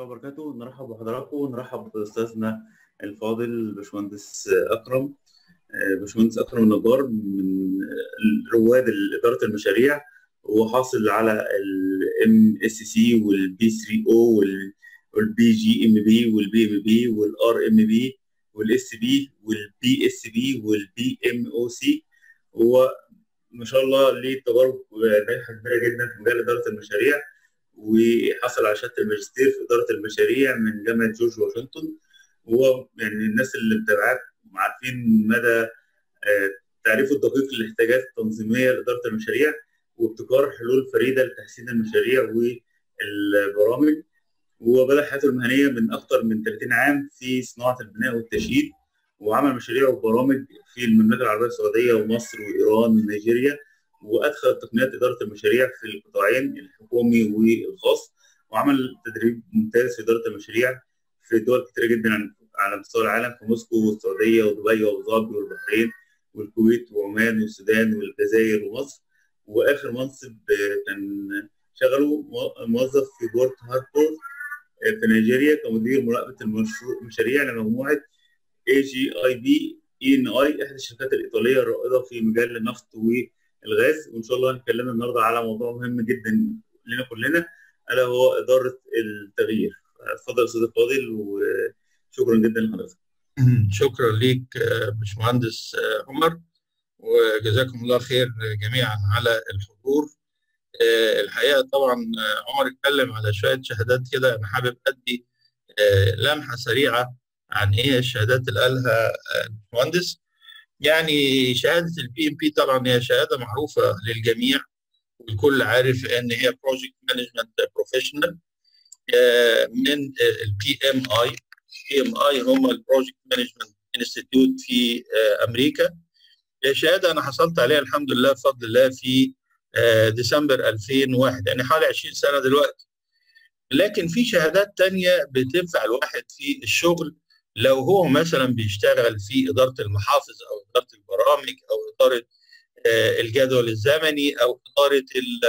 وبركاته نرحب بحضراتكم ونرحب بأستاذنا الفاضل باشمهندس أكرم آه، باشمهندس أكرم النجار من رواد إدارة المشاريع وحاصل على ال MSc وال B3O وال والبي جي ام بي والبي ام بي والار ام بي والاس بي والبي اس بي والبي ام او سي هو ما شاء الله ليه تجارب ناجحه كبيره جدا في مجال اداره المشاريع وحصل على شهاده الماجستير في اداره المشاريع من جامعه جورج واشنطن وهو يعني الناس اللي متابعاه عارفين مدى تعريفه الدقيق للاحتياجات التنظيميه لاداره المشاريع وابتكار حلول فريده لتحسين المشاريع والبرامج وبدأ حياته المهنية من أكثر من 30 عام في صناعة البناء والتشييد وعمل مشاريع وبرامج في المملكة العربية السعودية ومصر وإيران ونيجيريا وأدخل تقنيات إدارة المشاريع في القطاعين الحكومي والخاص وعمل تدريب ممتاز في إدارة المشاريع في دول كتيرة جدا على مستوى العالم في موسكو والسعودية ودبي وأبو ظبي والبحرين والكويت وعمان والسودان والجزائر ومصر وآخر منصب كان شغله موظف في بورت هاربورت في نيجيريا كمدير مراقبه المشاريع لمجموعه اي جي اي بي اي ان اي احدى الشركات الايطاليه الرائده في مجال النفط والغاز وان شاء الله هنتكلم النهارده على موضوع مهم جدا لنا كلنا الا هو اداره التغيير اتفضل استاذ فاضل وشكرا جدا لحضرتك شكرا ليك باشمهندس عمر وجزاكم الله خير جميعا على الحضور الحقيقه طبعا عمر اتكلم على شويه شهادات كده انا حابب ادي لمحه سريعه عن ايه الشهادات اللي قالها المهندس يعني شهاده البي ام بي طبعا هي شهاده معروفه للجميع والكل عارف ان هي بروجكت مانجمنت بروفيشنال من البي ام اي بي ام اي هم البروجكت مانجمنت انستيتيوت في امريكا شهاده انا حصلت عليها الحمد لله بفضل الله في ديسمبر 2001 يعني حوالي 20 سنه دلوقتي لكن في شهادات تانية بتنفع الواحد في الشغل لو هو مثلا بيشتغل في إدارة المحافظ أو إدارة البرامج أو إدارة الجدول الزمني أو إدارة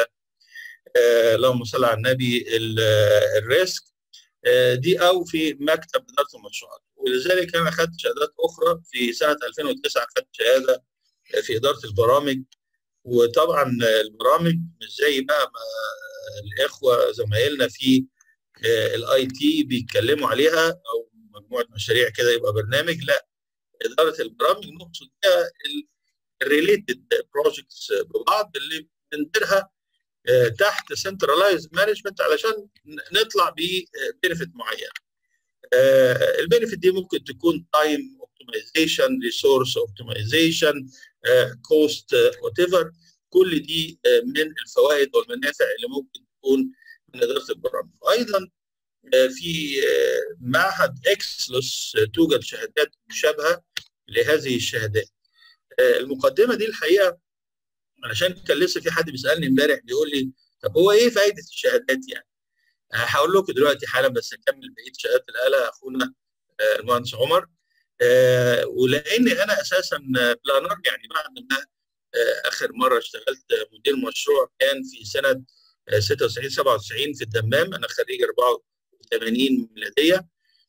اللهم صل على النبي الريسك دي أو في مكتب إدارة المشروعات ولذلك أنا أخذت شهادات أخرى في سنة 2009 أخذت شهادة في إدارة البرامج وطبعا البرامج مش زي بقى ما الاخوه زمايلنا في الاي تي بيتكلموا عليها او مجموعه مشاريع كده يبقى برنامج لا اداره البرامج نقصد بيها الريليتد بروجكتس ببعض اللي بنديرها تحت سنترلايز مانجمنت علشان نطلع ببنفيت معين البنفيت دي ممكن تكون تايم اوبتمايزيشن ريسورس اوبتمايزيشن كوست وات ايفر كل دي من الفوائد والمنافع اللي ممكن تكون من اداره البرامج ايضا في معهد اكسلوس توجد شهادات مشابهه لهذه الشهادات المقدمه دي الحقيقه علشان كان لسه في حد بيسالني امبارح بيقول لي طب هو ايه فائده الشهادات يعني؟ هقول لكم دلوقتي حالا بس اكمل بقيه شهادات اللي قالها اخونا المهندس عمر آه ولاني انا اساسا بلانر يعني بعد ما آه اخر مره اشتغلت مدير مشروع كان في سنه آه 96 97 في الدمام انا خريج 84 ميلاديه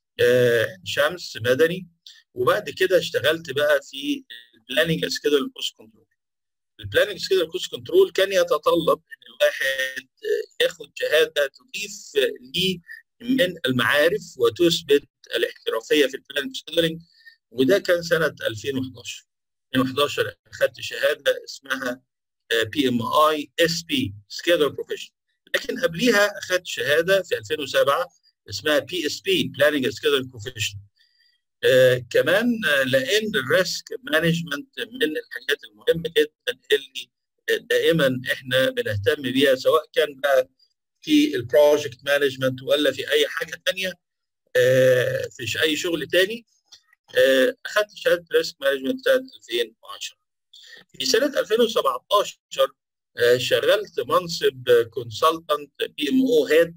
شمس مدني وبعد كده اشتغلت بقى في البلاننج سكيدول كوست كنترول البلاننج سكيدول كوست كنترول كان يتطلب ان الواحد ياخد شهاده تضيف ليه من المعارف وتثبت الاحترافيه في البلاننج سكيدولينج وده كان سنه 2011 2011 اخذت شهاده اسمها بي ام اي اس بي سكيدول بروفيشنال لكن قبليها اخذت شهاده في 2007 اسمها بي اس بي بلاننج سكيدول بروفيشنال كمان لان الريسك مانجمنت من الحاجات المهمه جدا اللي دائما احنا بنهتم بيها سواء كان بقى في البروجكت مانجمنت ولا في اي حاجه ثانيه في اي شغل تاني اخذت شهاده ريسك مانجمنت سنه 2010 في سنه 2017 شغلت منصب كونسلتنت بي ام او هيد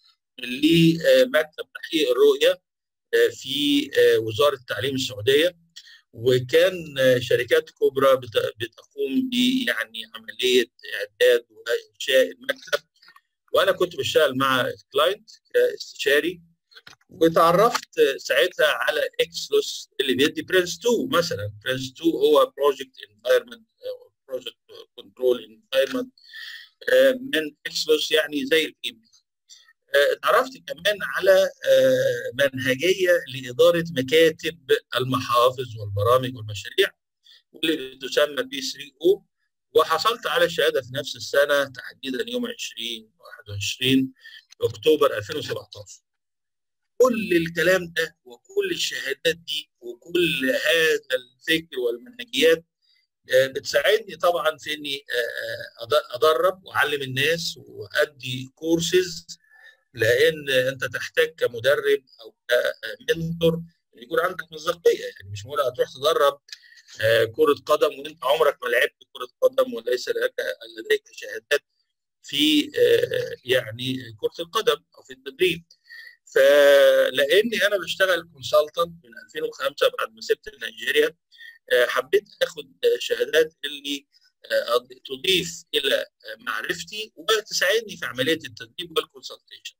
لمكتب تحقيق الرؤيه في وزاره التعليم السعوديه وكان شركات كبرى بتقوم ب يعني عمليه اعداد وانشاء المكتب وانا كنت بشتغل مع كلاينت كاستشاري وتعرفت ساعتها على اكسلوس اللي بيدي برنس 2 مثلا برنس 2 هو بروجكت انفايرمنت بروجكت كنترول انفايرمنت من اكسلوس يعني زي البي اتعرفت كمان على منهجيه لاداره مكاتب المحافظ والبرامج والمشاريع واللي بتسمى بي 3 او وحصلت على الشهاده في نفس السنه تحديدا يوم 20 21 اكتوبر 2017 كل الكلام ده وكل الشهادات دي وكل هذا الفكر والمنهجيات بتساعدني طبعا في اني ادرب واعلم الناس وادي كورسز لان انت تحتاج كمدرب او كمنتور يكون عندك مصداقيه يعني مش معقول هتروح تدرب كره قدم وانت عمرك ما لعبت كره قدم وليس لك لديك شهادات في يعني كره القدم او في التدريب فلاني انا بشتغل كونسلتنت من 2005 بعد ما سبت نيجيريا حبيت اخد شهادات اللي تضيف الى معرفتي وتساعدني في عمليه التدريب والكونسلتيشن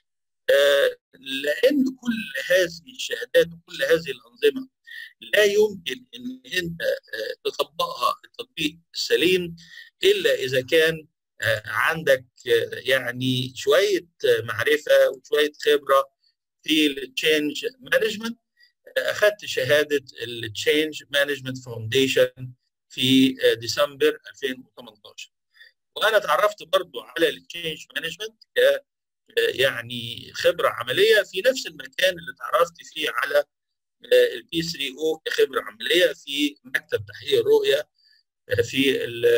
لان كل هذه الشهادات وكل هذه الانظمه لا يمكن ان انت تطبقها التطبيق السليم الا اذا كان عندك يعني شويه معرفه وشويه خبره في التشينج مانجمنت اخذت شهاده التشينج مانجمنت فاونديشن في ديسمبر 2018 وانا اتعرفت برضو على التشينج مانجمنت ك يعني خبره عمليه في نفس المكان اللي اتعرفت فيه على البي 3 او كخبره عمليه في مكتب تحقيق الرؤيه في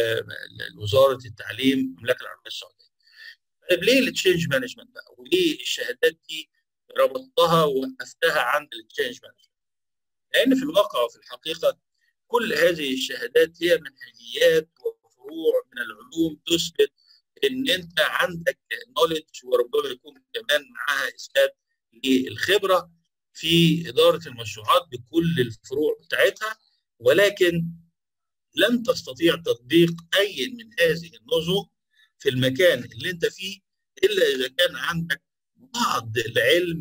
وزاره التعليم المملكه العربيه السعوديه. طيب ليه التشينج مانجمنت بقى؟ وليه الشهادات دي ربطتها ووقفتها عند التشينج مانجمنت؟ لان في الواقع وفي الحقيقه كل هذه الشهادات هي منهجيات وفروع من العلوم تثبت ان انت عندك نولج وربما يكون كمان معاها اثبات للخبره في اداره المشروعات بكل الفروع بتاعتها ولكن لن تستطيع تطبيق اي من هذه النظم في المكان اللي انت فيه الا اذا كان عندك بعض العلم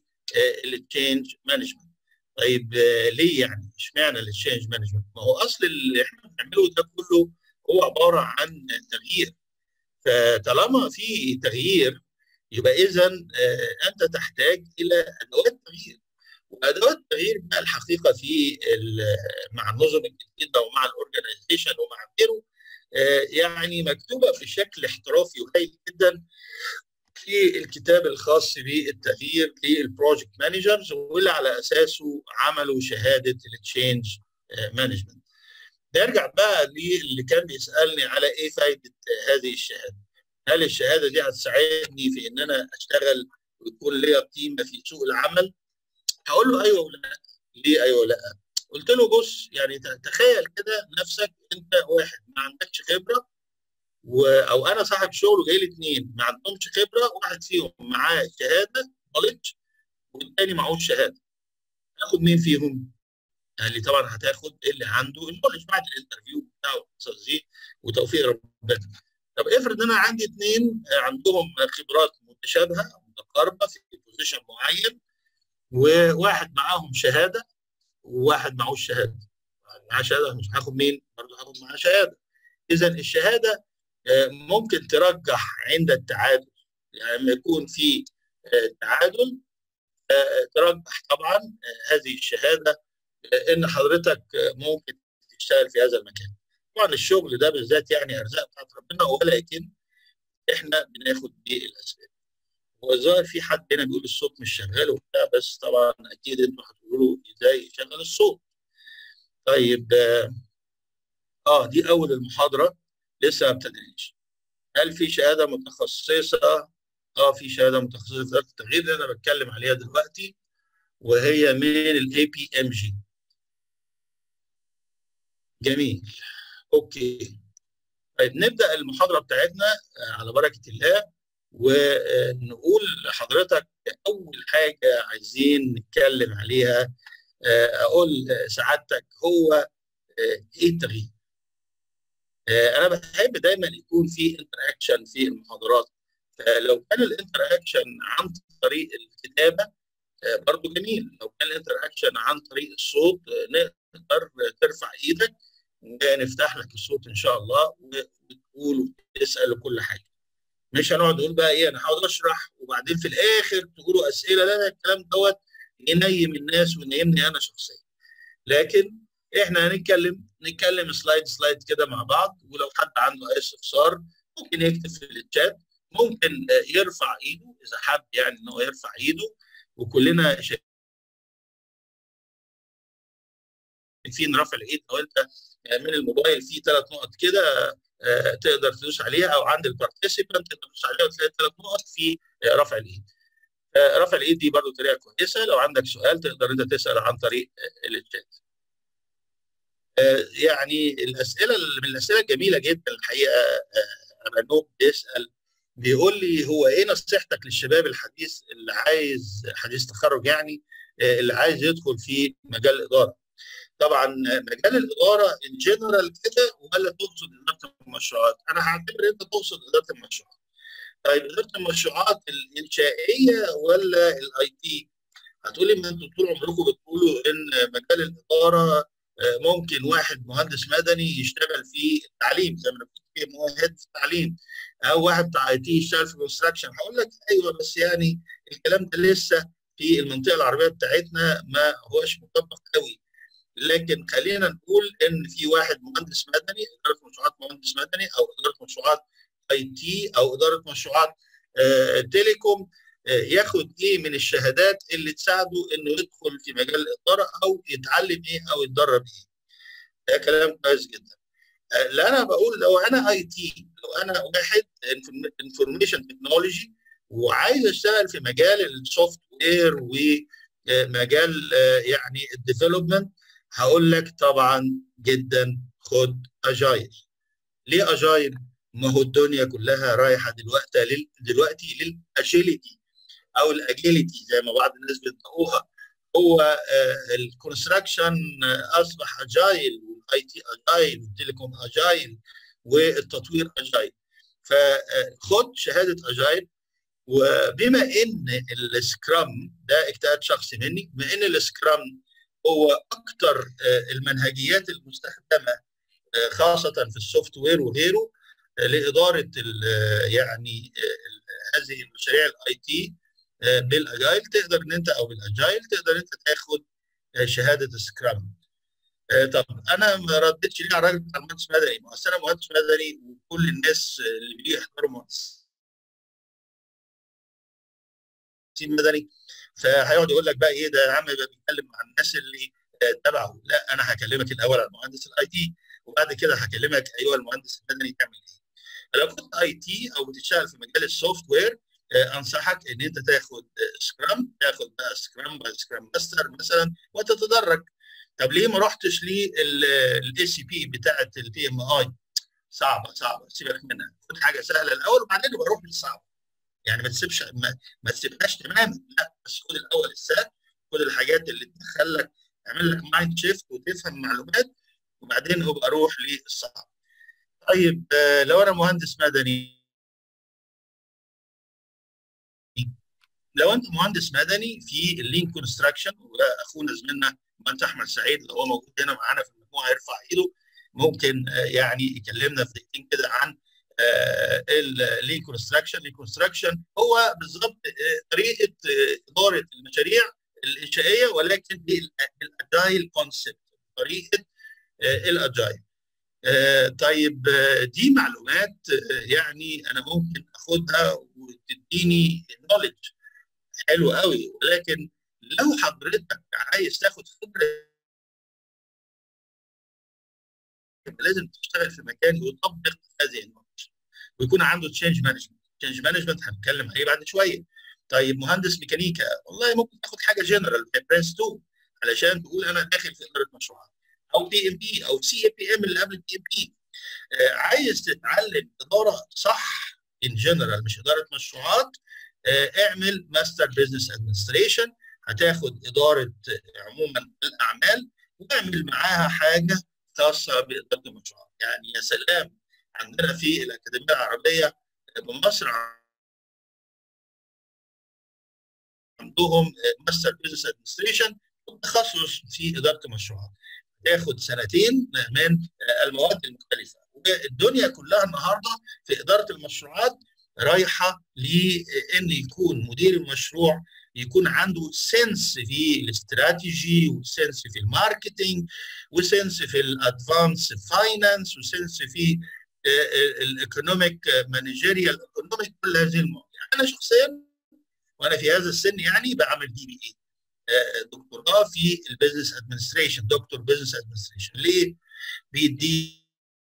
بالتشينج مانجمنت. طيب ليه يعني؟ اشمعنى التشينج مانجمنت؟ ما هو اصل اللي احنا بنعمله ده كله هو عباره عن تغيير. فطالما في تغيير يبقى اذا انت تحتاج الى ادوات تغيير. وادوات التغيير بقى الحقيقه في مع النظم الجديده ومع الاورجنايزيشن ومع غيره يعني مكتوبه بشكل احترافي وهايل جدا في الكتاب الخاص بالتغيير للبروجكت مانجرز واللي على اساسه عملوا شهاده التشينج مانجمنت. نرجع بقى للي كان بيسالني على ايه فائده هذه الشهاده؟ هل الشهاده دي هتساعدني في ان انا اشتغل ويكون ليا قيمه في سوق العمل؟ هقول له ايوه ولا ليه ايوه ولا قلت له بص يعني تخيل كده نفسك انت واحد ما عندكش خبره و... او انا صاحب شغل وجاي لي اثنين ما عندهمش خبره واحد فيهم معاه شهاده نولج والتاني معهوش شهاده هاخد مين فيهم؟ قال لي طبعا هتاخد اللي عنده النولج بعد الانترفيو بتاعه والقصص دي وتوفيق ربنا طب افرض انا عندي اثنين عندهم خبرات متشابهه متقاربه في بوزيشن معين وواحد معاهم شهاده وواحد معهوش شهاده معاه شهاده مش هاخد مين؟ برضه هاخد معاه شهاده اذا الشهاده ممكن ترجح عند التعادل يعني لما يكون في تعادل ترجح طبعا هذه الشهاده ان حضرتك ممكن تشتغل في هذا المكان طبعا الشغل ده بالذات يعني ارزاق بتاعت ربنا ولكن احنا بناخد بالاسباب هو الظاهر في حد هنا بيقول الصوت مش شغال وبتاع بس طبعا اكيد انتوا هتقولوا ازاي يشغل الصوت طيب اه دي اول المحاضره لسه ما ابتديناش هل في شهاده متخصصه اه في شهاده متخصصه في التغيير اللي انا بتكلم عليها دلوقتي وهي من الاي بي ام جي جميل اوكي طيب نبدا المحاضره بتاعتنا على بركه الله ونقول لحضرتك اول حاجه عايزين نتكلم عليها اقول سعادتك هو ايه التغيير انا بحب دايما يكون في انتراكشن في المحاضرات فلو كان الانتراكشن عن طريق الكتابه برضه جميل لو كان الانتراكشن عن طريق الصوت نقدر ترفع ايدك ونفتح لك الصوت ان شاء الله وتقول وتسال وكل حاجه مش هنقعد نقول بقى ايه انا هقعد اشرح وبعدين في الاخر تقولوا اسئله لا الكلام دوت ينيم الناس وينيمني انا شخصيا لكن احنا هنتكلم نتكلم سلايد سلايد كده مع بعض ولو حد عنده اي استفسار ممكن يكتب في الشات ممكن يرفع ايده اذا حب يعني ان هو يرفع ايده وكلنا شايفين رفع الايد لو انت من الموبايل في ثلاث نقط كده تقدر تدوس عليها او عند البارتيسيبانت تقدر تدوس عليها وتلاقي ثلاث نقط في رفع الايد. رفع الايد دي برضه طريقه كويسه لو عندك سؤال تقدر انت تسال عن طريق الشات. يعني الاسئله من الاسئله الجميله جدا الحقيقه رنوب بيسال بيقول لي هو ايه نصيحتك للشباب الحديث اللي عايز حديث تخرج يعني اللي عايز يدخل في مجال الاداره طبعا مجال الاداره ان جنرال كده ولا تقصد اداره المشروعات انا هعتبر انت تقصد اداره المشروعات طيب اداره المشروعات الانشائيه ولا الاي تي هتقولي ما انتوا طول عمركم بتقولوا ان مجال الاداره ممكن واحد مهندس مدني يشتغل في التعليم زي ما انا كنت في مؤهد في التعليم او واحد بتاع اي تي يشتغل في الكونستراكشن هقول لك ايوه بس يعني الكلام ده لسه في المنطقه العربيه بتاعتنا ما هوش مطبق قوي لكن خلينا نقول ان في واحد مهندس مدني اداره مشروعات مهندس مدني او اداره مشروعات اي تي او اداره مشروعات آه تيليكوم آه ياخد ايه من الشهادات اللي تساعده انه يدخل في مجال الاداره او يتعلم ايه او يتدرب ايه. ده كلام كويس جدا. آه لا انا بقول لو انا اي تي لو انا واحد انفورميشن تكنولوجي وعايز اشتغل في مجال السوفت وير ومجال يعني الديفلوبمنت هقول لك طبعا جدا خد اجايل ليه اجايل ما هو الدنيا كلها رايحه دلوقتي لل... دلوقتي للاجيليتي او الاجيليتي زي ما بعض الناس بينطقوها هو آه الكونستراكشن اصبح اجايل والاي تي اجايل والتليكوم اجايل والتطوير اجايل فخد شهاده اجايل وبما ان السكرام ده اجتهاد شخصي مني بما ان السكرام هو اكثر المنهجيات المستخدمه خاصه في السوفت وير وغيره لاداره يعني هذه المشاريع الاي تي بالاجايل تقدر ان انت او بالاجايل تقدر انت تاخد شهاده سكرام طب انا ما ردتش ليه على الراجل بتاع المهندس مدني ما انا مهندس مدني وكل الناس اللي بيجي يحضروا مهندس مدني فهيقعد يقول لك بقى ايه ده يا عم بيتكلم مع الناس اللي تبعه لا انا هكلمك الاول على المهندس الاي تي وبعد كده هكلمك ايها المهندس المدني تعمل ايه لو كنت اي تي او بتشتغل في مجال السوفت وير انصحك ان انت تاخد سكرام تاخد بقى سكرام باي سكرام ماستر مثلا وتتدرج طب ليه ما رحتش للاي سي بي بتاعه البي ام اي صعبه صعبه سيبك منها خد حاجه سهله الاول وبعدين بروح للصعب يعني ما تسيبش ما, ما تسيبهاش تماما لا بس خد الاول السهل خد الحاجات اللي تدخلك تعمل لك مايند شيفت وتفهم معلومات وبعدين ابقى اروح للصعب طيب لو انا مهندس مدني لو انت مهندس مدني في اللين كونستراكشن واخونا زميلنا مهندس احمد سعيد اللي هو موجود هنا معانا في المجموعه يرفع ايده ممكن يعني يكلمنا في دقيقتين كده عن اللين كونستراكشن اللين كونستراكشن هو بالظبط طريقه اداره المشاريع الانشائيه ولكن بالاجايل كونسبت طريقه الاجايل طيب دي معلومات يعني انا ممكن اخدها وتديني نولج حلو قوي ولكن لو حضرتك عايز تاخد خبره لازم تشتغل في مكان يطبق هذه النولج ويكون عنده تشينج مانجمنت تشينج مانجمنت هنتكلم عليه بعد شويه طيب مهندس ميكانيكا والله ممكن تاخد حاجه جنرال زي برنس 2 علشان تقول انا داخل في اداره مشروعات او بي ام بي او سي اي بي ام اللي قبل البي ام بي عايز تتعلم اداره صح ان جنرال مش اداره مشروعات اعمل ماستر بزنس ادمنستريشن هتاخد اداره عموما الاعمال واعمل معاها حاجه خاصه باداره المشروعات يعني يا سلام عندنا في الاكاديميه العربيه بمصر عندهم ماستر بزنس ادمنستريشن تخصص في اداره المشروعات تاخد سنتين من المواد المختلفه والدنيا كلها النهارده في اداره المشروعات رايحه لان يكون مدير المشروع يكون عنده سنس في الاستراتيجي وسنس في الماركتينج وسنس في الادفانس فاينانس وسنس في الايكونوميك مانجيريال ايكونوميك كل هذه المواضيع انا شخصيا وانا في هذا السن يعني بعمل دي بي اي دكتوراه في البيزنس ادمنستريشن دكتور بيزنس ادمنستريشن ليه؟ بيدينا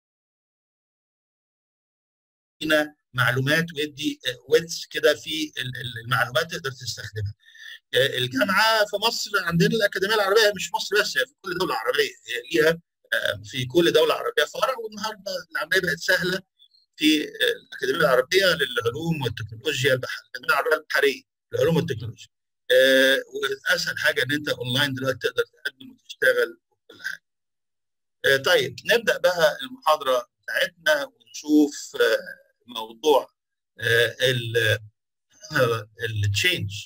معلومات ويدي ويدز كده في المعلومات تقدر تستخدمها. الجامعه في مصر عندنا الاكاديميه العربيه مش في مصر بس هي في كل دوله عربيه هي ليها في كل دوله عربيه فرع والنهارده العمليه بقت سهله في الاكاديميه العربيه للعلوم والتكنولوجيا الاكاديميه العربيه البحريه للعلوم والتكنولوجيا. آه واسهل حاجه ان انت اونلاين دلوقتي تقدر تقدم وتشتغل وكل حاجه. آه طيب نبدا بقى المحاضره بتاعتنا ونشوف آه موضوع التشينج.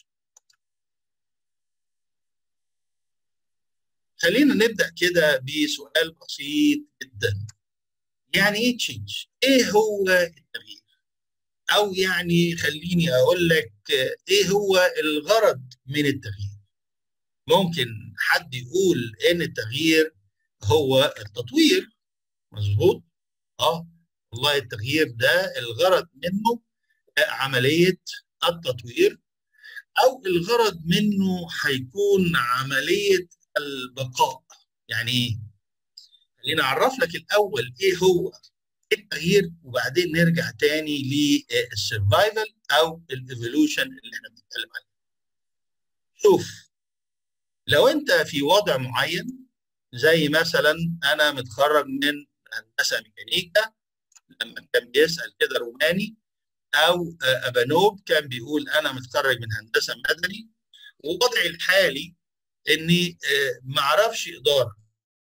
خلينا نبدا كده بسؤال بسيط جدا. يعني ايه تشينج؟ ايه هو التغيير؟ او يعني خليني اقول لك ايه هو الغرض من التغيير ممكن حد يقول ان التغيير هو التطوير مظبوط اه والله التغيير ده الغرض منه عمليه التطوير او الغرض منه هيكون عمليه البقاء يعني ايه خليني اعرف لك الاول ايه هو التغيير وبعدين نرجع تاني للسرفايفل او الايفولوشن اللي احنا بنتكلم عليه. شوف لو انت في وضع معين زي مثلا انا متخرج من هندسه ميكانيكا لما كان بيسال كده روماني او ابانوب كان بيقول انا متخرج من هندسه مدني ووضعي الحالي اني ما اعرفش اداره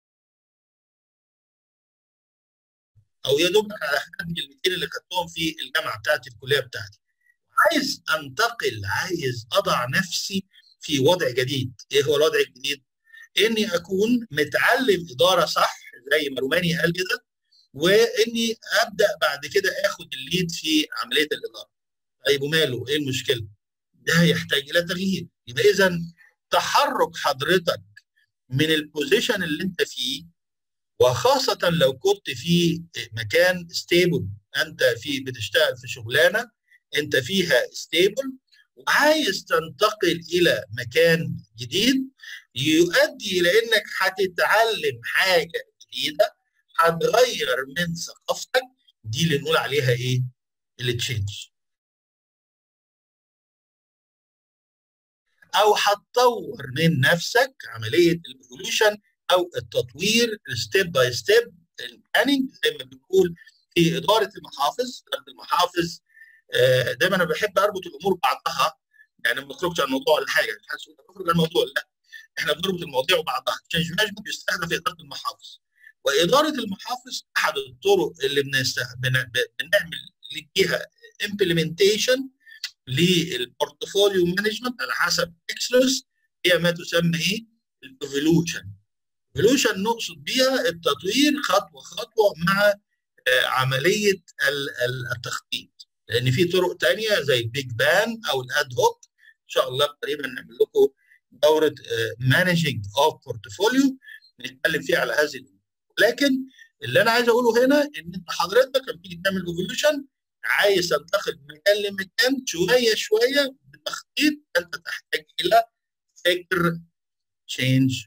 او يا دوب على قد الكلمتين اللي خدتهم في الجامعه بتاعتي في الكليه بتاعتي عايز انتقل عايز اضع نفسي في وضع جديد ايه هو الوضع الجديد اني اكون متعلم اداره صح زي ما روماني قال كده واني ابدا بعد كده اخد الليد في عمليه الاداره طيب وماله ايه المشكله ده يحتاج الى تغيير يبقى اذا تحرك حضرتك من البوزيشن اللي انت فيه وخاصة لو كنت في مكان ستيبل أنت في بتشتغل في شغلانة أنت فيها ستيبل وعايز تنتقل إلى مكان جديد يؤدي إلى إنك هتتعلم حاجة جديدة هتغير من ثقافتك دي اللي نقول عليها إيه؟ التشينج أو هتطور من نفسك عملية الايفولوشن او التطوير ستيب باي ستيب البلاننج زي ما بنقول في اداره المحافظ اداره المحافظ دايما انا بحب اربط الامور ببعضها يعني ما بخرجش عن الموضوع ولا حاجه مش حاسس بخرج عن الموضوع لا احنا بنربط المواضيع ببعضها تشينج مانجمنت بيستخدم في اداره المحافظ واداره المحافظ احد الطرق اللي بنعمل بيها امبلمنتيشن للبورتفوليو مانجمنت على حسب اكسلوس هي ما تسمى ايه؟ الايفولوشن ايفولوشن نقصد بيها التطوير خطوه خطوه مع عمليه التخطيط لان في طرق تانية زي البيج بان او الاد هوك ان شاء الله قريبا نعمل لكم دوره مانجنج اوف بورتفوليو نتكلم فيها على هذه الامور لكن اللي انا عايز اقوله هنا ان انت حضرتك لما تيجي تعمل ايفولوشن عايز تنتقل من مكان لمكان شويه شويه بتخطيط انت تحتاج الى فكر تشينج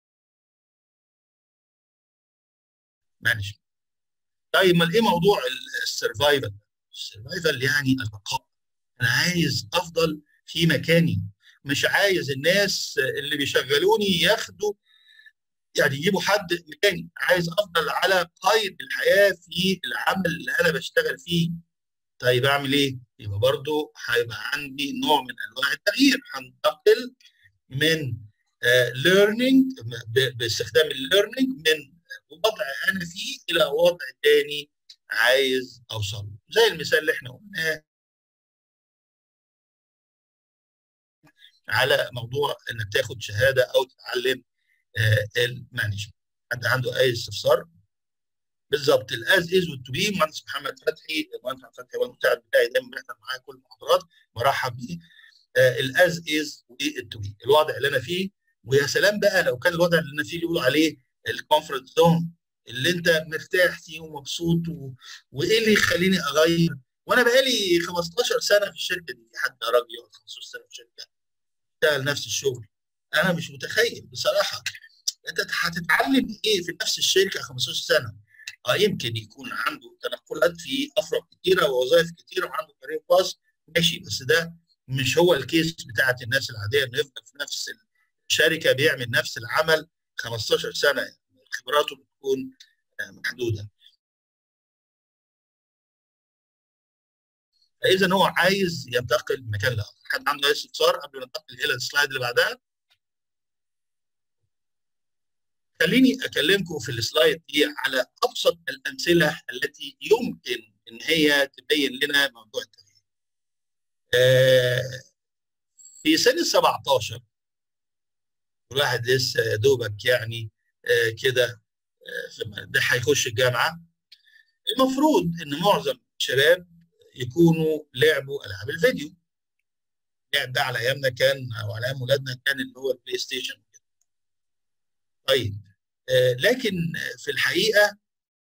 مانجمنت طيب امال ايه موضوع السرفايفل السرفايفل يعني البقاء انا عايز افضل في مكاني مش عايز الناس اللي بيشغلوني ياخدوا يعني يجيبوا حد مكاني عايز افضل على قيد الحياه في العمل اللي انا بشتغل فيه طيب اعمل ايه يبقى برضو هيبقى عندي نوع من انواع التغيير هنتقل من ليرنينج باستخدام الليرنينج من وضع انا فيه الى وضع تاني عايز اوصل زي المثال اللي احنا قلناه على موضوع انك تاخد شهاده او تتعلم المانجمنت حد عنده اي استفسار بالظبط الاز از والتو بي مهندس محمد فتحي المهندس محمد فتحي هو المساعد بتاعي دايما بيحضر معايا كل المحاضرات برحب بيه الاز از والتو بي الوضع اللي انا فيه ويا سلام بقى لو كان الوضع اللي انا فيه اللي بيقولوا عليه الكومفورت زون اللي انت مرتاح فيه ومبسوط و... وايه اللي يخليني اغير وانا بقالي 15 سنه في الشركه دي حد راجل يقعد 15 سنه في شركه يشتغل نفس الشغل انا مش متخيل بصراحه انت هتتعلم ايه في نفس الشركه 15 سنه اه يمكن يكون عنده تنقلات في افرع كتيره ووظائف كتيره وعنده كارير باس ماشي بس ده مش هو الكيس بتاعت الناس العاديه انه يفضل في نفس الشركه بيعمل نفس العمل 15 سنه خبراته بتكون محدوده فاذا هو عايز ينتقل من مكان لاخر حد عنده اي استفسار قبل ما ننتقل الى السلايد اللي بعدها خليني اكلمكم في السلايد دي على ابسط الامثله التي يمكن ان هي تبين لنا موضوع التغيير. آه في سن 17 الواحد لسه يا دوبك يعني آه كده آه ده هيخش الجامعه المفروض ان معظم الشباب يكونوا لعبوا العاب الفيديو. اللعب ده على ايامنا كان او على ايام ولادنا كان اللي هو البلاي ستيشن. طيب لكن في الحقيقه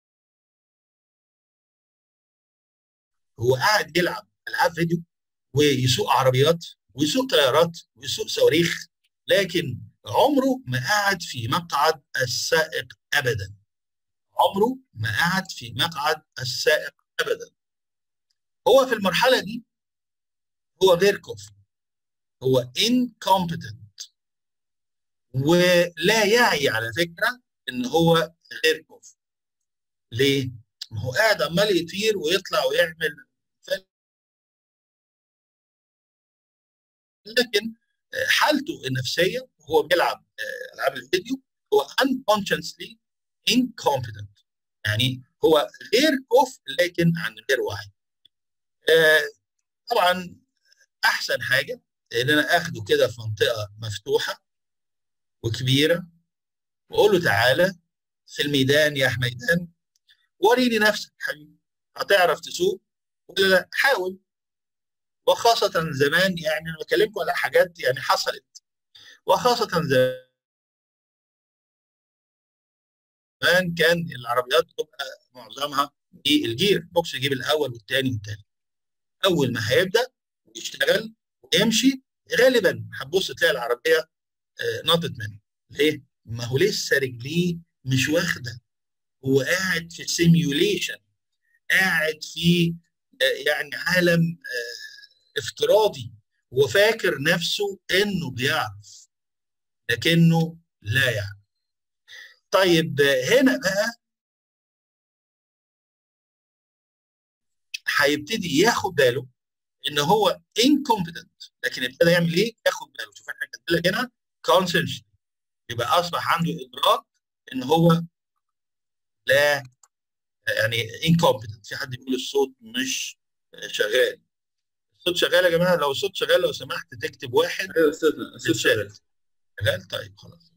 هو قاعد يلعب العاب فيديو ويسوق عربيات ويسوق طيارات ويسوق صواريخ لكن عمره ما قعد في مقعد السائق ابدا عمره ما قعد في مقعد السائق ابدا هو في المرحله دي هو غير كفء هو incompetent ولا يعي على فكره ان هو غير كفء ليه؟ ما هو قاعد عمال يطير ويطلع ويعمل لكن حالته النفسيه وهو بيلعب العاب الفيديو هو unconsciously incompetent يعني هو غير كفء لكن عن غير وعي طبعا احسن حاجه ان انا اخده كده في منطقه مفتوحه وكبيره واقول له تعالى في الميدان يا حميدان وريني نفسك حبيبي هتعرف تسوق ولا لا حاول وخاصة زمان يعني انا بكلمكم على حاجات يعني حصلت وخاصة زمان كان العربيات تبقى معظمها الجير بوكس يجيب الاول والثاني والثالث اول ما هيبدا ويشتغل ويمشي غالبا هتبص تلاقي العربيه نطت منه ليه؟ ما هو لسه رجليه مش واخده هو قاعد في سيميوليشن قاعد في يعني عالم افتراضي هو فاكر نفسه انه بيعرف لكنه لا يعرف طيب هنا بقى هيبتدي ياخد باله ان هو incompetent لكن ابتدى يعمل ايه؟ ياخد باله شوف احنا كاتبين لك هنا conscious يبقى اصبح عنده ادراك ان هو لا يعني incompetent في حد بيقول الصوت مش شغال الصوت شغال يا جماعه لو الصوت شغال لو سمحت تكتب واحد ايوه استاذنا الصوت شغال شغال طيب خلاص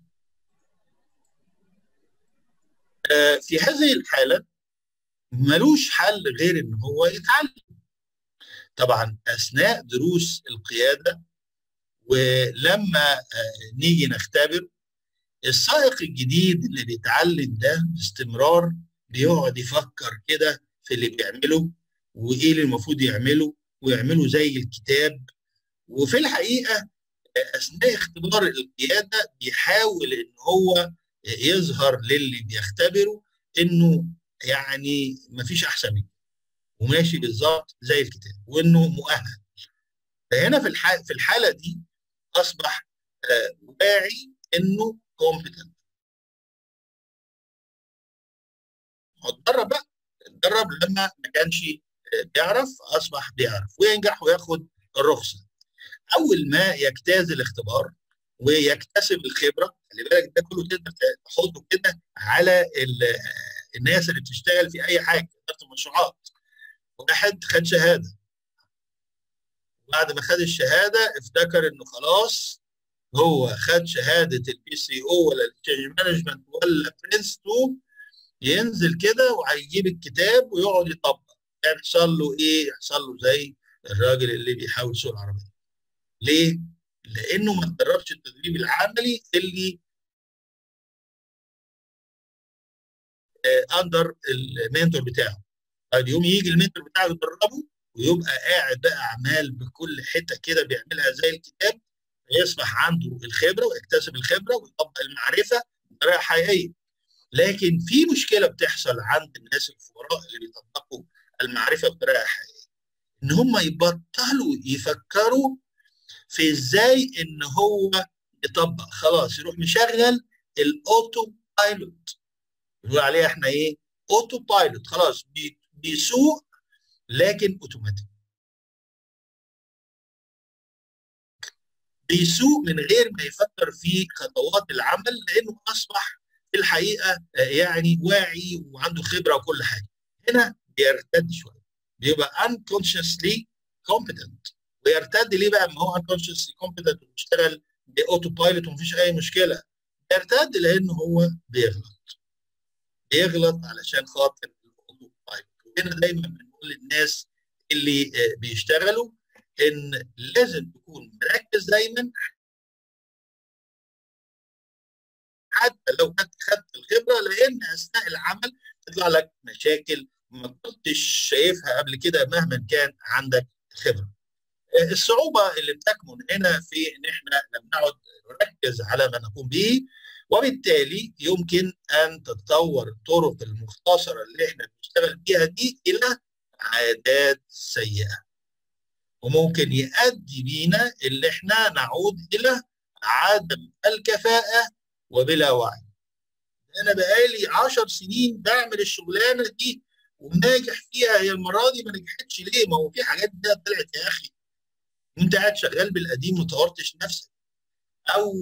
آه في هذه الحاله ملوش حل غير ان هو يتعلم طبعا اثناء دروس القياده ولما آه نيجي نختبر السائق الجديد اللي بيتعلم ده باستمرار بيقعد يفكر كده في اللي بيعمله وايه اللي المفروض يعمله ويعمله زي الكتاب وفي الحقيقه اثناء اختبار القياده بيحاول ان هو يظهر للي بيختبره انه يعني مفيش احسن منه وماشي بالظبط زي الكتاب وانه مؤهل فهنا في الحالة في الحاله دي اصبح آه واعي انه كومبتنت اتدرب بقى اتدرب لما ما كانش بيعرف اصبح بيعرف وينجح وياخد الرخصه اول ما يجتاز الاختبار ويكتسب الخبره خلي بالك ده كله تقدر تحطه كده على الناس اللي بتشتغل في اي حاجه اداره المشروعات واحد خد شهاده بعد ما خد الشهاده افتكر انه خلاص هو خد شهاده البي سي او ولا التشينج مانجمنت ولا برنس 2 ينزل كده وهيجيب الكتاب ويقعد يطبق يحصل له ايه؟ يحصل له زي الراجل اللي بيحاول يسوق العربيه. ليه؟ لانه ما اتدربش التدريب العملي اللي اندر المنتور بتاعه. طيب يوم يجي المنتور بتاعه يدربه ويبقى قاعد بقى عمال بكل حته كده بيعملها زي الكتاب يصبح عنده الخبره ويكتسب الخبره ويطبق المعرفه بطريقه حقيقيه. لكن في مشكله بتحصل عند الناس الفقراء اللي بيطبقوا المعرفه بطريقه حقيقيه. ان هم يبطلوا يفكروا في ازاي ان هو يطبق خلاص يروح مشغل الاوتو بايلوت بنقول عليه احنا ايه اوتو بايلوت خلاص بيسوق لكن اوتوماتيك بيسوق من غير ما يفكر في خطوات العمل لانه اصبح في الحقيقه يعني واعي وعنده خبره وكل حاجه هنا بيرتد شويه بيبقى unconsciously competent ويرتد ليه بقى ما هو unconsciously competent وبيشتغل باوتو بايلوت ومفيش اي مشكله بيرتد لان هو بيغلط بيغلط علشان خاطر الاوتو بايلوت وهنا دايما بنقول للناس اللي بيشتغلوا ان لازم تكون مركز دايما حتى لو خدت الخبره لان اثناء العمل تطلع لك مشاكل ما كنتش شايفها قبل كده مهما كان عندك خبره. الصعوبه اللي بتكمن هنا في ان احنا لم نعد نركز على ما نقوم به وبالتالي يمكن ان تتطور الطرق المختصره اللي احنا بنشتغل بيها دي الى عادات سيئه. وممكن يؤدي بينا اللي احنا نعود الى عدم الكفاءه وبلا وعي. انا بقالي 10 سنين بعمل الشغلانه دي وناجح فيها هي المره دي ما نجحتش ليه؟ ما هو في حاجات دي طلعت يا اخي. انت قاعد شغال بالقديم ما طورتش نفسك. او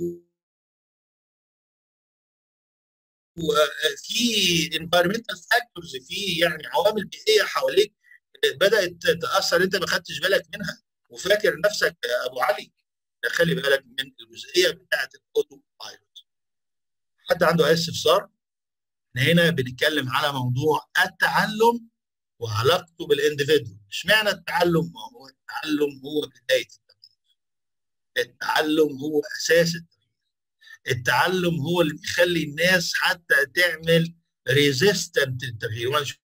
في environmental factors في يعني عوامل بيئيه حواليك بدات تاثر انت ما خدتش بالك منها وفاكر نفسك ابو علي خلي بالك من الجزئيه بتاعه الاوتو بايلوت. حد عنده اي استفسار؟ هنا بنتكلم على موضوع التعلم وعلاقته بالانديفيدوال اشمعنى التعلم ما هو التعلم هو بدايه التغيير التعلم هو اساس التغيير التعلم هو اللي بيخلي الناس حتى تعمل ريزيستنت للتغيير وانا شوف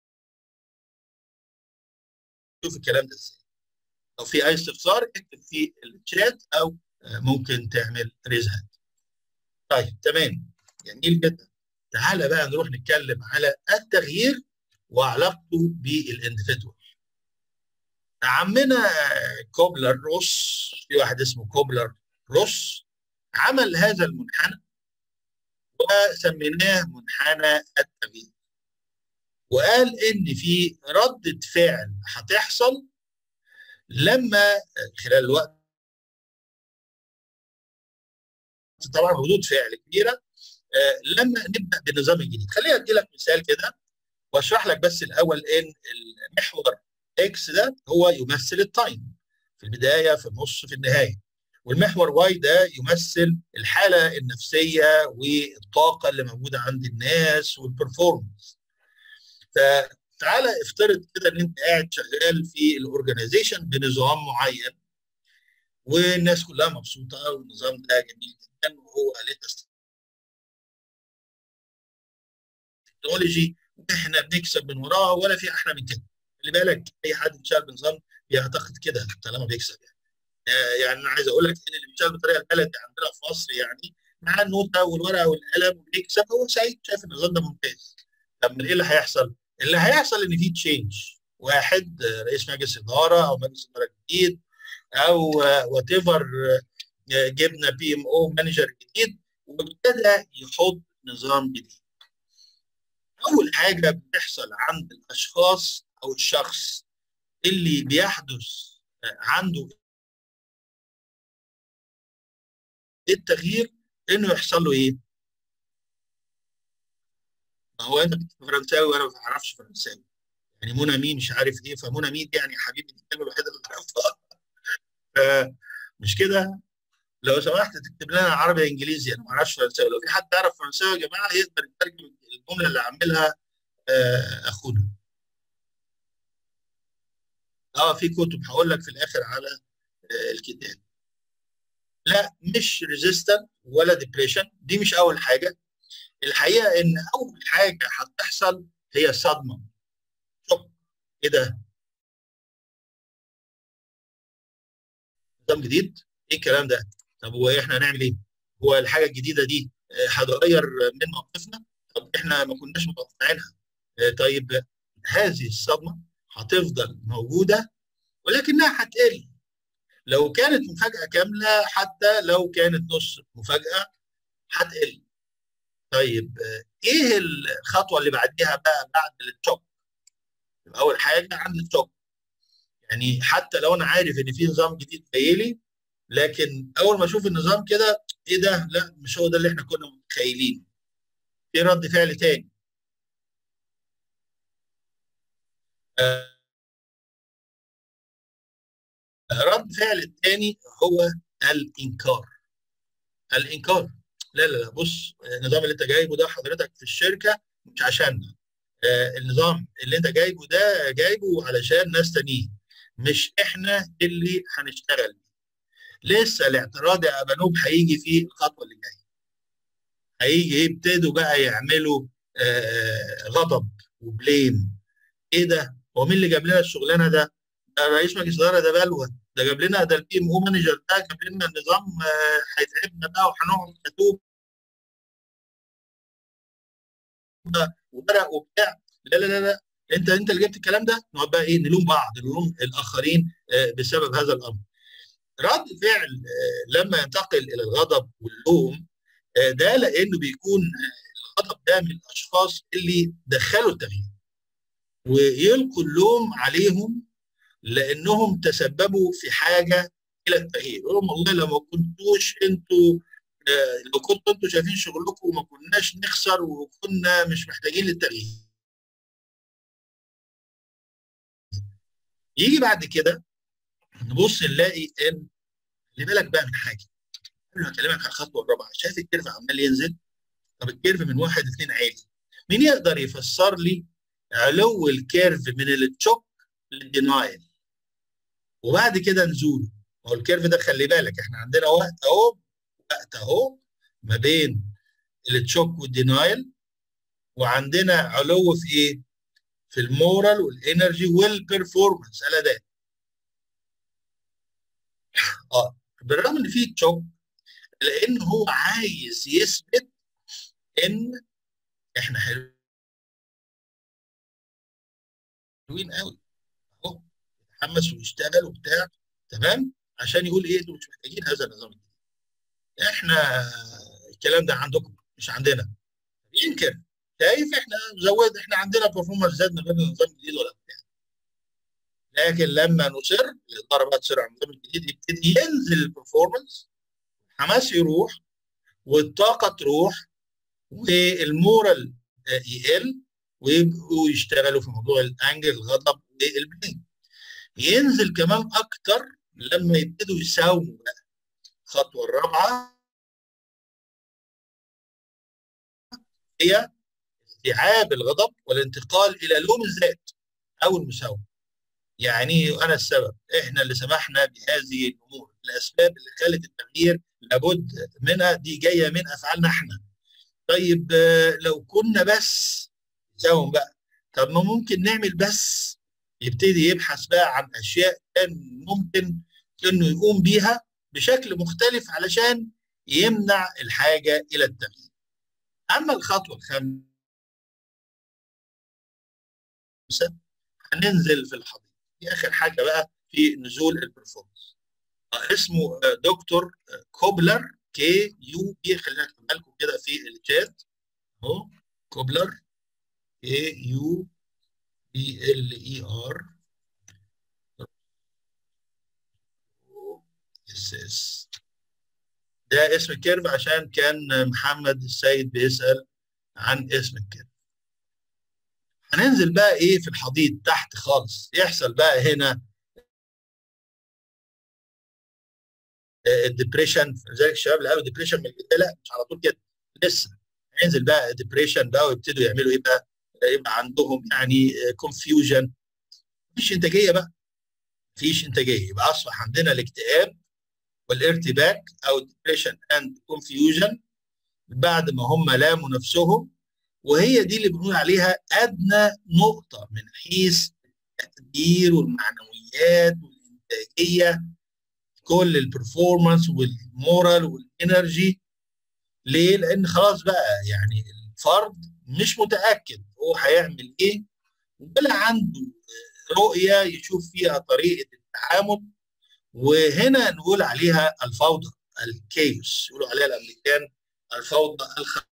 الكلام ده ازاي لو في اي استفسار اكتب في الشات او ممكن تعمل ريز هاند طيب تمام جميل جدا تعالى بقى نروح نتكلم على التغيير وعلاقته بالاندفيدوال عمنا كوبلر روس في واحد اسمه كوبلر روس عمل هذا المنحنى وسميناه منحنى التغيير وقال ان في ردة فعل هتحصل لما خلال الوقت طبعا ردود فعل كبيره لما نبدا بالنظام الجديد خليني ادي لك مثال كده واشرح لك بس الاول ان المحور اكس ده هو يمثل التايم في البدايه في النص في النهايه والمحور واي ده يمثل الحاله النفسيه والطاقه اللي موجوده عند الناس والبرفورمانس فتعالى افترض كده ان انت قاعد شغال في الاورجنايزيشن بنظام معين والناس كلها مبسوطه والنظام ده جميل جدا وهو ليتست تكنولوجي واحنا بنكسب من وراها ولا في احلى من كده خلي بالك اي حد بيشتغل بنظام بيعتقد كده طالما بيكسب يعني آه يعني انا عايز اقول لك ان اللي بيشتغل بالطريقه البلدي عندنا في مصر يعني مع النوته والورقه والقلم وبيكسب هو سعيد شايف النظام ده ممتاز طب من ايه اللي هيحصل؟ اللي هيحصل ان في تشينج واحد رئيس مجلس اداره او مجلس اداره جديد او وات ايفر جبنا بي ام او مانجر جديد وابتدى يحط نظام جديد. اول حاجه بتحصل عند الاشخاص او الشخص اللي بيحدث عنده التغيير انه يحصل له ايه؟ ما هو انت فرنساوي وانا ما بعرفش فرنساوي يعني منى مين مش عارف ايه فمنى مين يعني يا حبيبي دي الكلمه الوحيده اللي تعرفها مش كده لو سمحت تكتب لنا عربي انجليزي انا ما اعرفش فرنساوي لو في حد يعرف فرنساوي يا جماعه يقدر يترجم الجمله اللي عاملها آه اخونا اه في كتب هقول لك في الاخر على آه الكتاب لا مش ريزيستنت ولا ديبريشن دي مش اول حاجه الحقيقه ان اول حاجه هتحصل هي صدمه شوك ايه ده نظام جديد ايه الكلام ده طب هو احنا هنعمل ايه هو الحاجه الجديده دي هتغير من موقفنا طب احنا ما كناش متوقعينها طيب هذه الصدمه هتفضل موجوده ولكنها هتقل لو كانت مفاجاه كامله حتى لو كانت نص مفاجاه هتقل طيب ايه الخطوه اللي بعديها بقى بعد الشوك اول حاجه عند الشوك يعني حتى لو انا عارف ان في نظام جديد جاي لي لكن اول ما اشوف النظام كده ايه ده لا مش هو ده اللي احنا كنا متخيلين في رد فعل تاني آه رد فعل الثاني هو الانكار الانكار لا لا لا بص النظام اللي انت جايبه ده حضرتك في الشركه مش عشاننا آه النظام اللي انت جايبه ده جايبه علشان ناس تانيين مش احنا اللي هنشتغل لسه الاعتراض يا ابانوب هيجي في الخطوه اللي جايه هيجي يبتدوا بقى يعملوا آه غضب وبليم ايه ده هو مين اللي جاب لنا الشغلانه ده ده رئيس مجلس الاداره ده بلوى ده جاب لنا ده البي ام او مانجر ده جاب لنا النظام هيتعبنا بقى وهنقعد كتوب وورق وبتاع لا لا لا لا انت انت اللي جبت الكلام ده نقعد بقى ايه نلوم بعض نلوم الاخرين بسبب هذا الامر رد فعل لما ينتقل الى الغضب واللوم ده لانه بيكون الغضب ده من الاشخاص اللي دخلوا التغيير ويلقوا اللوم عليهم لانهم تسببوا في حاجه الى التغيير يقولوا والله لو ما كنتوش انتوا لو كنتوا انتوا شايفين شغلكم وما كناش نخسر وكنا مش محتاجين للتغيير يجي بعد كده نبص نلاقي ان خلي بالك بقى من حاجه قبل ما اكلمك على الخطوه الرابعه شايف الكيرف عمال ينزل طب الكيرف من واحد اثنين عالي مين يقدر يفسر لي علو الكيرف من التشوك للدينايل وبعد كده نزوله هو الكيرف ده خلي بالك احنا عندنا وقت اهو وقت اهو ما بين التشوك والدينايل وعندنا علو في ايه؟ في المورال والانرجي والبرفورمانس الاداء اه بالرغم ان في تشوك لان هو عايز يثبت ان احنا حلوين قوي اهو يتحمس ويشتغل وبتاع تمام عشان يقول ايه انتوا مش محتاجين هذا النظام الجديد احنا الكلام ده عندكم مش عندنا يمكن شايف احنا زود احنا عندنا برفورمانس زاد من غير النظام الجديد ولا بتاع لكن لما نصر الاداره بقى تصر على النظام الجديد يبتدي ينزل البرفورمانس الحماس يروح والطاقه تروح والمورال يقل ويبقوا يشتغلوا في موضوع الانجل الغضب والبلين ينزل كمان اكتر لما يبتدوا يساوموا بقى الخطوه الرابعه هي استيعاب الغضب والانتقال الى لوم الذات او المساومه يعني انا السبب احنا اللي سمحنا بهذه الامور الاسباب اللي خلت التغيير لابد منها دي جايه من افعالنا احنا طيب لو كنا بس ساوم بقى طب ما ممكن نعمل بس يبتدي يبحث بقى عن اشياء كان ممكن انه يقوم بيها بشكل مختلف علشان يمنع الحاجه الى التغيير اما الخطوه الخامسه هننزل في الحضيض دي اخر حاجه بقى في نزول البرفورمانس اسمه دكتور كوبلر كي يو بي خلينا اكتبها لكم كده في الشات اهو كوبلر كي يو بي ال اي ار اس اس ده اسم الكيرف عشان كان محمد السيد بيسأل عن اسم الكيرف هننزل بقى ايه في الحضيض تحت خالص يحصل بقى هنا الدبريشن لذلك الشباب اللي قالوا ديبريشن من البدايه لا مش على طول كده لسه هينزل بقى ديبريشن بقى ويبتدوا يعملوا ايه بقى يبقى عندهم يعني كونفيوجن مفيش انتاجيه بقى مفيش انتاجيه يبقى اصبح عندنا الاكتئاب والارتباك او الدبريشن اند كونفيوجن بعد ما هم لاموا نفسهم وهي دي اللي بنقول عليها ادنى نقطه من حيث التقدير والمعنويات والانتاجيه كل البرفورمانس والمورال والانرجي ليه؟ لان خلاص بقى يعني الفرد مش متاكد هو هيعمل ايه ولا عنده رؤيه يشوف فيها طريقه التعامل وهنا نقول عليها الفوضى الكيوس يقولوا عليها الامريكان الفوضى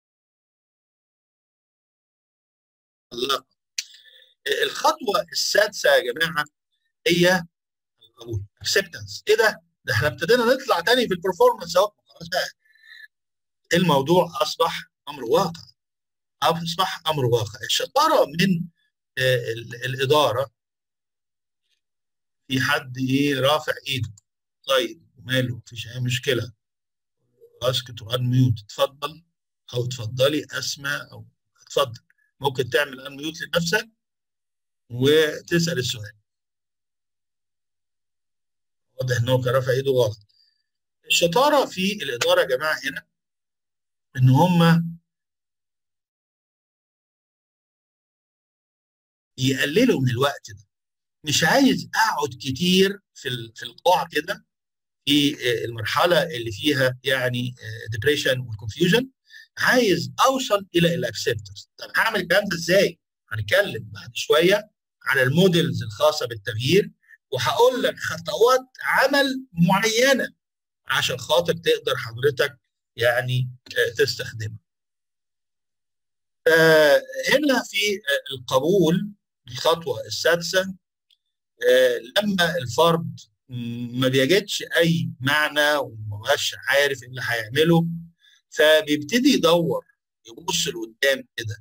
الخلاقه الخطوه السادسه يا جماعه هي القبول اكسبتنس ايه ده؟ ده احنا ابتدينا نطلع تاني في البرفورمانس اهو خلاص بقى الموضوع اصبح امر واقع اصبح امر واقع الشطاره من الاداره في حد ايه رافع ايده طيب وماله مفيش اي مشكله اسك تو ان ميوت اتفضل او اتفضلي اسماء او اتفضل ممكن تعمل ان ميوت لنفسك وتسال السؤال واضح ان هو كان رافع ايده غلط الشطاره في الاداره يا جماعه هنا ان هم يقللوا من الوقت ده مش عايز اقعد كتير في في القاع كده في المرحله اللي فيها يعني ديبريشن والكونفيوجن عايز اوصل الى الاكسبتنس طب هعمل الكلام ده ازاي؟ هنتكلم بعد شويه على المودلز الخاصه بالتغيير وهقول لك خطوات عمل معينه عشان خاطر تقدر حضرتك يعني تستخدمها. هنا في القبول الخطوه السادسه لما الفرد ما بيجدش اي معنى ومبقاش عارف ايه اللي هيعمله فبيبتدي يدور يبص لقدام كده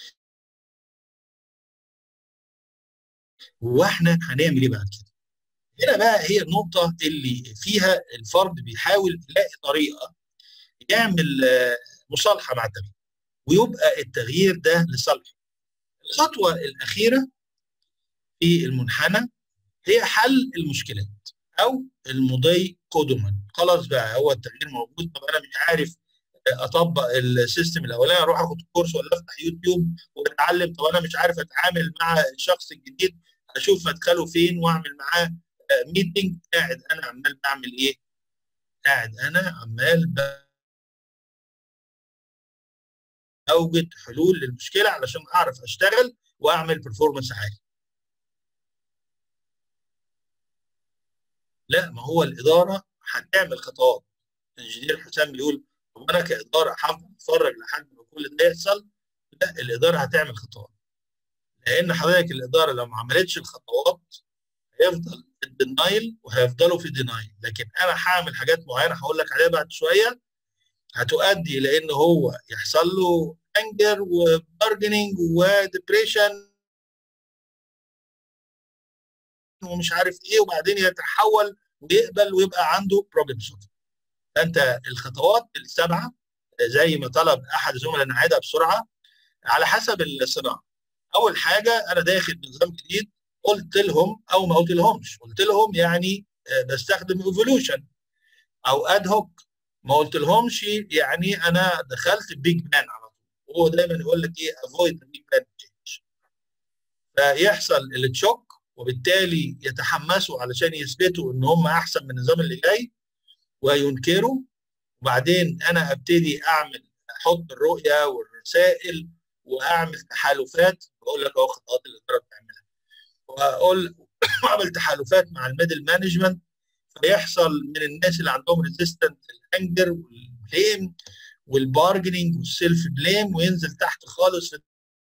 هو احنا هنعمل ايه بعد كده؟ هنا بقى هي النقطة اللي فيها الفرد بيحاول يلاقي طريقة يعمل مصالحة مع التغيير ويبقى التغيير ده لصالحه. الخطوة الأخيرة في المنحنى هي حل المشكلات او المضي قدما خلاص بقى هو التغيير موجود طب انا مش عارف اطبق السيستم الاولاني اروح اخد كورس ولا افتح يوتيوب واتعلم طب انا مش عارف اتعامل مع الشخص الجديد اشوف مدخله فين واعمل معاه ميتنج قاعد انا عمال بعمل ايه؟ قاعد انا عمال اوجد حلول للمشكله علشان اعرف اشتغل واعمل برفورمانس عالي لا ما هو الاداره هتعمل خطوات الانجنيير حسام بيقول طب انا كاداره هفضل اتفرج لحد ما كل ده يحصل لا الاداره هتعمل خطوات لان حضرتك الاداره لو ما عملتش الخطوات هيفضل الدينايل وهيفضلوا في دينايل لكن انا هعمل حاجات معينه هقول لك عليها بعد شويه هتؤدي الى ان هو يحصل له انجر وبارجنينج وديبريشن ومش عارف ايه وبعدين يتحول ويقبل ويبقى عنده بروبلم سولف فانت الخطوات السبعه زي ما طلب احد الزملاء نعيدها بسرعه على حسب الصناعه اول حاجه انا داخل بنظام جديد قلت لهم او ما قلت لهمش قلت لهم يعني بستخدم ايفولوشن او اد هوك ما قلت لهمش يعني انا دخلت بيج بلان على طول هو دايما يقول لك ايه افويد بيج بلان تشينج فيحصل التشوك وبالتالي يتحمسوا علشان يثبتوا ان هم احسن من النظام اللي جاي وينكروا وبعدين انا ابتدي اعمل احط الرؤيه والرسائل واعمل تحالفات بقول لك اهو خطوات الاداره بتعملها واقول اعمل تحالفات مع الميدل مانجمنت فيحصل من الناس اللي عندهم ريزيستنت الانجر والبليم والبارجنينج والسيلف بليم وينزل تحت خالص في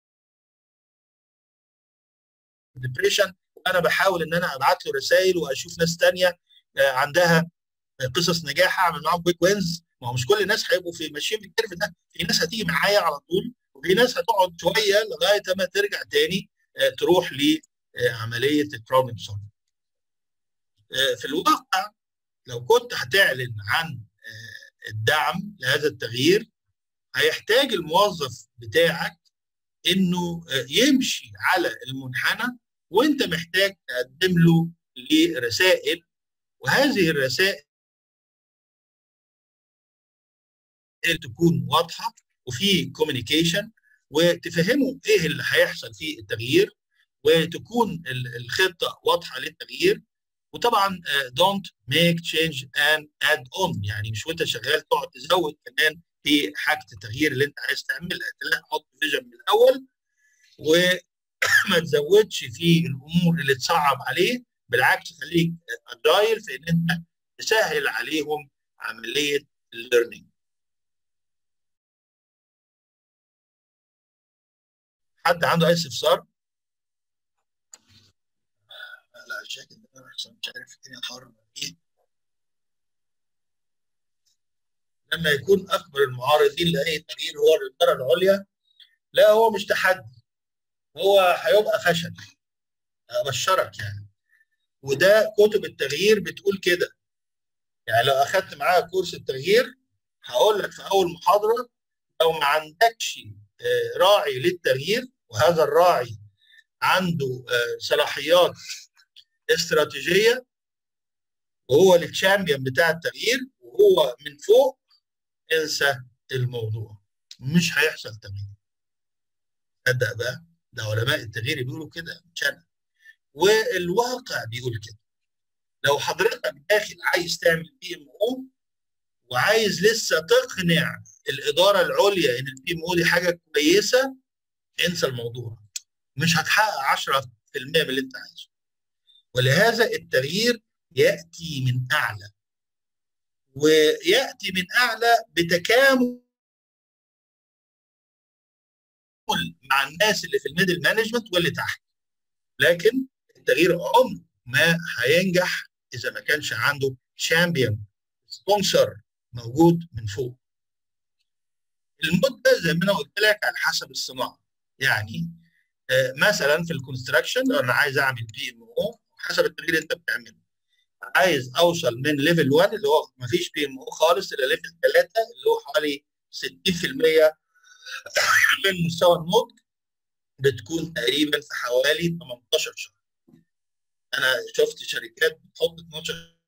الديبريشن وانا بحاول ان انا ابعت له رسائل واشوف ناس ثانيه عندها قصص نجاح اعمل معاهم كويك وينز ما هو مش كل الناس هيبقوا في ماشيين في الكيرف ده في ناس هتيجي معايا على طول وفي ناس هتقعد شويه لغايه ما ترجع تاني تروح لعمليه البروبلم سولفنج في الواقع لو كنت هتعلن عن الدعم لهذا التغيير هيحتاج الموظف بتاعك انه يمشي على المنحنى وانت محتاج تقدم له لرسائل وهذه الرسائل تكون واضحه وفي كوميونيكيشن وتفهموا ايه اللي هيحصل في التغيير وتكون الخطه واضحه للتغيير وطبعا دونت ميك تشينج اند اد اون يعني مش وانت شغال تقعد تزود كمان في حاجه التغيير اللي انت عايز تعملها لا حط فيجن من الاول وما تزودش في الامور اللي تصعب عليه بالعكس خليك اجايل في ان انت تسهل عليهم عمليه الليرنينج حد عنده اي استفسار؟ لا الجاكيت ده احسن مش عارف الدنيا حر ايه لما يكون اكبر المعارضين لاي تغيير هو الاداره العليا لا هو مش تحدي هو هيبقى فشل ابشرك يعني وده كتب التغيير بتقول كده يعني لو اخدت معايا كورس التغيير هقول لك في اول محاضره لو ما عندكش راعي للتغيير وهذا الراعي عنده صلاحيات استراتيجيه وهو التشامبيون بتاع التغيير وهو من فوق انسى الموضوع مش هيحصل تغيير صدق بقى ده علماء التغيير بيقولوا كده مش انا والواقع بيقول كده لو حضرتك داخل عايز تعمل بي ام او وعايز لسه تقنع الاداره العليا ان البي ام او دي حاجه كويسه انسى الموضوع مش هتحقق 10% من اللي انت عايزه ولهذا التغيير ياتي من اعلى وياتي من اعلى بتكامل مع الناس اللي في الميدل مانجمنت واللي تحت لكن التغيير عمره ما هينجح اذا ما كانش عنده شامبيون سبونسر موجود من فوق المده زي ما انا قلت لك على حسب الصناعه يعني آه مثلا في الكونستراكشن لو انا عايز اعمل بي ام او حسب التغيير اللي انت بتعمله عايز اوصل من ليفل 1 اللي هو ما فيش بي ام او خالص الى ليفل 3 اللي هو حوالي 60% من مستوى النضج بتكون تقريبا في حوالي 18 شهر انا شفت شركات بتحط 12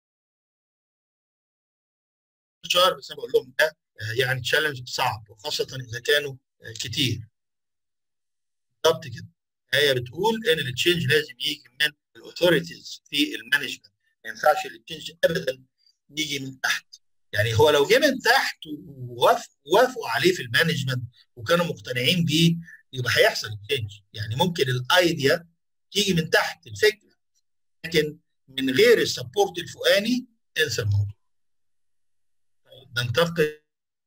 شهر بس انا بقول لهم ده يعني تشالنج صعب وخاصه اذا كانوا كتير بالظبط كده هي بتقول ان التشينج لازم يجي من الاوثوريتيز في المانجمنت ما ينفعش التشينج ابدا يجي من تحت يعني هو لو جه من تحت ووافقوا عليه في المانجمنت وكانوا مقتنعين بيه يبقى هيحصل تشينج يعني ممكن الايديا تيجي من تحت الفكره لكن من غير السبورت الفوقاني انسى الموضوع ننتقل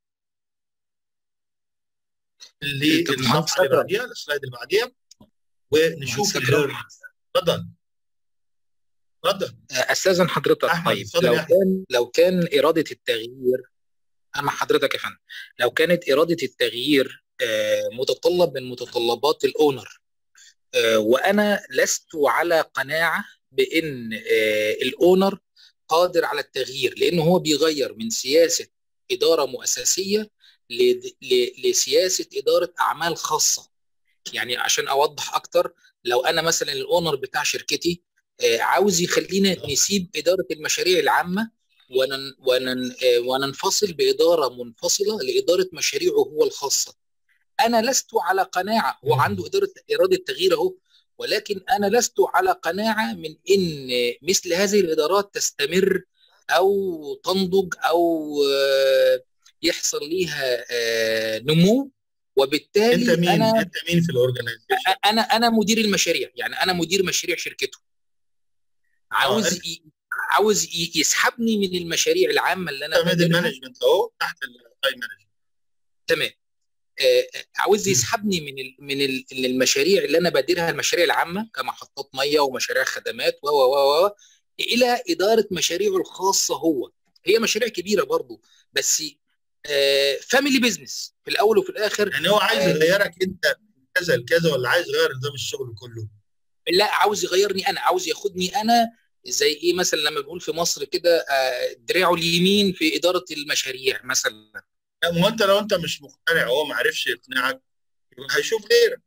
للصفحه اللي بعديها السلايد اللي بعديها ونشوف اتفضل اتفضل استاذن حضرتك طيب لو كان لو كان اراده التغيير اما حضرتك يا فندم لو كانت اراده التغيير متطلب من متطلبات الاونر وانا لست على قناعه بان الاونر قادر على التغيير لانه هو بيغير من سياسه اداره مؤسسيه لسياسه اداره اعمال خاصه يعني عشان اوضح اكتر لو انا مثلا الاونر بتاع شركتي عاوز يخلينا نسيب اداره المشاريع العامه ونن ونن وننفصل باداره منفصله لاداره مشاريعه هو الخاصه انا لست على قناعه هو عنده اداره اراده تغيير اهو ولكن انا لست على قناعه من ان مثل هذه الادارات تستمر او تنضج او يحصل ليها نمو وبالتالي انت مين انا انت مين في الاورجنايزيشن انا انا مدير المشاريع يعني انا مدير مشاريع شركته عاوز ي... عاوز ي... يسحبني من المشاريع العامه اللي انا ميدل مانجمنت اهو تحت الهاي مانجمنت تمام آه عاوز يسحبني من ال... من ال... المشاريع اللي انا باديرها المشاريع العامه كمحطات ميه ومشاريع خدمات و و و الى اداره مشاريعه الخاصه هو هي مشاريع كبيره برضه بس فاميلي بزنس في الاول وفي الاخر يعني هو عايز يغيرك انت كذا لكذا ولا عايز يغير نظام الشغل كله؟ لا عاوز يغيرني انا عاوز ياخدني انا زي ايه مثلا لما بنقول في مصر كده دراعه اليمين في اداره المشاريع مثلا لا ما انت لو انت مش مقتنع وهو ما عرفش يقنعك يبقى هيشوف غيرك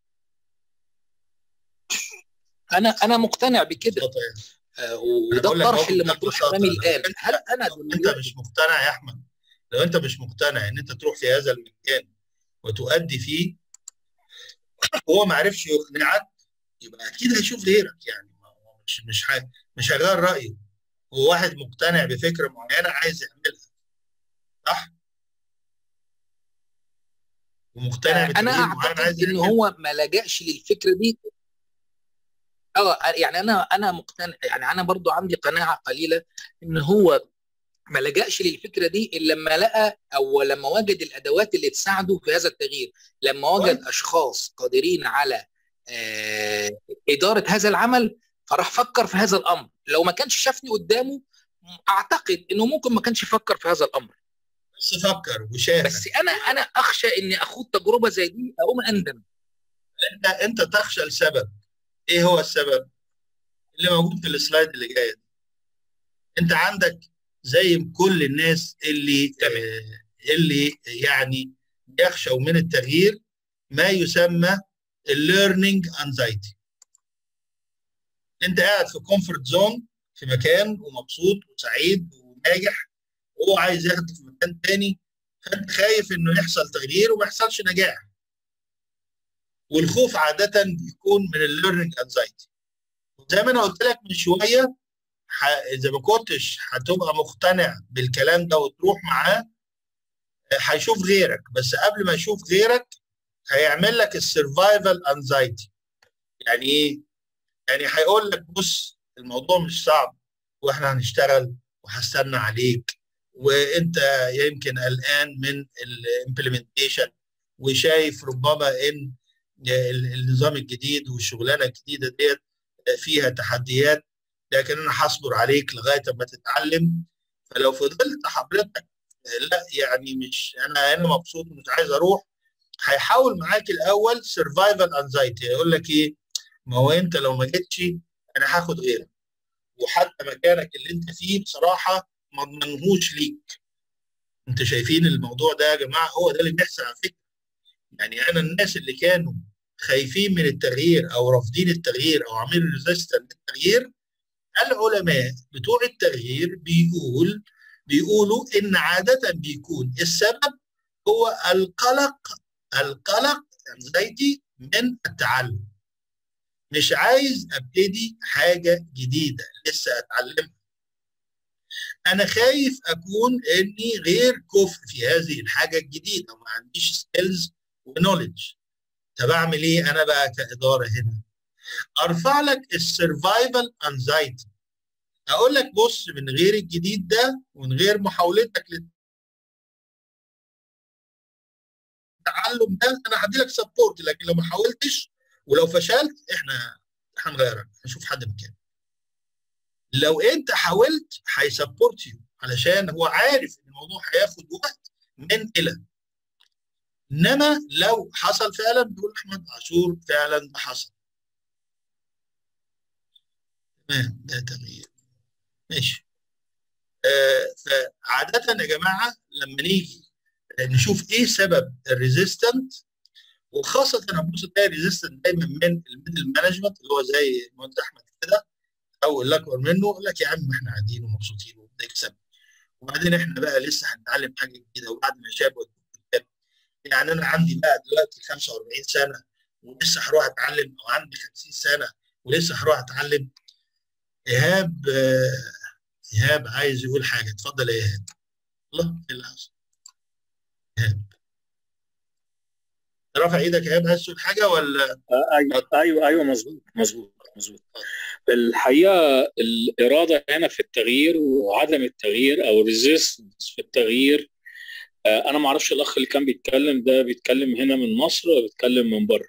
انا انا مقتنع بكده آه وده الطرح اللي مطروح امامي الان هل انا انت مش مقتنع يا احمد لو انت مش مقتنع ان انت تروح في هذا المكان وتؤدي فيه هو ما عرفش يقنعك يبقى اكيد هيشوف غيرك يعني مش مش حاجة مش هيغير رايه هو واحد مقتنع بفكره معينه عايز يعملها صح؟ ومقتنع انا اعتقد ان هو ما لجاش للفكره دي اه يعني انا انا مقتنع يعني انا برضو عندي قناعه قليله ان هو ما لجاش للفكره دي الا لما لقى او لما وجد الادوات اللي تساعده في هذا التغيير لما وجد اشخاص قادرين على آه اداره هذا العمل فراح فكر في هذا الامر لو ما كانش شافني قدامه اعتقد انه ممكن ما كانش يفكر في هذا الامر بس فكر وشاف بس انا انا اخشى اني اخوض تجربه زي دي اقوم اندم انت انت تخشى لسبب ايه هو السبب اللي موجود في السلايد اللي جايه دي انت عندك زي كل الناس اللي آه اللي يعني يخشوا من التغيير ما يسمى الليرنينج انزايتي انت قاعد في كومفورت زون في مكان ومبسوط وسعيد وناجح وهو عايز ياخده في مكان تاني فانت خايف انه يحصل تغيير وما يحصلش نجاح والخوف عاده بيكون من الليرنينج انزايتي زي ما انا قلت لك من شويه ح... اذا ما كنتش هتبقى مقتنع بالكلام ده وتروح معاه هيشوف غيرك بس قبل ما يشوف غيرك هيعمل لك السرفايفل انزايتي يعني ايه؟ يعني هيقول لك بص الموضوع مش صعب واحنا هنشتغل وهستنى عليك وانت يمكن قلقان من الامبلمنتيشن وشايف ربما ان النظام الجديد والشغلانه الجديده ديت فيها تحديات لكن انا هصبر عليك لغايه ما تتعلم فلو فضلت حضرتك لا يعني مش انا انا مبسوط ومش عايز اروح هيحاول معاك الاول سرفايفل انزايتي يقول لك ايه ما هو انت لو ما جيتش انا هاخد غيرك وحتى مكانك اللي انت فيه بصراحه ما اضمنهوش ليك انت شايفين الموضوع ده يا جماعه هو ده اللي بيحصل على فكره يعني انا الناس اللي كانوا خايفين من التغيير او رافضين التغيير او عاملين ريزيستنت للتغيير العلماء بتوع التغيير بيقول بيقولوا ان عاده بيكون السبب هو القلق القلق انزايتي من التعلم مش عايز ابتدي حاجه جديده لسه اتعلمها انا خايف اكون اني غير كفء في هذه الحاجه الجديده وما عنديش سكيلز ونولج طب اعمل ايه انا بقى كاداره هنا ارفع لك السرفايفل انزايتي اقول لك بص من غير الجديد ده ومن غير محاولتك للتعلم ده انا هدي لك سبورت لكن لو ما حاولتش ولو فشلت احنا هنغيرك هنشوف حد مكانك لو انت حاولت هيسبورت يو علشان هو عارف ان الموضوع هياخد وقت من الى انما لو حصل فعلا بيقول احمد عاشور فعلا ده حصل تمام ده تغيير ماشي آه فعادة يا جماعة لما نيجي نشوف ايه سبب الريزيستنت وخاصة هنبص تلاقي ريزيستنت دايما من الميدل مانجمنت اللي هو زي ما قلت احمد كده او اللي اكبر منه يقول لك يا عم احنا قاعدين ومبسوطين وبنكسب وبعدين احنا بقى لسه هنتعلم حاجه جديده وبعد ما شاب يعني انا عندي بقى دلوقتي 45 سنه ولسه هروح اتعلم او عندي 50 سنه ولسه هروح اتعلم ايهاب ايهاب عايز يقول حاجه اتفضل يا ايهاب الله ايه اللي حصل ايهاب رافع ايدك يا ايهاب عايز تقول حاجه ولا ايوه ايوه ايوه مظبوط مظبوط مظبوط الحقيقه الاراده هنا في التغيير وعدم التغيير او الريزيستنس في التغيير انا ما اعرفش الاخ اللي كان بيتكلم ده بيتكلم هنا من مصر ولا بيتكلم من بره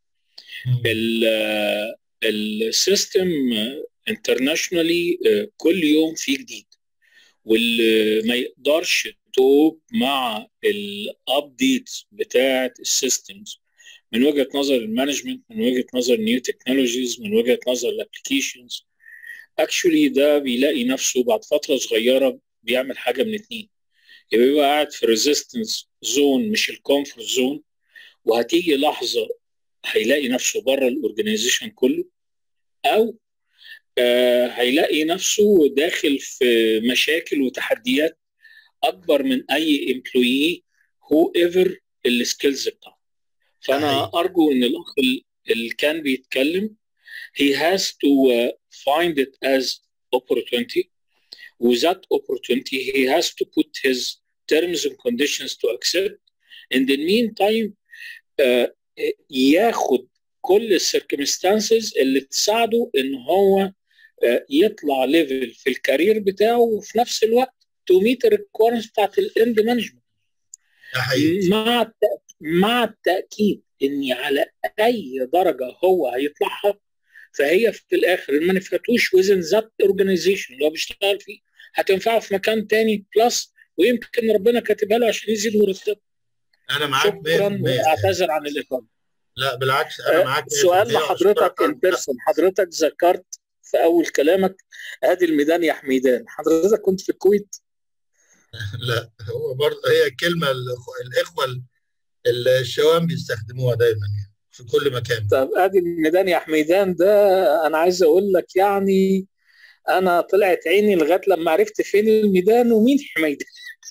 السيستم انترناشونالي كل يوم فيه جديد واللي ما يقدرش يتوب مع الابديتس بتاعه السيستمز من وجهه نظر المانجمنت من وجهه نظر نيو تكنولوجيز من وجهه نظر الابلكيشنز اكشولي ده بيلاقي نفسه بعد فتره صغيره بيعمل حاجه من اتنين يبقى بيبقى قاعد في ريزيستنس زون مش الكومفورت زون وهتيجي لحظه هيلاقي نفسه بره الاورجنايزيشن كله او آه هيلاقي نفسه داخل في مشاكل وتحديات اكبر من اي امبلوي هو ايفر السكيلز بتاعته فانا ارجو ان الاخ اللي كان بيتكلم he has to uh, find it as opportunity with that opportunity he has to put his terms and conditions to accept in the meantime uh, ياخد كل السيركمستانسز اللي تساعده ان هو uh, يطلع ليفل في الكارير بتاعه وفي نفس الوقت تو ميت الريكويرمنتس بتاعت الاند مانجمنت مع التأكيد مع التاكيد ان على اي درجه هو هيطلعها فهي في الاخر ما نفعتوش وزن ذات اورجانيزيشن اللي هو بيشتغل فيه هتنفعه في مكان تاني بلس ويمكن ربنا كاتبها له عشان يزيد مرتبه انا معاك شكرا واعتذر عن الاطاله لا بالعكس انا معاك سؤال لحضرتك ان بيرسون حضرتك ذكرت في اول كلامك ادي الميدان يا حميدان حضرتك كنت في الكويت لا هو برضه هي كلمه الاخوه الشوام بيستخدموها دايما يعني في كل مكان طب ادي الميدان يا حميدان ده انا عايز اقول لك يعني انا طلعت عيني لغايه لما عرفت فين الميدان ومين حميدان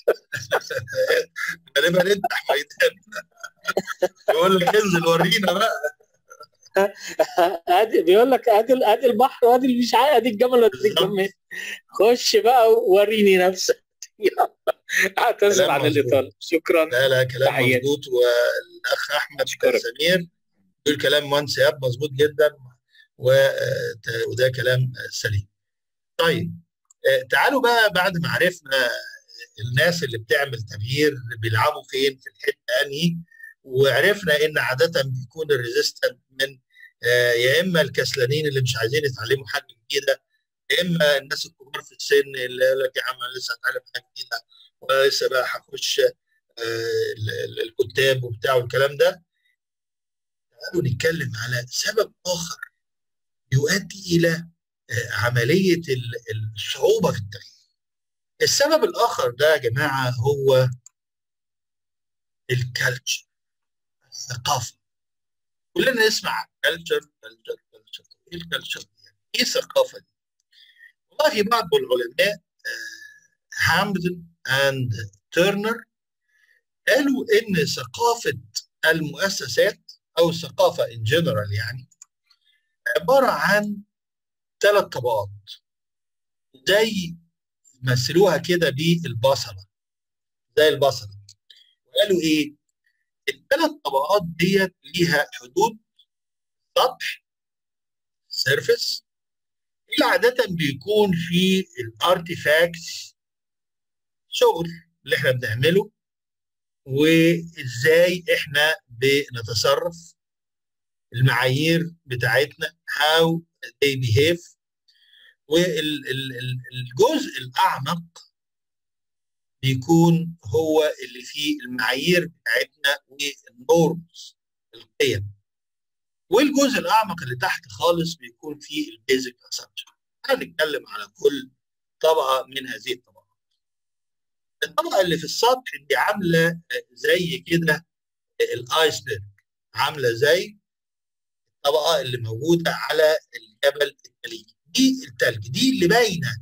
غالبا انت حميدان يقول لك انزل ورينا بقى ادي بيقول لك ادي ادي البحر وادي مش عارف ادي الجمل وادي الجمل خش بقى وريني نفسك اعتذر عن الاطاله شكرا لا لا كلام مظبوط والاخ احمد سمير بيقول كلام مهندس ايهاب مظبوط جدا وده كلام سليم طيب تعالوا بقى بعد ما عرفنا الناس اللي بتعمل تغيير بيلعبوا فين في الحته انهي وعرفنا ان عاده بيكون الريزيستنت من يا اما الكسلانين اللي مش عايزين يتعلموا حاجه جديده يا اما الناس الكبار في السن اللي يقول لك يا عم انا لسه هتعلم حاجه جديده ولسه بقى هخش الكتاب وبتاع والكلام ده تعالوا نتكلم على سبب اخر يؤدي الى عمليه الصعوبه في التغيير السبب الاخر ده يا جماعه هو الكالتشر الثقافه كلنا نسمع كالتشر كالتشر كالتشر ايه الكالتشر دي؟ ايه الثقافه دي؟ والله في بعض العلماء هامبدن اند تيرنر قالوا ان ثقافه المؤسسات او الثقافه ان جنرال يعني عباره عن ثلاث طبقات زي مثلوها كده بالبصله زي البصله وقالوا ايه الثلاث طبقات ديت ليها حدود سطح سيرفيس اللي عادة بيكون في الارتيفاكتس شغل اللي احنا بنعمله وازاي احنا بنتصرف المعايير بتاعتنا how they behave والجزء الاعمق بيكون هو اللي فيه المعايير بتاعتنا والنورمز القيم والجزء الاعمق اللي تحت خالص بيكون فيه البيزك اسامبشن هنتكلم على كل طبقه من هذه الطبقات الطبقه اللي في السطح دي عامله زي كده الايسبرج عامله زي الطبقه اللي موجوده على الجبل الثلجي دي الثلج دي اللي باينه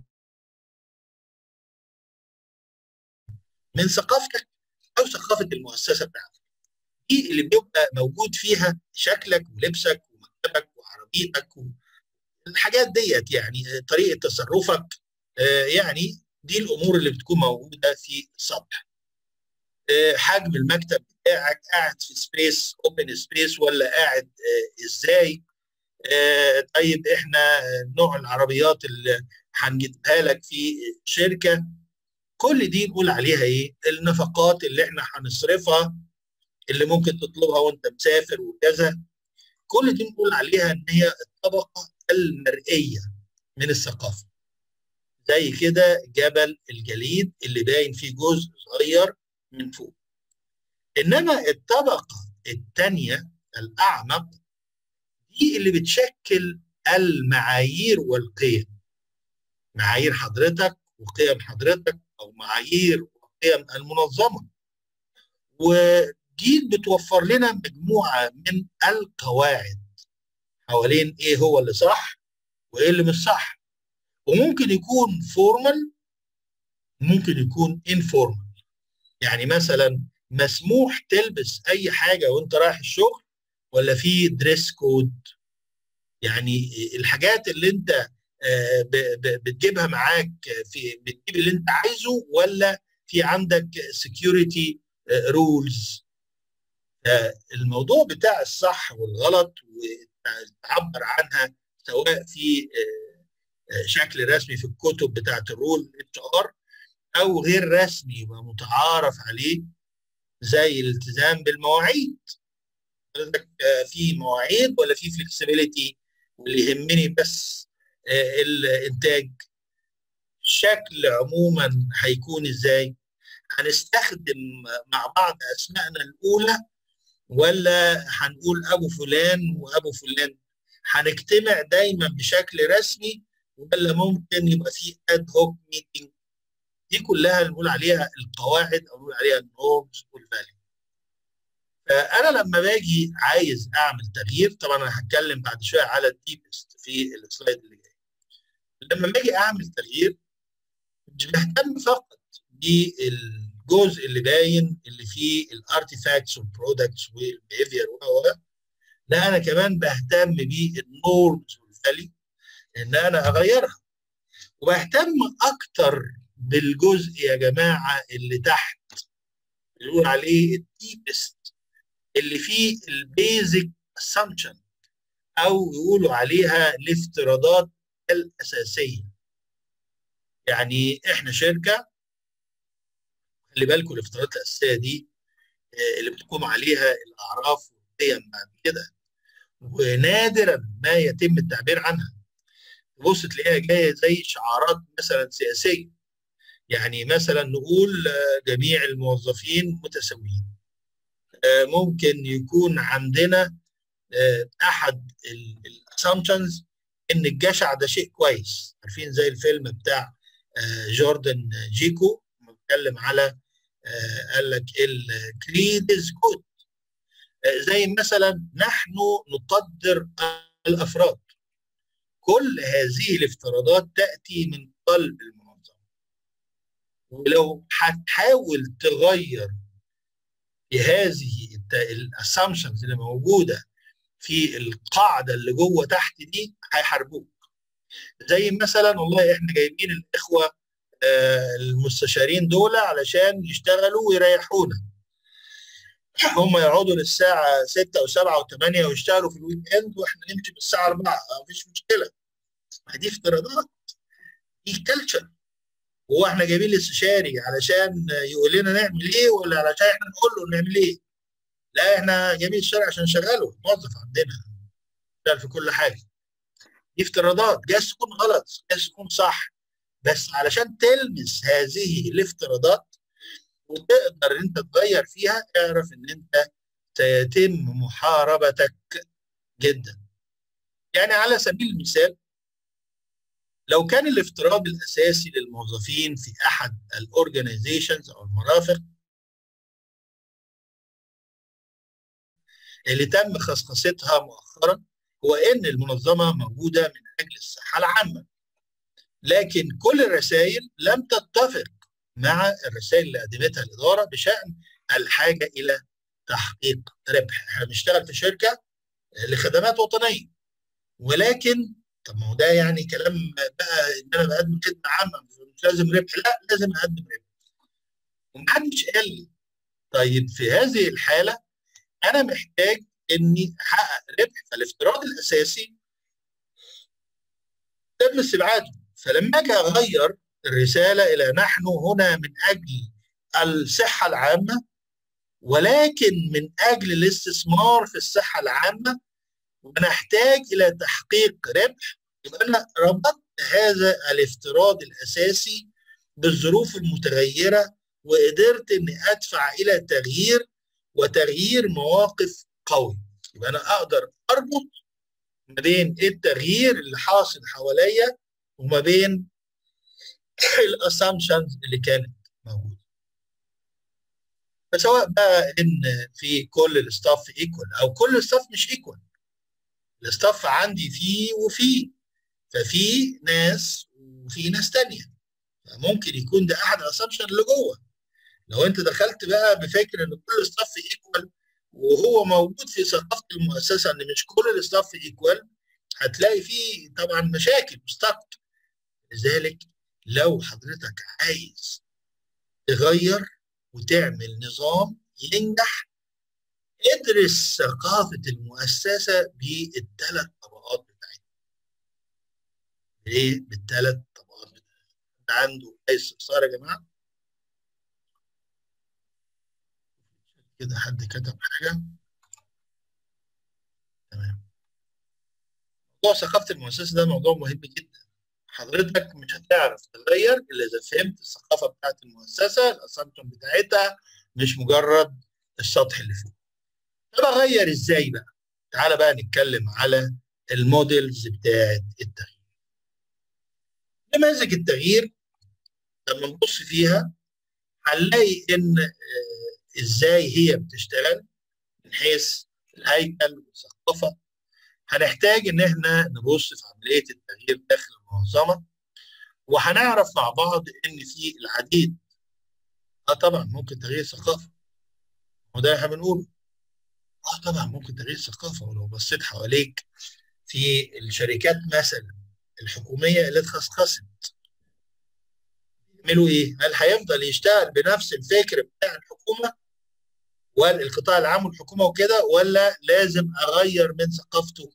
من ثقافتك او ثقافه المؤسسه بتاعتك دي اللي بيبقى موجود فيها شكلك ولبسك ومكتبك وعربيتك والحاجات ديت يعني طريقه تصرفك يعني دي الامور اللي بتكون موجوده في السطح حجم المكتب بتاعك قاعد في سبيس اوبن سبيس ولا قاعد ازاي طيب احنا نوع العربيات اللي هنجيبها لك في شركه كل دي نقول عليها ايه النفقات اللي احنا هنصرفها اللي ممكن تطلبها وانت مسافر وكذا كل دي نقول عليها ان هي الطبقه المرئيه من الثقافه زي كده جبل الجليد اللي باين فيه جزء صغير من فوق انما الطبقه الثانيه الاعمق دي اللي بتشكل المعايير والقيم معايير حضرتك وقيم حضرتك او معايير وقيم المنظمه ودي بتوفر لنا مجموعه من القواعد حوالين ايه هو اللي صح وايه اللي مش صح وممكن يكون فورمال ممكن يكون انفورمال يعني مثلا مسموح تلبس اي حاجه وانت رايح الشغل ولا في دريس كود يعني الحاجات اللي انت بتجيبها معاك في بتجيب اللي انت عايزه ولا في عندك سكيورتي رولز الموضوع بتاع الصح والغلط وتعبر عنها سواء في شكل رسمي في الكتب بتاعت الرول اتش ار او غير رسمي ومتعارف عليه زي الالتزام بالمواعيد في مواعيد ولا في فلكسبيليتي واللي يهمني بس الانتاج الشكل عموما هيكون ازاي هنستخدم مع بعض اسمائنا الاولى ولا هنقول ابو فلان وابو فلان هنجتمع دايما بشكل رسمي ولا ممكن يبقى في اد هوك ميتنج دي كلها نقول عليها القواعد او نقول عليها النورمز والفاليو فانا لما باجي عايز اعمل تغيير طبعا انا هتكلم بعد شويه على الديبست في السلايد اللي جاي لما باجي اعمل تغيير مش بهتم فقط بالجزء اللي باين اللي فيه الارتيفاكتس والبرودكتس والبيهيفير و لا انا كمان بهتم بالنورمز والفاليو ان انا اغيرها وبهتم اكتر بالجزء يا جماعه اللي تحت اللي بنقول عليه الديبست اللي فيه البيزك اسامبشن او يقولوا عليها الافتراضات الاساسيه يعني احنا شركه خلي بالكم الافتراضات الاساسيه دي اللي بتقوم عليها الاعراف والقيم بعد كده ونادرا ما يتم التعبير عنها تبص تلاقيها جايه زي شعارات مثلا سياسيه يعني مثلا نقول جميع الموظفين متساويين ممكن يكون عندنا احد الاسامبشنز ان الجشع ده شيء كويس عارفين زي الفيلم بتاع جوردن جيكو بيتكلم على قال لك الكريد از جود زي مثلا نحن نقدر الافراد كل هذه الافتراضات تاتي من قلب المنظمه ولو هتحاول تغير في هذه الاسامبشنز اللي موجوده في القاعده اللي جوه تحت دي هيحاربوك زي مثلا والله احنا جايبين الاخوه آه المستشارين دول علشان يشتغلوا ويريحونا هم يقعدوا للساعة 6 و7 و8 ويشتغلوا في الويك اند واحنا نمشي بالساعة 4 مفيش مشكلة دي افتراضات دي كلتشر هو احنا جايبين الاستشاري علشان يقول لنا نعمل ايه ولا علشان احنا نقول له نعمل ايه؟ لا احنا جايبين الشارع عشان نشغله موظف عندنا شغال في كل حاجه دي افتراضات جايز تكون غلط جايز تكون صح بس علشان تلمس هذه الافتراضات وتقدر ان انت تغير فيها اعرف ان انت سيتم محاربتك جدا يعني على سبيل المثال لو كان الافتراض الاساسي للموظفين في احد الاورجنايزيشنز او المرافق اللي تم خصخصتها مؤخرا هو ان المنظمه موجوده من اجل الصحه العامه لكن كل الرسائل لم تتفق مع الرسائل اللي قدمتها الاداره بشان الحاجه الى تحقيق ربح احنا بنشتغل في شركه لخدمات وطنيه ولكن طب ما هو ده يعني كلام بقى ان انا بقدم خدمه عامه مش لازم ربح لا لازم اقدم ربح ومحدش قال لي طيب في هذه الحاله انا محتاج اني احقق ربح فالافتراض الاساسي تم استبعاده فلما اجي اغير الرساله الى نحن هنا من اجل الصحه العامه ولكن من اجل الاستثمار في الصحه العامه ونحتاج الى تحقيق ربح يبقى انا ربطت هذا الافتراض الاساسي بالظروف المتغيره وقدرت اني ادفع الى تغيير وتغيير مواقف قوي يبقى انا اقدر اربط ما بين التغيير اللي حاصل حواليا وما بين الاسامبشنز اللي كانت موجوده فسواء بقى ان في كل الستاف ايكوال او كل الستاف مش ايكوال الستاف عندي فيه وفيه ففي ناس وفي ناس تانية فممكن يكون ده احد الاسامبشن اللي جوه لو انت دخلت بقى بفكر ان كل ستاف ايكوال وهو موجود في ثقافه المؤسسه ان مش كل الستاف ايكوال هتلاقي فيه طبعا مشاكل مستقبل لذلك لو حضرتك عايز تغير وتعمل نظام ينجح ادرس ثقافة المؤسسة بالثلاث طبقات بتاعتها. ليه؟ بالثلاث طبقات بتاعتها. عنده أي استفسار يا جماعة؟ كده حد كتب حاجة؟ تمام. موضوع ثقافة المؤسسة ده موضوع مهم جدا. حضرتك مش هتعرف تغير الا اذا فهمت الثقافه بتاعت المؤسسه الاسامبشن بتاعتها مش مجرد السطح اللي فوق طب اغير ازاي بقى تعالى بقى نتكلم على الموديلز بتاعت التغيير نماذج التغيير لما نبص فيها هنلاقي ان ازاي هي بتشتغل من حيث الهيكل والثقافه هنحتاج ان احنا نبص في عمليه التغيير داخل المنظمه وهنعرف مع بعض ان في العديد اه طبعا ممكن تغيير ثقافه وده احنا بنقوله اه طبعا ممكن تغيير ثقافه ولو بصيت حواليك في الشركات مثلا الحكوميه اللي اتخصخصت يعملوا ايه؟ هل هيفضل يشتغل بنفس الفكر بتاع الحكومه والقطاع العام والحكومه وكده ولا لازم اغير من ثقافته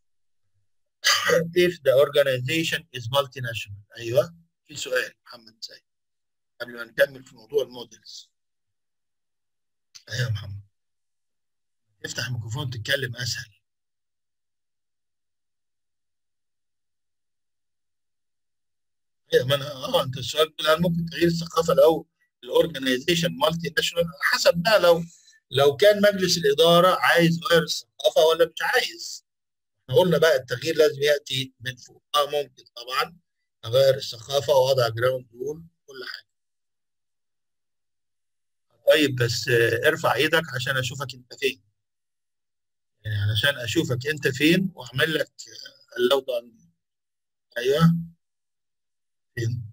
if the organization is multinational ايوه في سؤال محمد سيد قبل ما نكمل في موضوع المودلز ايوه يا محمد افتح الميكروفون تتكلم اسهل ايوه ما انا اه انت السؤال بتقول هل ممكن تغيير الثقافه لو الاورجنايزيشن مالتي ناشونال حسب بقى لو لو كان مجلس الاداره عايز يغير الثقافه ولا مش عايز احنا قلنا بقى التغيير لازم ياتي من فوق اه ممكن طبعا اغير الثقافه واضع جراوند رول كل حاجه طيب بس ارفع ايدك عشان اشوفك انت فين يعني علشان اشوفك انت فين واعمل لك اللوضه عندي ايوه فين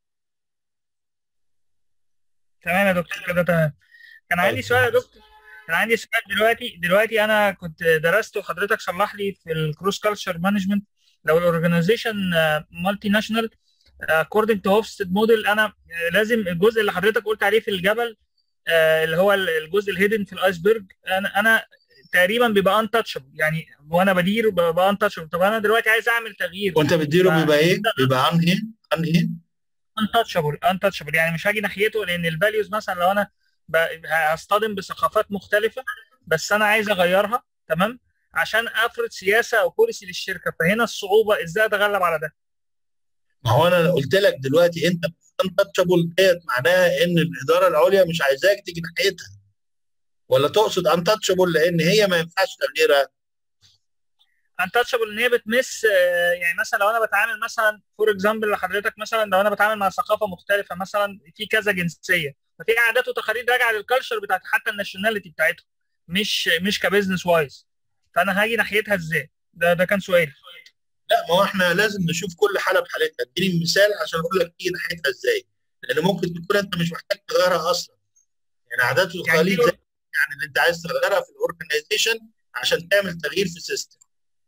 تمام يا دكتور كده تمام كان عندي سؤال يا دكتور كان عندي سؤال دلوقتي دلوقتي انا كنت درست وحضرتك صلح لي في الكروس كلتشر مانجمنت لو الاورجنايزيشن مالتي ناشونال اكوردنج تو هوفستد موديل انا لازم الجزء اللي حضرتك قلت عليه في الجبل اللي هو الجزء الهيدن في الايسبرج انا انا تقريبا بيبقى انتشبل يعني وانا بدير ببقى انتشبل طب انا دلوقتي عايز اعمل تغيير وانت بتديره بيبقى ايه؟ بيبقى عن ايه؟ عن ايه؟ انتشبل انتشبل يعني مش هاجي ناحيته لان الفاليوز مثلا لو انا هصطدم بثقافات مختلفه بس انا عايز اغيرها تمام عشان افرض سياسه او بوليسي للشركه فهنا الصعوبه ازاي اتغلب على ده ما هو انا قلت لك دلوقتي انت انتشبل ديت معناها ان الاداره العليا مش عايزاك تيجي ناحيتها ولا تقصد انتشبل لان هي ما ينفعش تغييرها انتشبل ان هي بتمس يعني مثلا لو انا بتعامل مثلا فور اكزامبل لحضرتك مثلا لو انا بتعامل مع ثقافه مختلفه مثلا في كذا جنسيه ففي عادات وتقاليد راجعه للكالتشر بتاعت حتى الناشوناليتي بتاعتهم مش مش كبزنس وايز فانا هاجي ناحيتها ازاي؟ ده ده كان سؤالي لا ما هو احنا لازم نشوف كل حاله بحالتها اديني مثال عشان اقول لك تيجي ناحيتها ازاي لان ممكن تكون انت مش محتاج تغيرها اصلا يعني عادات وتقاليد يعني, يعني اللي انت عايز تغيرها في الاورجنايزيشن عشان تعمل تغيير في السيستم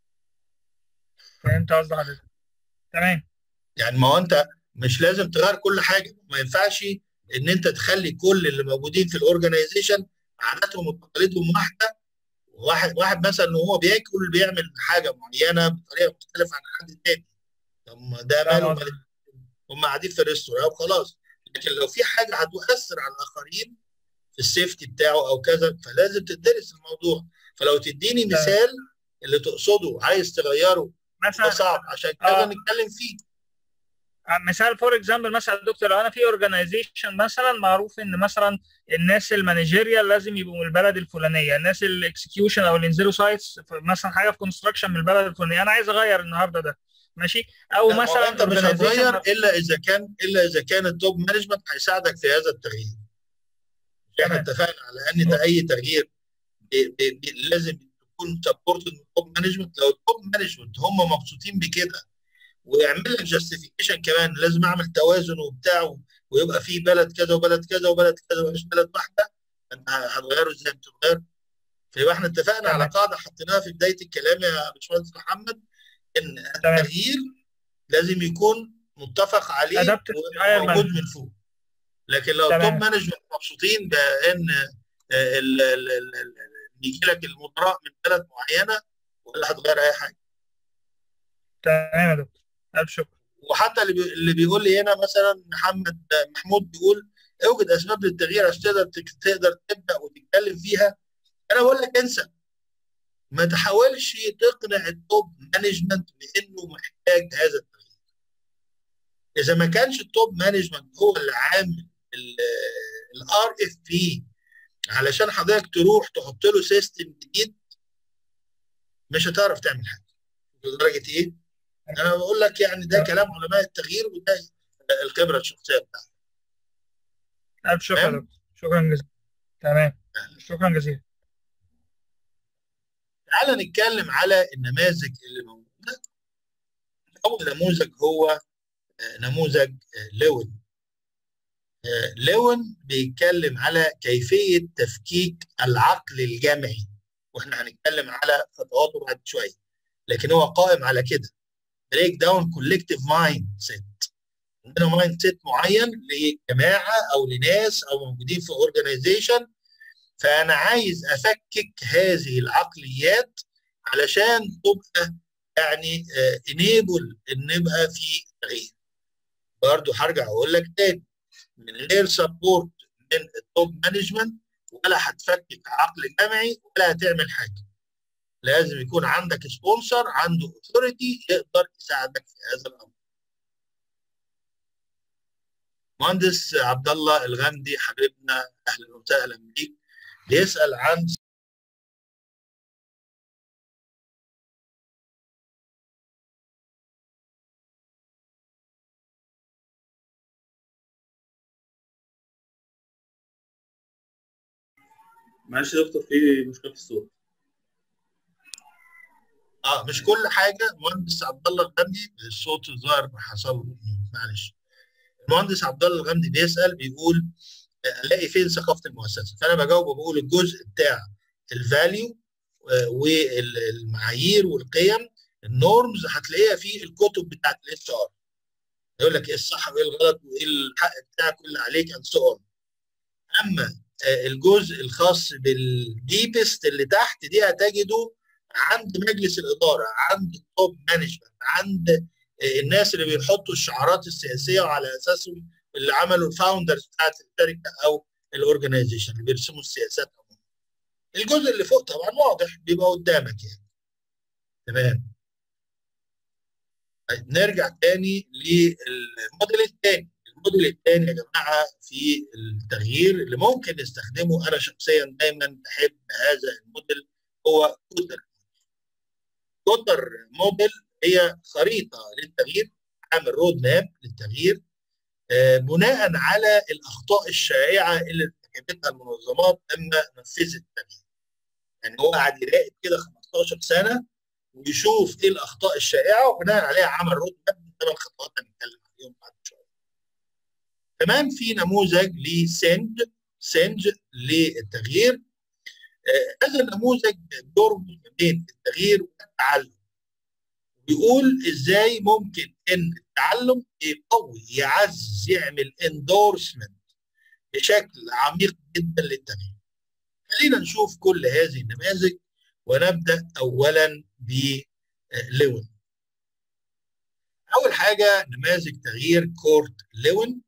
فهمت قصدي حضرتك تمام يعني ما هو انت مش لازم تغير كل حاجه ما ينفعش ان انت تخلي كل اللي موجودين في الاورجنايزيشن عاداتهم وتقاليدهم واحده واحد واحد مثلا وهو بياكل بيعمل حاجه معينه بطريقه مختلفه عن حد تاني طب ده ماله هم قاعدين في الريستوران وخلاص لكن لو في حاجه هتؤثر على الاخرين في السيفتي بتاعه او كذا فلازم تدرس الموضوع فلو تديني مثال اللي تقصده عايز تغيره مثلا صعب عشان كذا آه. نتكلم فيه مثال فور اكزامبل مثلا دكتور لو انا في اورجانيزيشن مثلا معروف ان مثلا الناس المانجيريال لازم يبقوا من البلد الفلانيه الناس الاكسكيوشن او اللي ينزلوا سايتس مثلا حاجه في كونستراكشن من البلد الفلانيه انا عايز اغير النهارده ده ماشي او مثلا انت مش هتغير الا اذا كان الا اذا كان التوب مانجمنت هيساعدك في هذا التغيير احنا اتفقنا على ان ده اي تغيير بي بي بي لازم تكون سبورتد من التوب مانجمنت لو التوب مانجمنت هم مبسوطين بكده ويعمل لك جاستيفيكيشن كمان لازم اعمل توازن وبتاع ويبقى في بلد كذا وبلد كذا وبلد كذا مش بلد واحده انت هتغيره ازاي بتغير فيبقى احنا اتفقنا على قاعده حطيناها في بدايه الكلام يا باشمهندس محمد ان التغيير لازم يكون متفق عليه وموجود من فوق لكن لو التوب مانجمنت مبسوطين بان يجي لك المدراء من بلد معينه ولا هتغير اي حاجه تمام يا دكتور الف شكر وحتى اللي, بي... اللي بيقول لي هنا مثلا محمد محمود بيقول اوجد اسباب للتغيير عشان تقدر تقدر تبدا وتتكلم فيها انا بقول لك انسى ما تحاولش تقنع التوب مانجمنت بانه محتاج هذا التغيير اذا ما كانش التوب مانجمنت هو اللي عامل الار اف بي علشان حضرتك تروح تحط له سيستم جديد مش هتعرف تعمل حاجه لدرجه ايه؟ انا بقول لك يعني ده كلام علماء التغيير وده الخبره الشخصيه بتاعتي. الف شكرا شكرا جزيلا تمام شكرا جزيلا. تعال نتكلم على النماذج اللي موجوده. اول نموذج هو نموذج لون. لون بيتكلم على كيفيه تفكيك العقل الجمعي واحنا هنتكلم على خطواته بعد شويه لكن هو قائم على كده بريك داون كولكتيف مايند سيت عندنا مايند سيت معين لجماعه او لناس او موجودين في اورجانيزيشن فانا عايز افكك هذه العقليات علشان تبقى يعني انيبل ان يبقى في تغيير برضه هرجع اقول لك تاني من غير سبورت من التوب مانجمنت ولا هتفكك عقل جمعي ولا هتعمل حاجه لازم يكون عندك سبونسر عنده اوثوريتي يقدر يساعدك في هذا الامر مهندس عبد الله الغامدي حبيبنا اهلا وسهلا بيك بيسال عن معلش يا دكتور في مشكله في الصوت اه مش كل حاجه مهندس عبد الله الغامدي الصوت الظاهر حصل معلش المهندس عبد الله الغامدي بيسال بيقول الاقي فين ثقافه المؤسسه فانا بجاوبه بقول الجزء بتاع الفاليو والمعايير والقيم النورمز هتلاقيها في الكتب بتاعت الاتش ار يقول لك ايه الصح وايه الغلط وايه الحق بتاعك واللي عليك اند سو اون اما الجزء الخاص بالديبست اللي تحت دي هتجده عند مجلس الاداره عند التوب مانجمنت عند الناس اللي بيحطوا الشعارات السياسيه وعلى اساسهم اللي عملوا الفاوندرز بتاعت الشركه او الاورجنايزيشن اللي بيرسموا السياسات عموما. الجزء اللي فوق طبعا واضح بيبقى قدامك يعني. تمام. طيب نرجع تاني للموديل الثاني، الموديل الثاني يا جماعه في التغيير اللي ممكن نستخدمه انا شخصيا دايما بحب هذا الموديل هو كوتر كوتر موديل هي خريطه للتغيير عامل رود ماب للتغيير آه بناء على الاخطاء الشائعه اللي ارتكبتها المنظمات لما نفذت التغيير. يعني هو قاعد يراقب كده 15 سنه ويشوف ايه الاخطاء الشائعه وبناء عليها عمل رود ماب من ثمان خطوات هنتكلم عليهم بعد شويه. كمان في نموذج لسنج سنج للتغيير آه هذا النموذج بيربط بين التغيير والتعلم بيقول ازاي ممكن ان التعلم يقوي يعزز يعمل اندورسمنت بشكل عميق جدا للتغيير خلينا نشوف كل هذه النماذج ونبدا اولا بلون اول حاجه نماذج تغيير كورت لون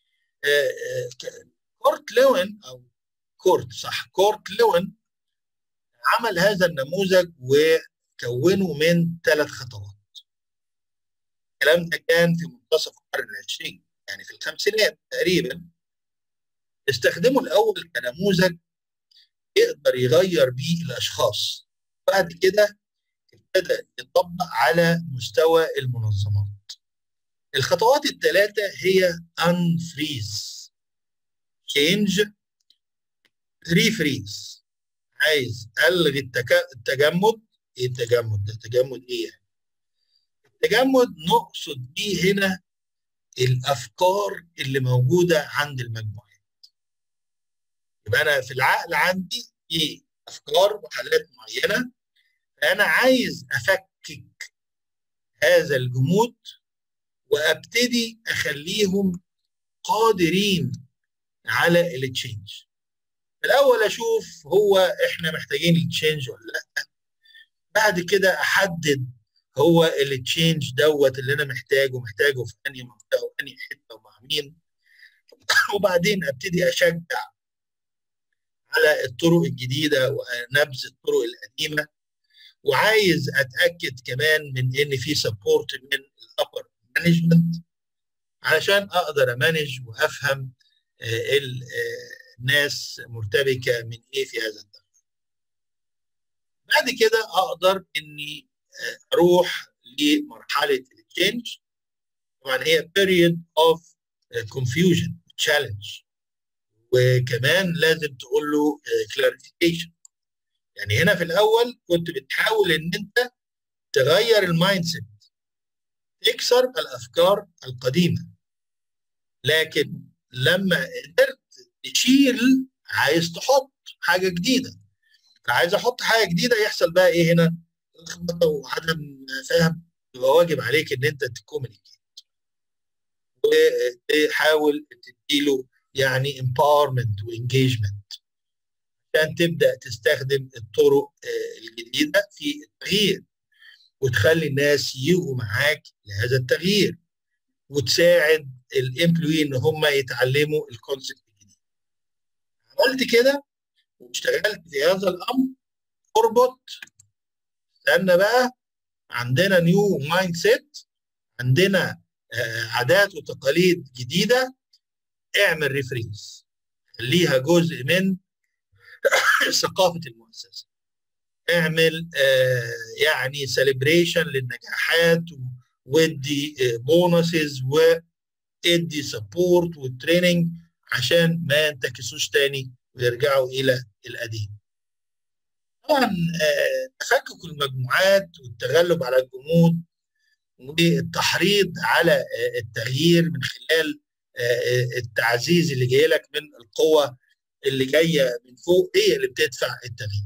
كورت لون او كورت صح كورت لون عمل هذا النموذج وكونه من ثلاث خطوات الكلام ده كان في منتصف القرن العشرين يعني في الخمسينات تقريبا استخدمه الاول كنموذج يقدر يغير بيه الاشخاص بعد كده وابتدى يطبق على مستوى المنظمات الخطوات الثلاثة هي unfreeze change refreeze عايز الغي التك... التجمد ايه التجمد ده تجمد ايه يعني التجمد نقصد بيه هنا الافكار اللي موجوده عند المجموعات يبقى انا في العقل عندي في افكار وحالات معينه فانا عايز افكك هذا الجمود وابتدي اخليهم قادرين على التشينج الاول اشوف هو احنا محتاجين التشينج ولا لا بعد كده احدد هو التشينج دوت اللي انا محتاجه محتاجه في انهي منطقه وانهي حته ومع مين وبعدين ابتدي اشجع على الطرق الجديده ونبذ الطرق القديمه وعايز اتاكد كمان من ان في سبورت من الابر مانجمنت علشان اقدر امانج وافهم الناس مرتبكه من ايه في هذا الدرس بعد كده اقدر اني اروح لمرحله التشينج طبعا هي period of confusion challenge وكمان لازم تقول له clarification يعني هنا في الاول كنت بتحاول ان انت تغير المايند سيت تكسر الافكار القديمه لكن لما قدرت تشيل عايز تحط حاجه جديده عايز احط حاجه جديده يحصل بقى ايه هنا لخبطه وعدم فهم يبقى واجب عليك ان انت تكومينيكيت وتحاول تديله يعني empowerment وانجيجمنت عشان تبدا تستخدم الطرق الجديده في التغيير وتخلي الناس يجوا معاك لهذا التغيير وتساعد الامبلوي ان هم يتعلموا الكونسيبت الجديد عملت كده واشتغلت في هذا الامر اربط استنى بقى عندنا نيو مايند سيت عندنا عادات وتقاليد جديده اعمل ريفريز خليها جزء من ثقافه المؤسسه اعمل آه يعني سيلبريشن للنجاحات وادي بونسز وادي سبورت وتريننج عشان ما ينتكسوش تاني ويرجعوا الى القديم. طبعا آه تفكك المجموعات والتغلب على الجمود والتحريض على آه التغيير من خلال التعزيز اللي جاي لك من القوة اللي جاية من فوق هي اللي بتدفع التغيير.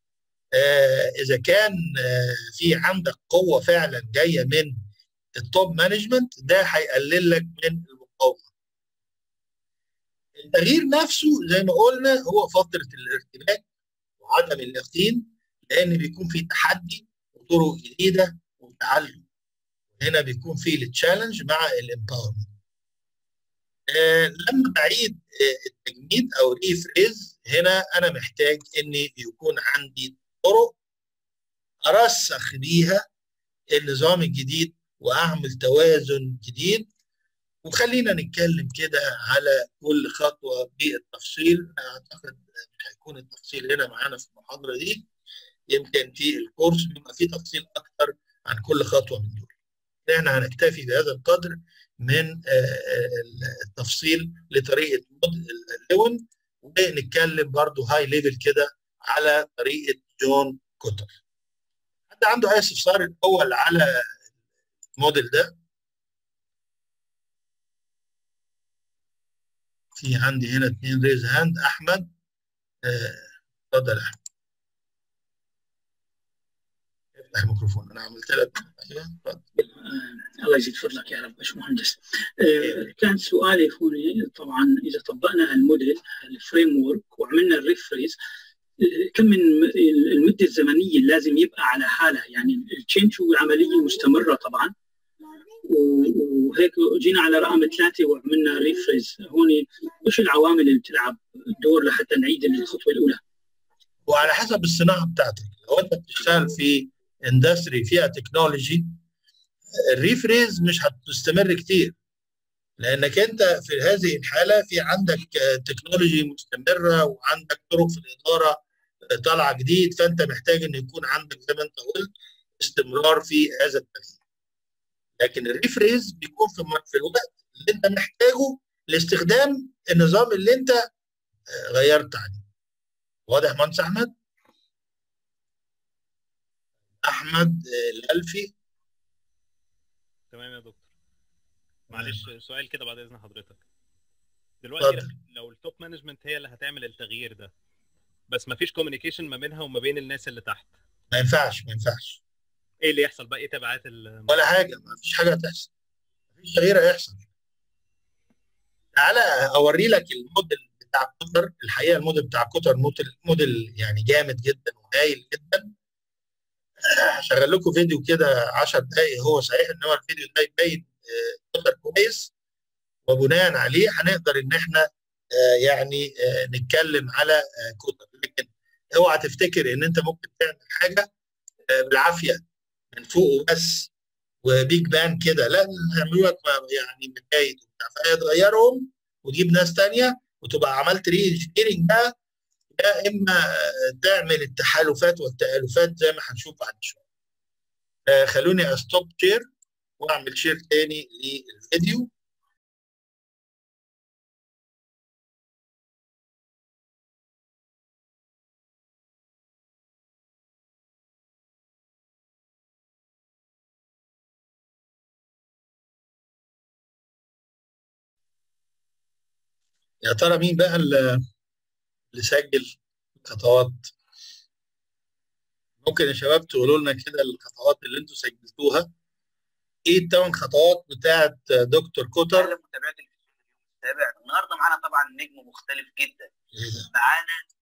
اذا كان في عندك قوه فعلا جايه من التوب مانجمنت ده هيقلل لك من المقاومه التغيير نفسه زي ما قلنا هو فتره الارتباك وعدم اليقين لان بيكون في تحدي وطرق جديده وتعلم هنا بيكون في التشالنج مع الامباورمنت آه لما بعيد آه التجميد او ريفريز هنا انا محتاج ان يكون عندي طرق ارسخ بيها النظام الجديد واعمل توازن جديد وخلينا نتكلم كده على كل خطوه بالتفصيل اعتقد مش هيكون التفصيل هنا معانا في المحاضره دي يمكن في الكورس بيبقى فيه تفصيل اكتر عن كل خطوه من دول احنا هنكتفي بهذا القدر من التفصيل لطريقه اللون ونتكلم برضو هاي ليفل كده على طريقه جون كوتر حد عنده اي استفسار الاول على الموديل ده في عندي هنا اثنين ريز هاند احمد اتفضل آه. احمد افتح الميكروفون انا عملت لك الله يزيد فضلك يا رب باشمهندس آه كان سؤالي هنا طبعا اذا طبقنا الموديل الفريم ورك وعملنا الريفريز كم من المده الزمنيه اللي لازم يبقى على حالها يعني التشينج هو عمليه مستمره طبعا وهيك جينا على رقم ثلاثه وعملنا ريفريز هون وش العوامل اللي بتلعب دور لحتى نعيد الخطوه الاولى؟ وعلى حسب الصناعه بتاعتك لو انت بتشتغل في اندستري فيها تكنولوجي الريفريز مش هتستمر كتير لانك انت في هذه الحاله في عندك تكنولوجي مستمره وعندك طرق في الاداره طالعه جديد فانت محتاج ان يكون عندك زي ما انت قلت استمرار في هذا التغيير لكن الريفريز بيكون في في الوقت اللي انت محتاجه لاستخدام النظام اللي انت غيرت عليه واضح مهندس احمد احمد الالفي تمام يا دكتور معلش سؤال كده بعد اذن حضرتك دلوقتي اتفضل. لو التوب مانجمنت هي اللي هتعمل التغيير ده بس ما فيش كوميونيكيشن ما بينها وما بين الناس اللي تحت ما ينفعش ما ينفعش ايه اللي يحصل بقى ايه تبعات ال ولا حاجه ما فيش حاجه هتحصل ما فيش تغيير هيحصل تعالى اوري لك الموديل بتاع كوتر الحقيقه الموديل بتاع كوتر موديل موديل يعني جامد جدا وهايل جدا هشغل لكم فيديو كده 10 دقائق هو صحيح ان هو الفيديو ده يبين آه، كوتر كويس وبناء عليه هنقدر ان احنا آه، يعني آه، نتكلم على آه، كوتر لكن اوعى تفتكر ان انت ممكن تعمل حاجه آه، بالعافيه من فوق وبس وبيج بان كده لا هيعملوا لك يعني مكايد وبتاع فهيتغيرهم وتجيب ناس تانية وتبقى عملت ري انجينيرنج بقى يا اما تعمل التحالفات والتالفات زي ما هنشوف بعد شويه. آه، خلوني استوب شير واعمل شير تاني للفيديو يا ترى مين بقى اللي اللي سجل الخطوات ممكن يا شباب تقولوا لنا كده الخطوات اللي انتوا سجلتوها ايه الثمان خطوات بتاعت دكتور كوتر اهلا متابعي تلفزيون اليوم السابع النهارده معانا طبعا نجم مختلف جدا ايه ده معانا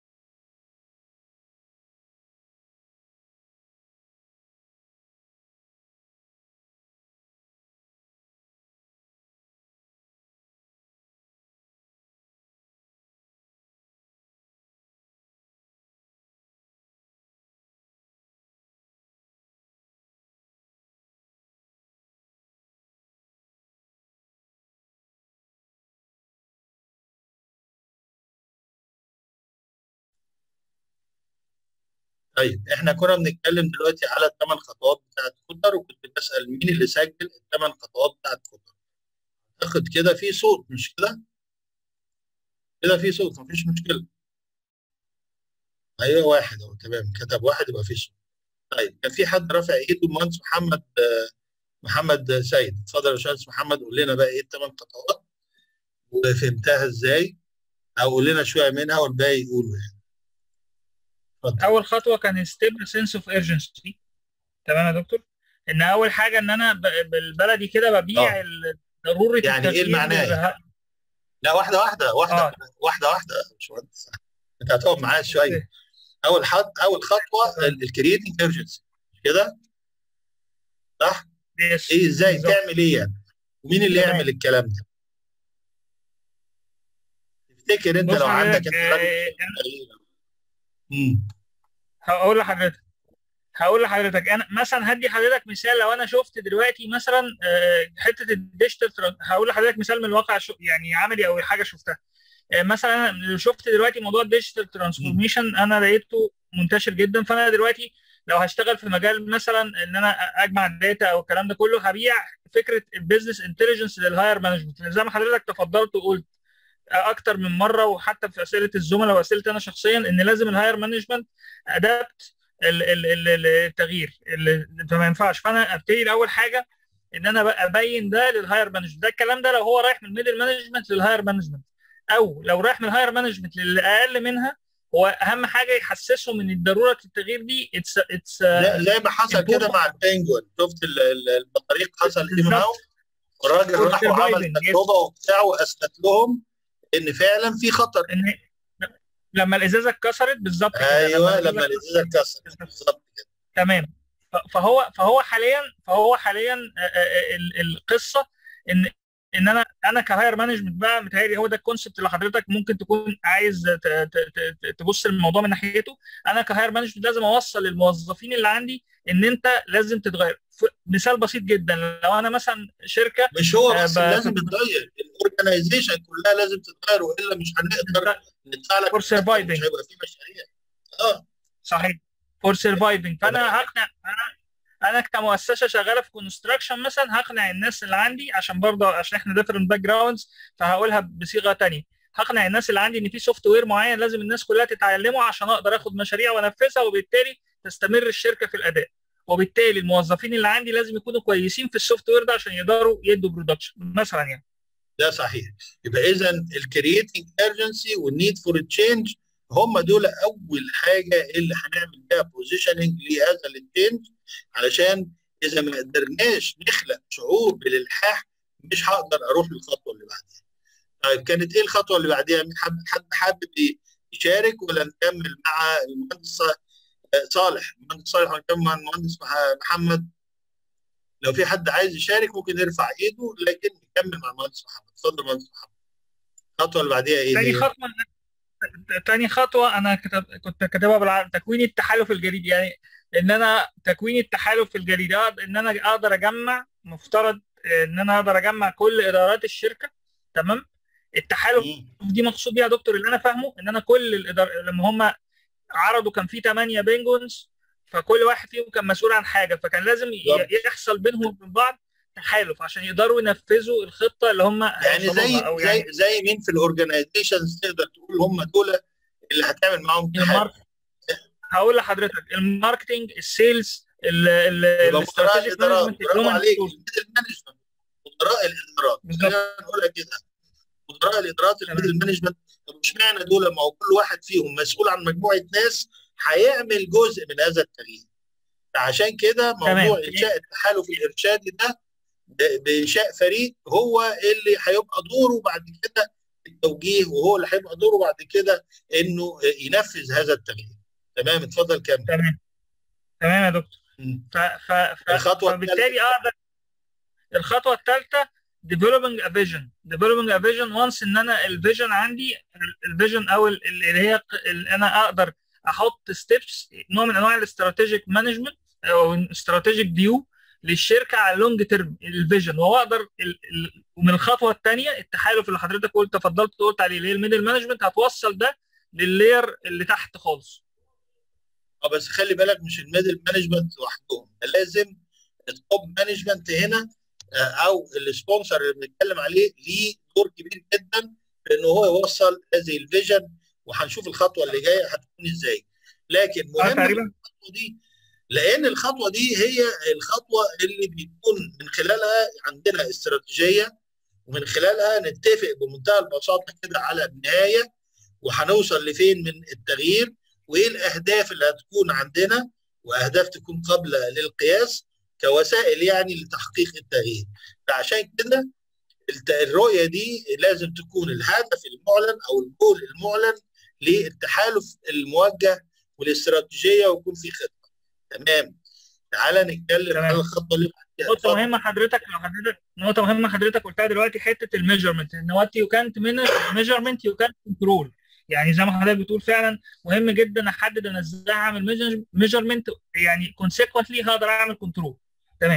طيب احنا كنا بنتكلم دلوقتي على الثمان خطوات بتاعت كوتر وكنت بسأل مين اللي سجل الثمان خطوات بتاعت كوتر اعتقد كده في صوت مش كده كده في صوت مفيش مشكلة ايوه واحد اهو تمام كتب واحد يبقى في صوت طيب كان في حد رافع ايده المهندس محمد آه، محمد سيد اتفضل يا باشمهندس محمد قول لنا بقى ايه الثمان خطوات وفهمتها ازاي او قول لنا شويه منها والباقي يقولوا يعني اتفضل اول خطوه كان ستيبل سنس اوف ايرجنسي تمام يا دكتور ان اول حاجه ان انا ب- بالبلدي كده ببيع آه. ال- ضروره يعني إيه التغيير المعناه؟ للها- لا واحده واحده واحده آه. واحده واحده يا باشمهندس انت هتقف معايا شويه اول خط اول خطوه الكرييتنج ايرجنسي كده صح يس ايه ازاي بالظبط. تعمل ايه يعني ومين اللي تمام. يعمل الكلام ده تفتكر انت بص لو عندك حضرتك، انت آه، راجل امم هقول لحضرتك هقول لحضرتك انا مثلا هدي حضرتك مثال لو انا شفت دلوقتي مثلا آه، حته الديجيتال تران- هقول لحضرتك مثال من الواقع شو يعني عملي او حاجه شفتها آه، مثلا أنا لو شفت دلوقتي موضوع الديجيتال ترانسفورميشن انا لقيته منتشر جدا فانا دلوقتي لو هشتغل في مجال مثلا ان انا اجمع الداتا او الكلام ده كله هبيع فكره البيزنس انتليجنس للهاير مانجمنت زي ما حضرتك تفضلت وقلت اكتر من مره وحتى في اسئله الزملاء واسئلتي انا شخصيا ان لازم الهاير مانجمنت ادابت ال- ال- ال- ال- التغيير ال- فما ينفعش فانا ابتدي الاول حاجه ان انا بقى ابين ده للهاير مانجمنت ده الكلام ده لو هو رايح من الميدل مانجمنت للهاير مانجمنت او لو رايح من الهاير مانجمنت للي اقل منها هو اهم حاجه يحسسهم ان ضروره التغيير دي اتس اتس لا زي ما حصل كده important. مع البنجوين شفت ال- ال- البطريق حصل ايه بالظبط. معاهم والراجل For راح وعمل surviving, yes. تجربه وبتاع واثبت لهم ان فعلا في خطر ان لما الازازه اتكسرت بالظبط كده، ايوه الإزازة لما الازازه اتكسرت بالظبط كده تمام ف- فهو فهو حاليا فهو حاليا آه، آه، ال- القصه ان ان انا انا كهاير مانجمنت بقى متهيألي هو ده الكونسبت اللي حضرتك ممكن تكون عايز ت- ت- ت- تبص للموضوع من ناحيته انا كهاير مانجمنت لازم اوصل للموظفين اللي عندي ان انت لازم تتغير ف- مثال بسيط جدا لو انا مثلا شركه مش هو آه، بس ب- لازم يتغير الاورجنايزيشن كلها لازم تتغير والا مش هنقدر ندفع لك For surviving. مش هيبقى في مشاريع اه صحيح فور سرفايفنج فانا هقنع انا انا كمؤسسه شغاله في كونستراكشن مثلا هقنع الناس اللي عندي عشان برضه عشان احنا ديفرنت باك جراوندز فهقولها بصيغه تانية هقنع الناس اللي عندي ان في سوفت وير معين لازم الناس كلها تتعلمه عشان اقدر اخد مشاريع وانفذها وبالتالي تستمر الشركه في الاداء وبالتالي الموظفين اللي عندي لازم يكونوا كويسين في السوفت وير ده عشان يقدروا يدوا برودكشن مثلا يعني ده صحيح يبقى اذا الكرييتنج ايرجنسي والنيد فور تشينج هم دول اول حاجه اللي هنعمل بيها بوزيشننج لهذا التشينج علشان اذا ما قدرناش نخلق شعور بالالحاح مش هقدر اروح للخطوه اللي بعديها. طيب كانت ايه الخطوه اللي بعديها؟ حد حد حابب يشارك ولا نكمل مع المهندس صالح؟ المهندس صالح ونكمل مع المهندس محمد لو في حد عايز يشارك ممكن يرفع ايده لكن نكمل مع المهندس محمد اتفضل مهندس محمد الخطوه اللي بعديها ايه؟ تاني خطوه تاني خطوه انا كتب... كنت كاتبها بالعربي تكوين التحالف الجديد يعني ان انا تكوين التحالف الجديد ان انا اقدر اجمع مفترض ان انا اقدر اجمع كل ادارات الشركه تمام التحالف دي مقصود بيها يا دكتور اللي انا فاهمه ان انا كل الاداره لما هم عرضوا كان في 8 بنجونز فكل واحد فيهم كان مسؤول عن حاجه فكان لازم يحصل بينهم وبين بعض تحالف عشان يقدروا ينفذوا الخطه اللي هم يعني زي أو يعني زي زي مين في الاورجنايزيشنز تقدر تقول هم دول اللي هتعمل معاهم تحالف هقول لحضرتك الماركتنج السيلز الاستراتيجيك مانجمنت برافو عليك المانجمنت مدراء الادارات نقولها كده مدراء الادارات الميدل مانجمنت طب اشمعنى دول ما هو كل واحد فيهم مسؤول عن مجموعه ناس هيعمل جزء من هذا التغيير عشان كده موضوع انشاء التحالف الارشادي ده بانشاء فريق هو اللي هيبقى دوره بعد كده التوجيه وهو اللي هيبقى دوره بعد كده انه ينفذ هذا التغيير تمام اتفضل كمل تمام تمام يا دكتور ف ف ف الخطوه فبالتالي اقدر الخطوه الثالثه developing a vision developing a vision once ان انا الفيجن عندي الفيجن او اللي هي اللي انا اقدر احط ستيبس نوع من انواع الاستراتيجيك مانجمنت او استراتيجيك فيو للشركه على اللونج تيرم الفيجن وهو اقدر ومن الخطوه الثانيه التحالف اللي حضرتك قلت تفضلت قلت عليه اللي هي الميدل مانجمنت هتوصل ده لللاير اللي تحت خالص اه بس خلي بالك مش الميدل مانجمنت لوحدهم لازم التوب مانجمنت هنا او السبونسر اللي بنتكلم عليه ليه دور كبير جدا في انه هو يوصل هذه الفيجن وهنشوف الخطوه اللي جايه هتكون ازاي لكن مهم الخطوه دي لان الخطوه دي هي الخطوه اللي بيكون من خلالها عندنا استراتيجيه ومن خلالها نتفق بمنتهى البساطه كده على النهايه وهنوصل لفين من التغيير وايه الاهداف اللي هتكون عندنا واهداف تكون قابله للقياس كوسائل يعني لتحقيق التغيير فعشان كده الرؤيه دي لازم تكون الهدف المعلن او الجول المعلن للتحالف الموجه والاستراتيجيه ويكون في خطه تمام تعالى نتكلم عن الخطه اللي بعديها نقطه مهمه حضرتك لو حضرتك نقطه مهمه حضرتك قلتها دلوقتي حته الميجرمنت ان وات يو كانت ميجرمنت يو كانت كنترول يعني زي ما حضرتك بتقول فعلا مهم جدا احدد انا ازاي اعمل ميجرمنت يعني كونسيكونتلي هقدر اعمل كنترول تمام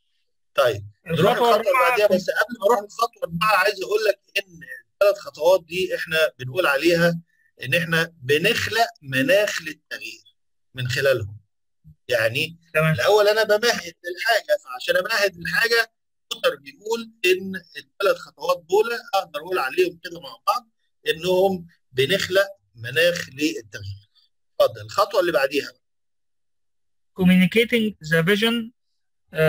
طيب نروح الخطوه اللي بعديها بس قبل ما اروح الخطوه الرابعه عايز اقول لك ان الثلاث خطوات دي احنا بنقول عليها ان احنا بنخلق مناخ للتغيير من خلالهم يعني تمام. الاول انا بمهد للحاجه فعشان امهد للحاجه بوتر بيقول ان الثلاث خطوات دول اقدر اقول عليهم كده مع بعض انهم بنخلق مناخ للتغيير اتفضل الخطوه اللي بعديها communicating the vision uh,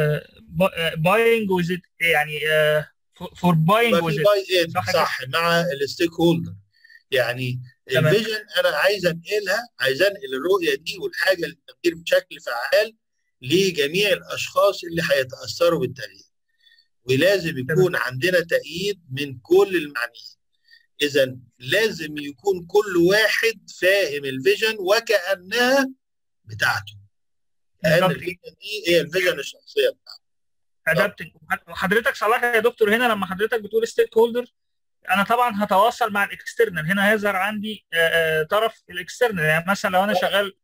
uh, buying with it يعني uh, for buying with it صح, صح مع الستيك هولدر يعني الفيجن انا عايز انقلها عايز انقل الرؤيه دي والحاجه للتغيير بشكل فعال لجميع الاشخاص اللي هيتاثروا بالتغيير ولازم يكون تمام. عندنا تأييد من كل المعنيين اذا لازم يكون كل واحد فاهم الفيجن وكانها بتاعته لان الفيجن دي هي الفيجن الشخصيه بتاعته ادابتنج وحضرتك صلاح يا دكتور هنا لما حضرتك بتقول ستيك هولدر انا طبعا هتواصل مع الاكسترنال هنا هيظهر عندي طرف الاكسترنال يعني مثلا لو انا شغال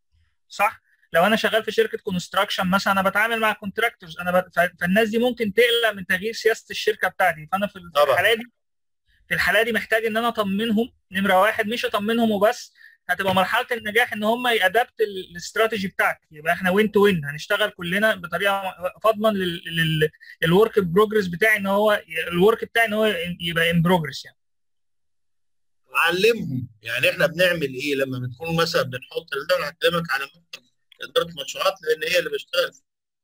صح لو انا شغال في شركه كونستراكشن مثلا انا بتعامل مع كونتراكتورز انا ب... فالناس دي ممكن تقلق من تغيير سياسه الشركه بتاعتي فانا في الحاله دي في الحاله دي محتاج ان انا اطمنهم نمره واحد مش اطمنهم وبس هتبقى مرحله النجاح ان هم يادبت الاستراتيجي بتاعك يبقى احنا وين تو وين هنشتغل كلنا بطريقه فاضمن للورك بروجرس بتاعي ان هو الورك بتاعي ان هو يبقى ان بروجرس يعني علمهم يعني احنا بنعمل ايه لما بنكون مثلا بنحط انا هكلمك على اداره مشروعات لان هي اللي بشتغل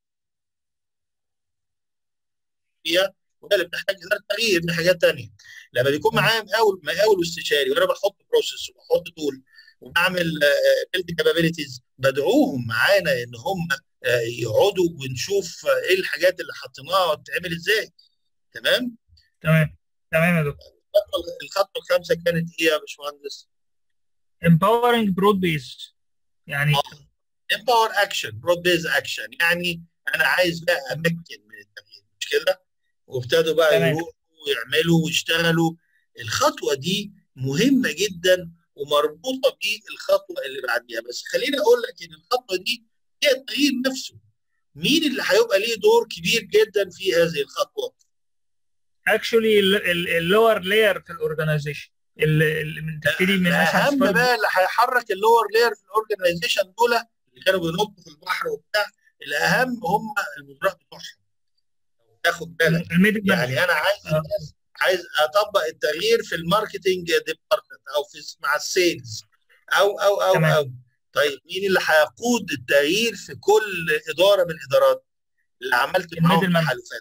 فيها وهي اللي بتحتاج اداره تغيير دي حاجات ثانيه لما بيكون معايا مقاول مقاول واستشاري وانا بحط بروسيس وبحط تول وبعمل بيلد كابابيلتيز بدعوهم معانا ان هم يقعدوا ونشوف ايه الحاجات اللي حطيناها بتتعمل ازاي تمام؟ تمام تمام يا دكتور الخطوه الخامسه كانت ايه يا باشمهندس؟ empowering broad base يعني empower action broad base action يعني انا عايز بقى امكن من التغيير مش كده؟ وابتدوا بقى تمام. يروحوا ويعملوا ويشتغلوا الخطوه دي مهمه جدا ومربوطه بالخطوه اللي بعديها بس خليني اقول لك ان الخطوه دي هي التغيير نفسه مين اللي هيبقى ليه دور كبير جدا في هذه الخطوه؟ actually اللور لاير في الاورجنايزيشن اللي تبتدي من مثلا اهم بقى اللي هيحرك اللور لاير في الاورجنايزيشن دول اللي كانوا بينطوا في البحر وبتاع الاهم هم المدراء بتوعهم تاخد بالك الميدل يعني انا عايز آه. عايز اطبق التغيير في الماركتنج ديبارتمنت او في مع السيلز او او او تمام. او طيب مين اللي هيقود التغيير في كل اداره من الادارات اللي عملت معاهم الميدل مان. تحالفات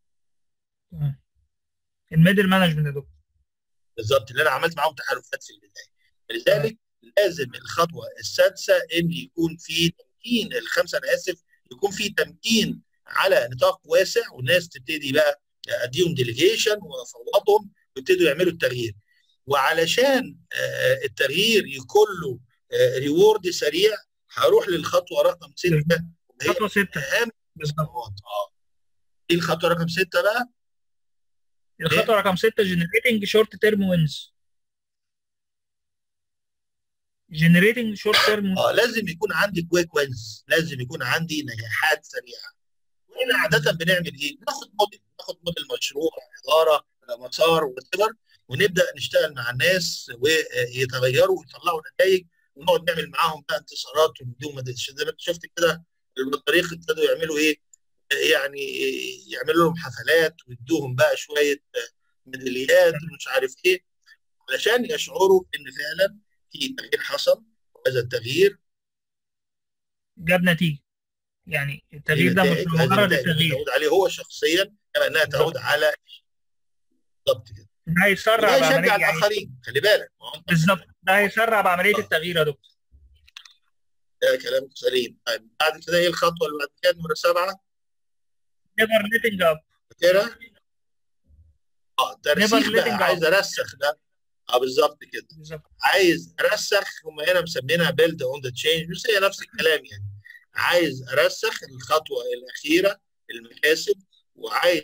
الميدل مانجمنت يا دكتور بالظبط اللي انا عملت معاهم تحالفات في البدايه لذلك لازم الخطوه السادسه ان يكون في تمكين الخمسه انا اسف يكون في تمكين على نطاق واسع والناس تبتدي بقى اديهم ديليجيشن وافوضهم ويبتدوا يعملوا التغيير وعلشان آه، التغيير يكون له ريورد سريع هروح للخطوه رقم سته وهي خطوه سته اهم بالظبط الخطوات اه ايه الخطوه رقم سته بقى؟ الخطوه رقم سته generating short term wins generating short term اه لازم يكون عندي كويك وينز لازم يكون عندي نجاحات سريعه واحنا عاده بنعمل ايه؟ ناخد موديل ناخد موديل مشروع اداره مسار وات ونبدا نشتغل مع الناس ويتغيروا ويطلعوا نتائج ونقعد نعمل معاهم بقى انتصارات ونديهم زي ما انت شفت كده البطاريق ابتدوا يعملوا ايه؟ يعني يعملوا لهم حفلات ويدوهم بقى شويه ميداليات ومش عارف ايه علشان يشعروا ان فعلا في تغيير حصل وهذا التغيير جاب نتيجه يعني التغيير ده مش مجرد التغيير تعود عليه هو شخصيا كما انها تعود على بالظبط كده ده هيسرع وده بعمليه يشجع يعني الاخرين خلي بالك ما هو أنت بالظبط ده هيسرع بعمليه التغيير يا دكتور ده كلام سليم طيب بعد كده ايه الخطوه اللي بعد كده نمره سبعه never letting up كده اه ترسيخ Never letting بقى go. عايز ارسخ ده اه بالظبط كده بالظبط عايز ارسخ هم هنا مسمينها بيلد اون ذا تشينج بس هي نفس الكلام يعني عايز ارسخ الخطوه الاخيره المكاسب وعايز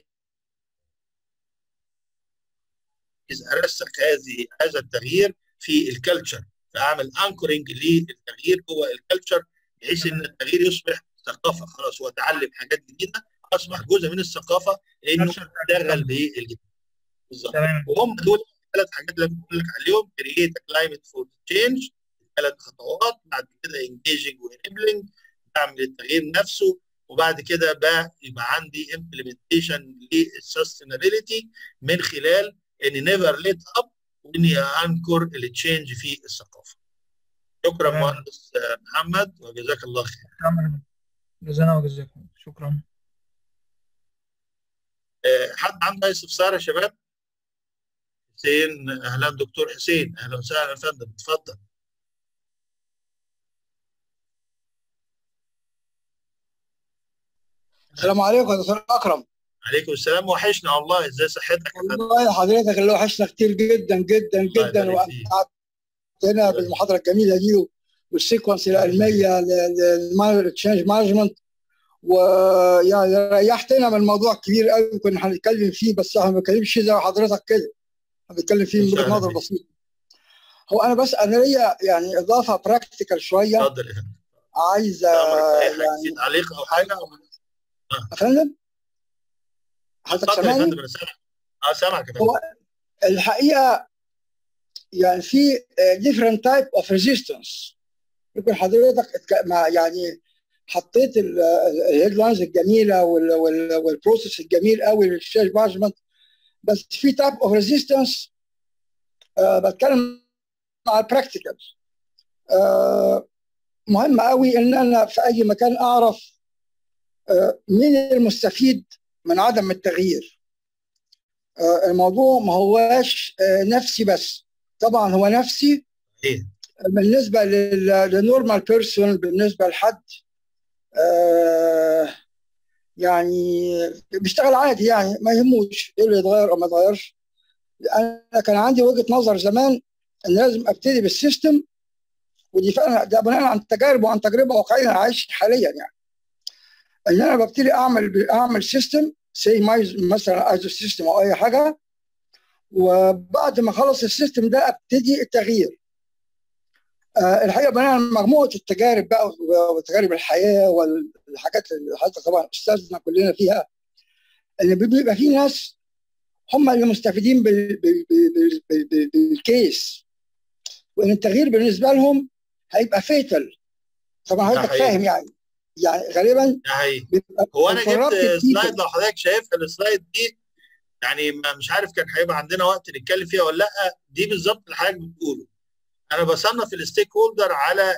ارسخ هذه هذا التغيير في الكالتشر فاعمل انكورنج للتغيير جوه الكالتشر بحيث ان التغيير يصبح ثقافه خلاص هو اتعلم حاجات جديده اصبح جزء من الثقافه انه Culture بتاعت يشتغل الكلام. بالجديد بالظبط تمام وهم دول الثلاث حاجات اللي أنا بقول لك عليهم كرييت كلايمت فور تشينج ثلاث خطوات بعد كده انجيجنج وانبلنج بعمل التغيير نفسه وبعد كده بقى يبقى عندي امبلمنتيشن للسستينابيلتي من خلال اني نيفر ليت اب واني انكر التشينج في الثقافه. شكرا تمام. مهندس آه، محمد وجزاك الله خير. تمام جزانا وجزاكم شكرا آه، حد عنده اي استفسار يا شباب؟ حسين اهلا دكتور حسين اهلا وسهلا يا فندم اتفضل. السلام عليكم يا دكتور اكرم عليكم السلام وحشنا والله ازاي صحتك يا فندم؟ والله حضرتك اللي وحشنا كتير جدا جدا الله جدا يبارك فيك. وقعدتنا بالمحاضره الجميله دي والسيكونس العلميه للتشينج مانجمنت ويعني ريحتنا من الموضوع كبير قوي كنا هنتكلم فيه بس احنا ما بنتكلمش زي حضرتك كده بنتكلم فيه من وجهه وسهلا نظر بيك. بسيطه هو انا بس انا ليا يعني اضافه براكتيكال شويه اتفضل يا فندم عايز أمرك في أي حاجة. يعني في تعليق او حاجه أو... يا فندم حضرتك اتفضل يا سامعني؟ فندم انا سامعك اه سامعك يا فندم هو الحقيقه يعني في different type of resistance يمكن حضرتك مع يعني حطيت الهيدلاينز الجميله والبروسيس الجميل قوي للشاش مانجمنت بس في تايب اوف ريزيستنس بتكلم مع البراكتيكال آه مهم قوي ان انا في اي مكان اعرف آه مين المستفيد من عدم التغيير آه الموضوع ما هواش نفسي بس طبعا هو نفسي بالنسبه للنورمال بيرسون بالنسبه لحد آه يعني بيشتغل عادي يعني ما يهموش ايه اللي يتغير او ما يتغيرش انا كان عندي وجهه نظر زمان ان لازم ابتدي بالسيستم ودي فعلا ده بناء عن تجارب وعن تجربه واقعيه انا عايش حاليا يعني ان انا ببتدي اعمل اعمل سيستم سي مثلا ايزو سيستم او اي حاجه وبعد ما اخلص السيستم ده ابتدي التغيير آه الحقيقه بناء على مجموعه التجارب بقى وتجارب الحياه والحاجات اللي حضرتك طبعا استاذنا كلنا فيها ان بيبقى في ناس هم اللي مستفيدين بال بال بال بال بال بالكيس وان التغيير بالنسبه لهم هيبقى فيتل طبعا حضرتك فاهم يعني يعني غالبا هو انا جبت سلايد لو حضرتك شايفها السلايد دي يعني مش عارف كان هيبقى عندنا وقت نتكلم فيها ولا لا دي بالظبط اللي حضرتك بتقوله انا بصنف الستيك هولدر على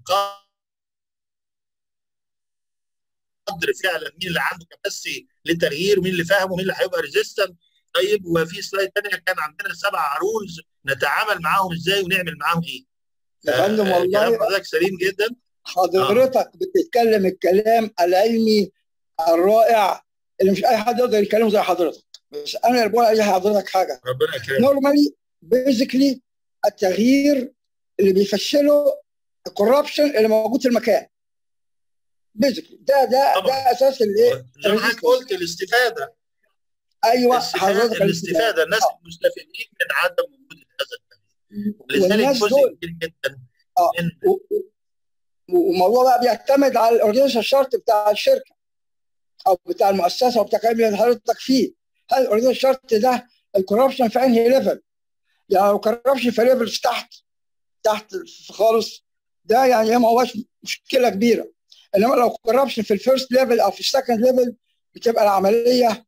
قدر فعلا مين اللي عنده كباسي للتغيير ومين اللي فاهم ومين اللي هيبقى ريزيستنت طيب وفي سلايد ثانيه كان عندنا سبع رولز نتعامل معاهم ازاي ونعمل معاهم ايه يا فندم والله كلام حضرتك سليم جدا حضرتك آه. بتتكلم الكلام العلمي الرائع اللي مش اي حد يقدر يتكلمه زي حضرتك بس انا اللي بقول عليه حضرتك حاجه ربنا يكرمك نورمالي بيزيكلي التغيير اللي بيفشله الكوربشن اللي موجود في المكان بيزيكلي ده ده طبعا. ده اساس الايه زي ما حضرتك قلت الاستفاده ايوه حضرتك الاستفاده الناس المستفيدين من عدم وجود هذا التغيير ولذلك جزء كبير جدا آه. من والموضوع بقى بيعتمد على الاورجنيشن شارت بتاع الشركه او بتاع المؤسسه او بتاع اللي حضرتك فيه هل الاورجنيشن شارت ده الكوربشن في انهي ليفل؟ يعني لو كوربشن في ليفل تحت تحت خالص ده يعني ما هوش مشكله كبيره انما لو كوربشن في الفيرست ليفل او في السكند ليفل بتبقى العمليه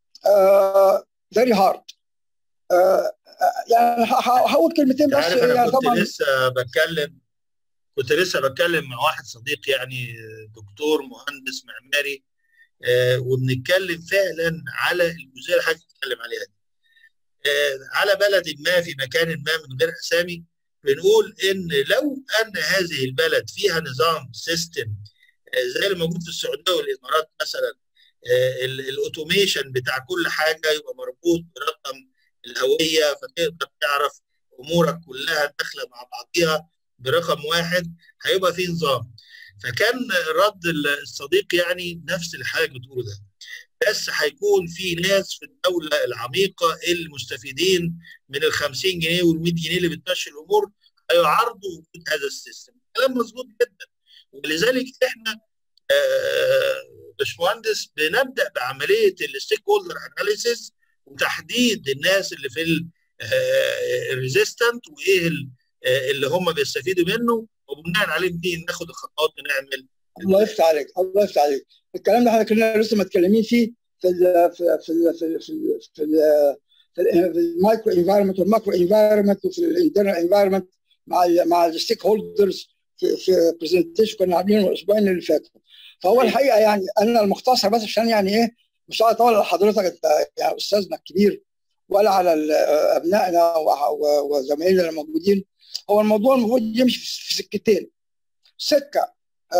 فيري uh, هارد uh, يعني هقول كلمتين بس عارف انا كنت طبعا لسه بتكلم كنت لسه بتكلم مع واحد صديق يعني دكتور مهندس معماري آه وبنتكلم فعلا على الجزئيه اللي حضرتك بتتكلم عليها دي آه على بلد ما في مكان ما من غير اسامي بنقول ان لو ان هذه البلد فيها نظام سيستم آه زي اللي موجود في السعوديه والامارات مثلا الاوتوميشن بتاع كل حاجه يبقى مربوط برقم الهويه فتقدر تعرف امورك كلها داخله مع بعضيها برقم واحد هيبقى في نظام فكان رد الصديق يعني نفس اللي حضرتك بتقوله ده بس هيكون في ناس في الدوله العميقه المستفيدين من ال 50 جنيه وال 100 جنيه اللي بتمشي الامور هيعارضوا وجود هذا السيستم كلام مظبوط جدا ولذلك احنا آه باشمهندس بنبدا بعمليه الستيك هولدر اناليسيس وتحديد الناس اللي في الريزيستنت وايه اللي هم بيستفيدوا منه وبناء عليه دي ناخد الخطوات ونعمل الله يفتح عليك الله يفتح عليك الكلام ده احنا كنا لسه متكلمين فيه في ال في ال في ال في ال في ال في, ال في المايكرو انفايرمنت والماكرو انفايرمنت وفي الانترنال انفايرمنت مع ال مع الستيك هولدرز في في برزنتيشن كنا عاملينه الاسبوعين اللي فاتوا فهو الحقيقه يعني انا المختصر بس عشان يعني ايه مش عايز اطول على حضرتك انت يعني استاذنا الكبير ولا على ابنائنا وزمايلنا الموجودين هو الموضوع المفروض يمشي في سكتين سكه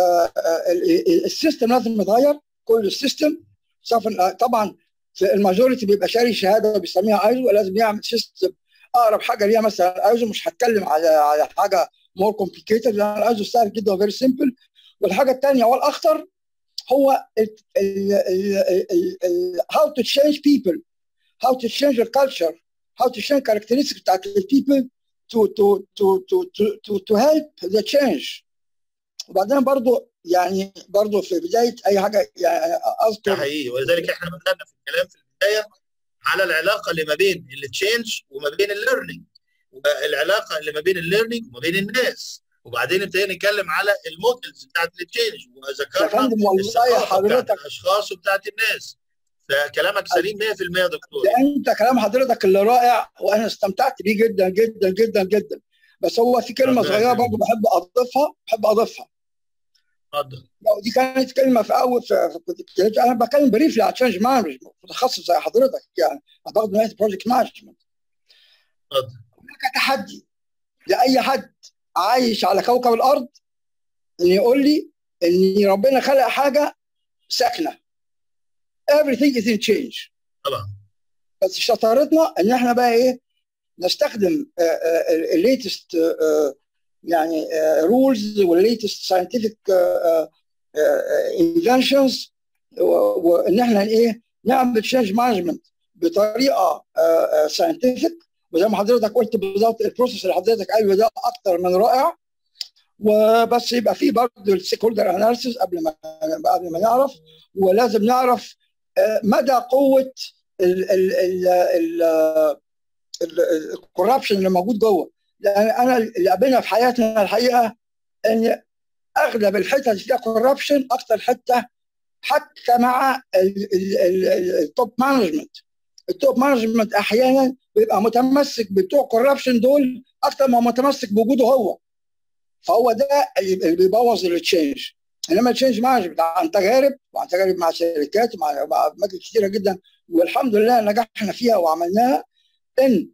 السيستم لازم يتغير كل السيستم طبعا في الماجوريتي بيبقى شاري شهاده بيسميها ايزو لازم يعمل سيستم اقرب حاجه ليها مثلا ايزو مش هتكلم على على حاجه مور كومبليكيتد لان الايزو سهل جدا وفيري سمبل والحاجه الثانيه والاخطر هو how to change people how to change the culture how to change characteristics بتاعت people to to to to to to, to help the change وبعدين برضو يعني برضو في بدايه اي حاجه يعني اذكر حقيقي ولذلك احنا بدانا في الكلام في البدايه على العلاقه اللي ما بين التشينج وما بين الليرنينج والعلاقه اللي ما بين الليرنينج وما بين الناس وبعدين ابتدينا نتكلم على المودلز بتاعت التشينج يا وذكرنا فندم والله الثقافه بتاعت حضرتك الاشخاص وبتاعت الناس فكلامك سليم 100% يا دكتور ده انت كلام حضرتك اللي رائع وانا استمتعت بيه جدا جدا جدا جدا بس هو في كلمه ربنا صغيره يخليك. برضه بحب اضيفها بحب اضيفها اتفضل لو دي كانت كلمه في اول في في- كنت اتكلمت- انا بتكلم بريفلي على تشينج مانجمنت متخصص زي حضرتك يعني انا باخد من بروجكت مانجمنت اتفضل هناك تحدي لاي حد عايش على كوكب الارض ان يقول لي ان ربنا خلق حاجه ساكنه everything is in change طبعا بس شطارتنا ان احنا بقى ايه نستخدم الليتست يعني رولز والليتست ساينتفك انفنشنز وان احنا ايه نعمل تشينج مانجمنت بطريقه ساينتفك وزي ما حضرتك قلت بالظبط البروسيس اللي حضرتك قايله ده اكتر من رائع وبس يبقى في برضه الستيك هولدر اناليسيس قبل ما قبل ما نعرف ولازم نعرف آه، مدى قوه ال ال ال ال الكوربشن اللي موجود جوه لان انا اللي قابلنا في حياتنا الحقيقه ان اغلب الحتت اللي فيها كوربشن اكتر حته حتى مع التوب مانجمنت التوب مانجمنت احيانا بيبقى متمسك بتوع كوربشن دول اكتر ما هو متمسك بوجوده هو فهو ده اللي بيبوظ التشينج انما التشينج مانجمنت عن تجارب وعن تجارب مع شركات ومع مع اماكن كثيره جدا والحمد لله نجحنا فيها وعملناها ان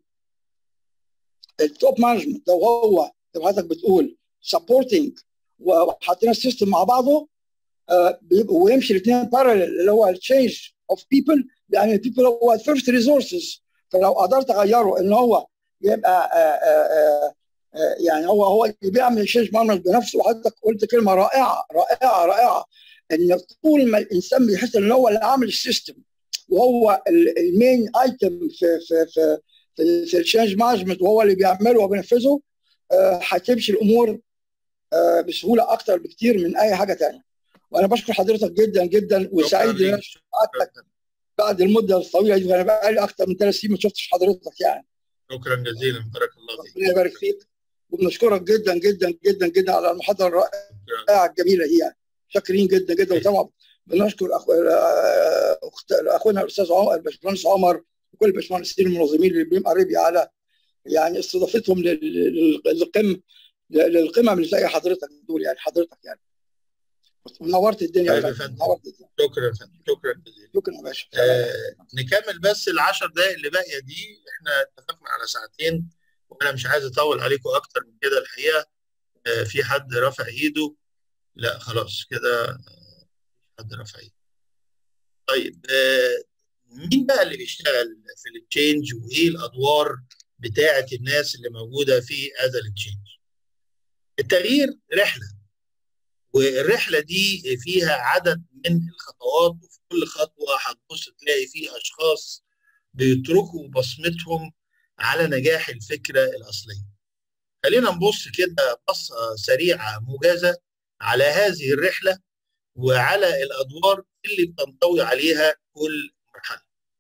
التوب مانجمنت لو هو زي ما حضرتك بتقول سبورتنج وحطينا السيستم مع بعضه آه، بيبقوا ويمشي الاثنين بارلل اللي هو التشينج اوف بيبل لان البيبل هو الفيرست ريسورسز فلو قدرت اغيره ان هو يبقى آه، آه، آه، يعني هو هو اللي بيعمل تشينج مانجمنت بنفسه وحضرتك قلت كلمه رائعه رائعه رائعه ان طول ما الانسان بيحس ان هو اللي عامل السيستم وهو المين ايتم في في في في, في التشينج مانجمنت وهو اللي بيعمله وبينفذه آه، هتمشي الامور آه، بسهوله اكتر بكتير من اي حاجه ثانيه وانا بشكر حضرتك جدا جدا وسعيد ان انا قعدتك بعد المده الطويله دي وانا بقى لي اكتر من ثلاث سنين ما شفتش حضرتك يعني شكرا جزيلا بارك الله فيك ربنا يبارك فيك وبنشكرك جدا جدا جدا جدا على المحاضره الرائعه الجميله دي يعني شاكرين جدا جدا وطبعا بنشكر أخ... آه، أخت... اخونا الاستاذ عمر الباشمهندس عمر وكل الباشمهندسين المنظمين اللي بيم قريبي على يعني استضافتهم لل- لل- للقمه للقمم اللي زي حضرتك دول يعني حضرتك يعني ونورت الدنيا طيب يا يا فندم. فندم. نورت الدنيا شكرا يا فندم شكرا جزيلا شكرا يا باشا آه نكمل بس العشر دقائق اللي باقيه دي احنا اتفقنا على ساعتين وانا مش عايز اطول عليكم اكتر من كده الحقيقه آه في حد رفع ايده لا خلاص كده آه، حد رفع ايده طيب آه مين بقى اللي بيشتغل في التشينج وايه الادوار بتاعه الناس اللي موجوده في هذا التشينج التغيير رحله والرحله دي فيها عدد من الخطوات وفي كل خطوه هتبص تلاقي فيه اشخاص بيتركوا بصمتهم على نجاح الفكره الاصليه. خلينا نبص كده بصه سريعه موجزه على هذه الرحله وعلى الادوار اللي بتنطوي عليها كل مرحله.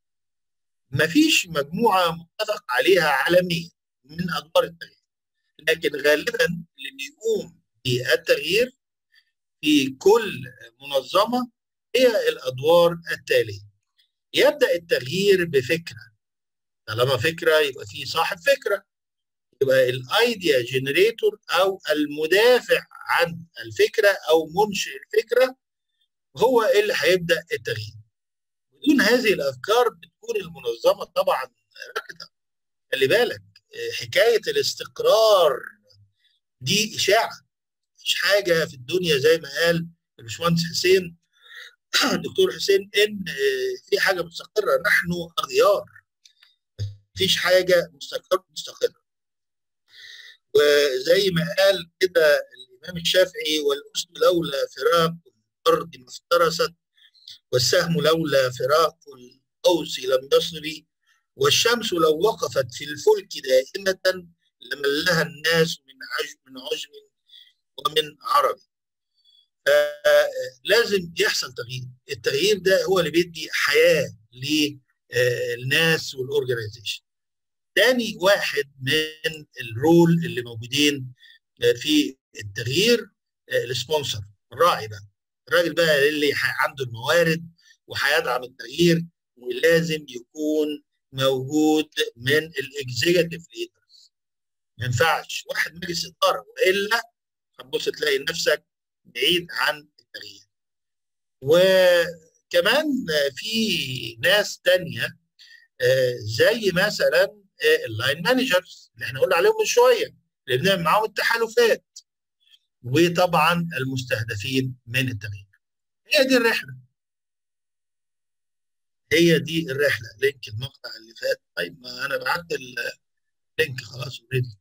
مفيش مجموعه متفق عليها عالميا من ادوار التغيير. لكن غالبا اللي بيقوم بالتغيير في كل منظمه هي الادوار التاليه. يبدا التغيير بفكره. طالما فكره يبقى في صاحب فكره. يبقى الايديا جنريتور او المدافع عن الفكره او منشئ الفكره هو اللي هيبدا التغيير. بدون هذه الافكار بتكون المنظمه طبعا راكده. خلي بالك حكايه الاستقرار دي اشاعه مفيش حاجه في الدنيا زي ما قال الباشمهندس حسين الدكتور حسين ان في حاجه مستقره نحن اغيار مفيش حاجه مستقره مستقره وزي ما قال كده الامام الشافعي والاسد لولا فراق الارض ما افترست والسهم لولا فراق القوس لم يصل والشمس لو وقفت في الفلك دائمه لملها الناس من عجم من عجم ومن عربي لازم يحصل تغيير التغيير ده هو اللي بيدي حياه للناس والاورجنايزيشن تاني واحد من الرول اللي موجودين في التغيير السبونسر الراعي بقى الراجل بقى اللي عنده الموارد وهيدعم التغيير ولازم يكون موجود من الاكزيكتيف ليدرز ما ينفعش واحد مجلس اداره والا هتبص تلاقي نفسك بعيد عن التغيير وكمان في ناس تانية زي مثلا اللاين مانجرز اللي احنا قلنا عليهم من شويه اللي بنعمل معاهم التحالفات وطبعا المستهدفين من التغيير هي دي الرحله هي دي الرحله لينك المقطع اللي فات طيب ما انا بعت اللينك خلاص اوريدي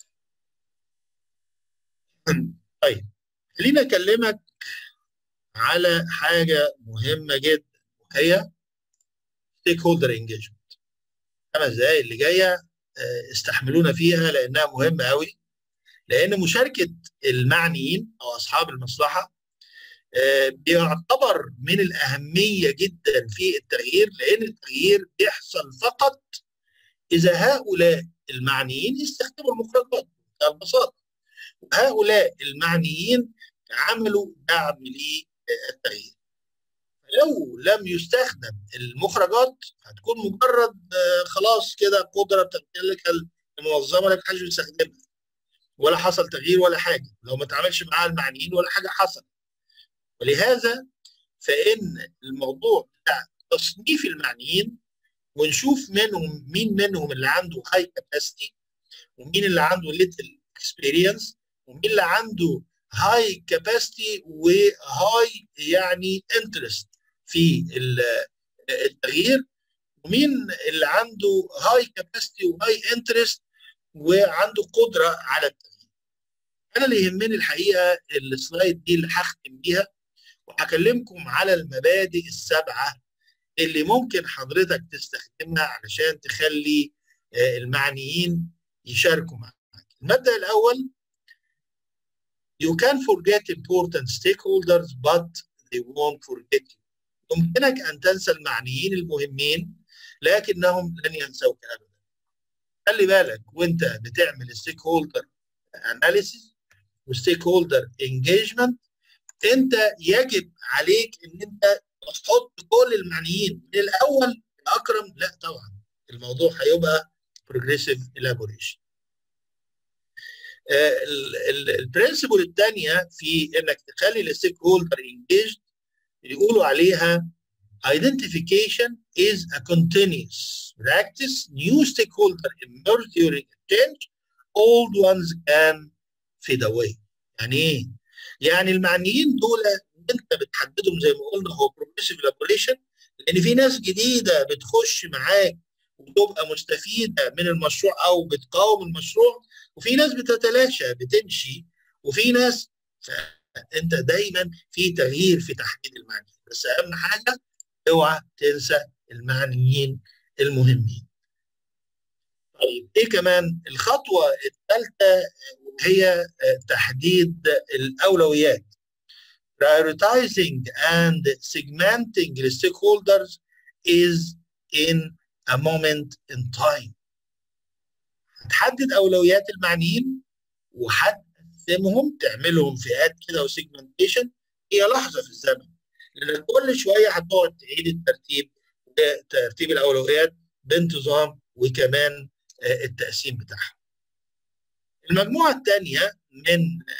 طيب خليني اكلمك على حاجه مهمه جدا وهي ستيك هولدر انجيجمنت خمس دقائق اللي جايه استحملونا فيها لانها مهمه قوي لان مشاركه المعنيين او اصحاب المصلحه بيعتبر من الاهميه جدا في التغيير لان التغيير بيحصل فقط اذا هؤلاء المعنيين يستخدموا المخرجات بمنتهى البساطه وهؤلاء المعنيين عملوا دعم للتغيير لو لم يستخدم المخرجات هتكون مجرد خلاص كده قدره بتمتلك المنظمه لكن محدش بيستخدمها ولا حصل تغيير ولا حاجه لو ما تعملش معاها المعنيين ولا حاجه حصلت ولهذا فان الموضوع بتاع تصنيف المعنيين ونشوف منهم مين منهم اللي عنده هاي كاباسيتي ومين اللي عنده ليتل اكسبيرينس ومين اللي عنده هاي كاباسيتي وهاي يعني انترست في التغيير ومين اللي عنده هاي كاباسيتي وهاي انترست وعنده قدره على التغيير. انا اللي يهمني الحقيقه السلايد دي اللي هختم بيها وهكلمكم على المبادئ السبعه اللي ممكن حضرتك تستخدمها علشان تخلي المعنيين يشاركوا معاك. المبدا الاول You can forget important stakeholders but they won't forget you. يمكنك ان تنسى المعنيين المهمين لكنهم لن ينسوك ابدا. خلي بالك وانت بتعمل ستيك هولدر اناليسيس وستيك هولدر انجيجمنت انت يجب عليك ان انت تحط كل المعنيين من الاول الاكرم لا طبعا الموضوع هيبقى بروجريسيف الابوريشن البرنسبل الثانيه في انك تخلي الستيك هولدر انجيجد يقولوا عليها identification is a continuous practice new stakeholder emerge during a change old ones can fade away يعني ايه يعني المعنيين دول انت بتحددهم زي ما قلنا هو progressive elaboration لان في ناس جديده بتخش معاك وتبقى مستفيده من المشروع او بتقاوم المشروع وفي ناس بتتلاشى بتمشي وفي ناس انت دايما في تغيير في تحديد المعنيين بس اهم حاجه اوعى تنسى المعنيين المهمين. طيب ايه كمان؟ الخطوه الثالثه هي تحديد الاولويات. Prioritizing and segmenting the stakeholders is in a moment in time. هتحدد اولويات المعنيين وهتقسمهم تعملهم فئات كده وسيجمنتيشن هي لحظه في الزمن. لان كل شويه هتقعد تعيد الترتيب ترتيب الاولويات بانتظام وكمان التقسيم بتاعها. المجموعه الثانيه من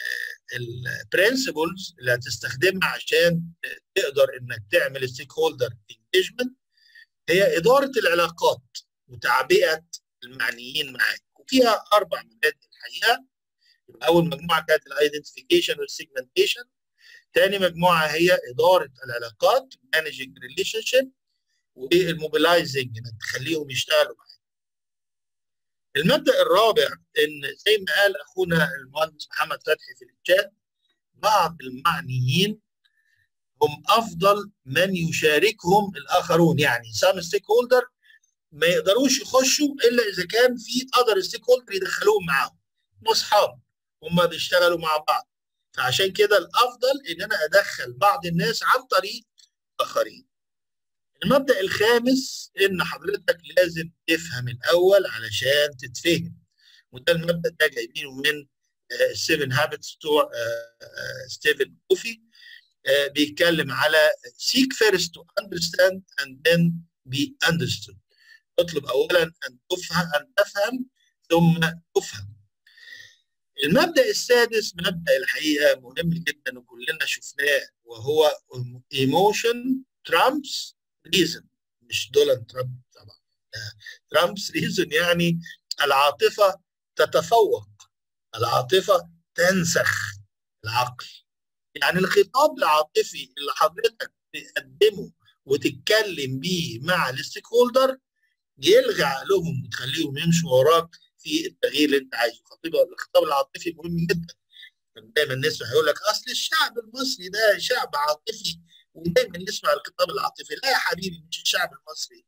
البرنسبلز اللي هتستخدمها عشان تقدر انك تعمل ستيك هولدر انجيجمنت هي اداره العلاقات وتعبئه المعنيين معاك وفيها اربع مبادئ الحقيقه اول مجموعه كانت الايدنتيفيكيشن والسيجمنتيشن تاني مجموعه هي اداره العلاقات مانجنج ريليشن شيب والموبيلايزنج انك تخليهم يشتغلوا معاك. المبدا الرابع ان زي ما قال اخونا المهندس محمد فتحي في الشات بعض المعنيين هم افضل من يشاركهم الاخرون يعني سام ستيك هولدر ما يقدروش يخشوا الا اذا كان في اذر ستيك هولدر يدخلوهم معاهم واصحاب هم بيشتغلوا مع بعض فعشان كده الافضل ان انا ادخل بعض الناس عن طريق اخرين المبدا الخامس ان حضرتك لازم تفهم الاول علشان تتفهم وده المبدا ده جايبينه من السيفن هابتس بتوع ستيفن كوفي بيتكلم على seek first to understand and then be understood اطلب اولا ان تفهم ان تفهم ثم تفهم المبدا السادس مبدا الحقيقه مهم جدا وكلنا شفناه وهو ايموشن ترامبس ريزن مش دونالد ترامب طبعا ترامبس ريزن يعني العاطفه تتفوق العاطفه تنسخ العقل يعني الخطاب العاطفي اللي حضرتك تقدمه وتتكلم بيه مع الستيك هولدر يلغي عقلهم وتخليهم يمشوا وراك في التغيير اللي انت عايزه الخطاب العاطفي مهم جدا دايما نسمع يقول لك اصل الشعب المصري ده شعب عاطفي ودايما نسمع الخطاب العاطفي لا يا حبيبي مش الشعب المصري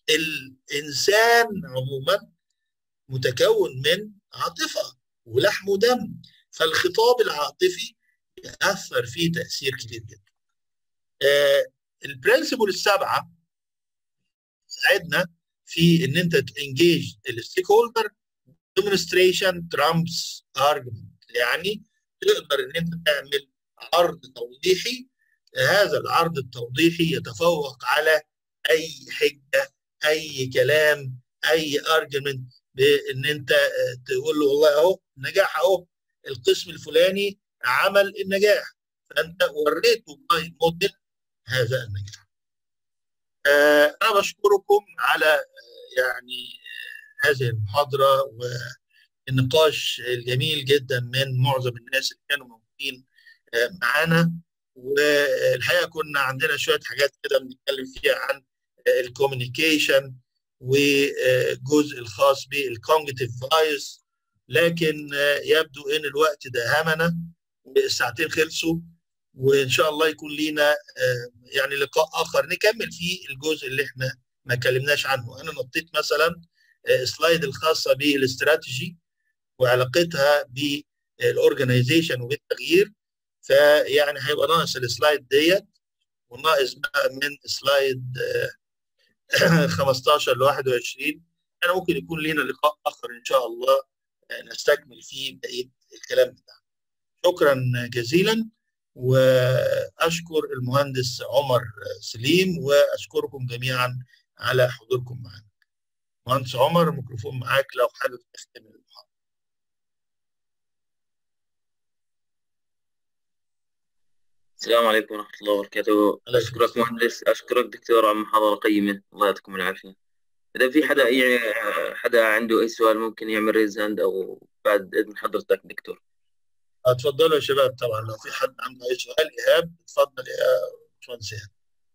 الانسان عموما متكون من عاطفه ولحم ودم فالخطاب العاطفي ياثر فيه تاثير كبير جدا آه البرنسبل السبعه تساعدنا في ان انت تنجيج الستيك هولدر ديمونستريشن ترامبس ارجمنت يعني تقدر ان انت تعمل عرض توضيحي هذا العرض التوضيحي يتفوق على اي حجه اي كلام اي ارجمنت بان انت تقول له والله اهو النجاح اهو القسم الفلاني عمل النجاح فانت وريته باي موديل هذا النجاح. آه انا بشكركم على آه يعني آه هذه المحاضره والنقاش الجميل جدا من معظم الناس اللي كانوا موجودين معانا والحقيقه كنا عندنا شويه حاجات كده بنتكلم فيها عن الكوميونيكيشن والجزء الخاص بالكونجتيف فايس لكن يبدو ان الوقت داهمنا الساعتين خلصوا وان شاء الله يكون لينا يعني لقاء اخر نكمل فيه الجزء اللي احنا ما اتكلمناش عنه انا نطيت مثلا سلايد الخاصه بالاستراتيجي وعلاقتها بالاورجنايزيشن وبالتغيير فيعني هيبقى ناقص السلايد ديت وناقص بقى من سلايد 15 ل 21 انا ممكن يكون لينا لقاء اخر ان شاء الله نستكمل فيه بقيه الكلام بتاعنا شكرا جزيلا واشكر المهندس عمر سليم واشكركم جميعا على حضوركم معنا مهندس عمر الميكروفون معاك لو حابب تختم المحاضره السلام عليكم ورحمة الله وبركاته أشكرك مهندس أشكرك دكتور على محاضرة قيمة الله يعطيكم العافية إذا في حدا يعني حدا عنده أي سؤال ممكن يعمل ريز هاند أو بعد إذن حضرتك دكتور اتفضلوا يا شباب طبعا لو في حد عنده أي سؤال إيهاب اتفضل يا باشمهندس إيهاب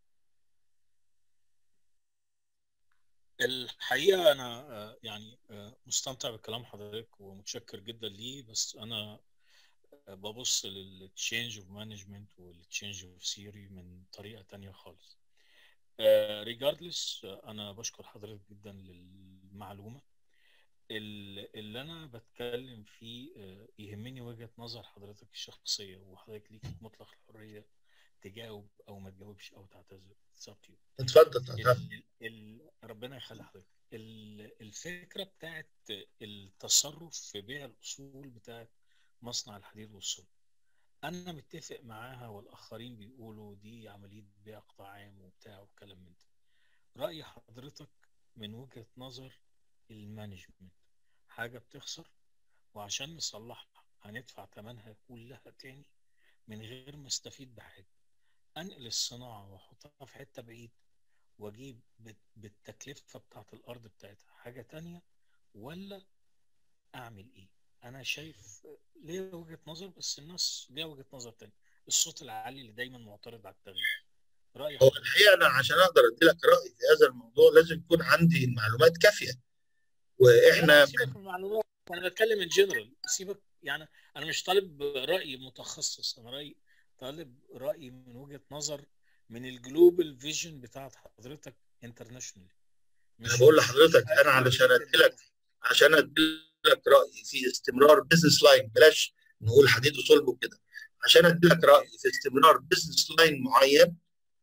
الحقيقة أنا يعني مستمتع بكلام حضرتك ومتشكر جدا ليه بس أنا ببص للتشينج اوف مانجمنت والتشينج اوف ثيوري من طريقه تانية خالص ريجاردلس انا بشكر حضرتك جدا للمعلومه اللي انا بتكلم فيه يهمني وجهه نظر حضرتك الشخصيه وحضرتك ليك مطلق الحريه تجاوب او ما تجاوبش او تعتذر اتفضل ربنا يخلي حضرتك الفكره بتاعت التصرف في بيع الاصول بتاعت مصنع الحديد والصلب انا متفق معاها والاخرين بيقولوا دي عمليه بيع قطاع عام وبتاع وكلام من ده راي حضرتك من وجهه نظر المانجمنت حاجه بتخسر وعشان نصلحها هندفع ثمنها كلها تاني من غير ما استفيد بحاجه انقل الصناعه واحطها في حته بعيد واجيب بالتكلفه بتاعت الارض بتاعتها حاجه تانية ولا اعمل ايه انا شايف ليه وجهه نظر بس الناس ليها وجهه نظر تانية الصوت العالي اللي دايما معترض على التغيير رايي هو الحقيقه انا عشان اقدر ادي لك راي في هذا الموضوع لازم يكون عندي معلومات كافيه واحنا سيبك من المعلومات انا بتكلم الجنرال سيبك يعني انا مش طالب راي متخصص انا راي طالب راي من وجهه نظر من الجلوبال فيجن بتاعت حضرتك انترناشونال انا بقول لحضرتك انا علشان ادي لك عشان ادي لك راي في استمرار بزنس لاين بلاش نقول حديد وصلب وكده عشان ادي لك راي في استمرار بزنس لاين معين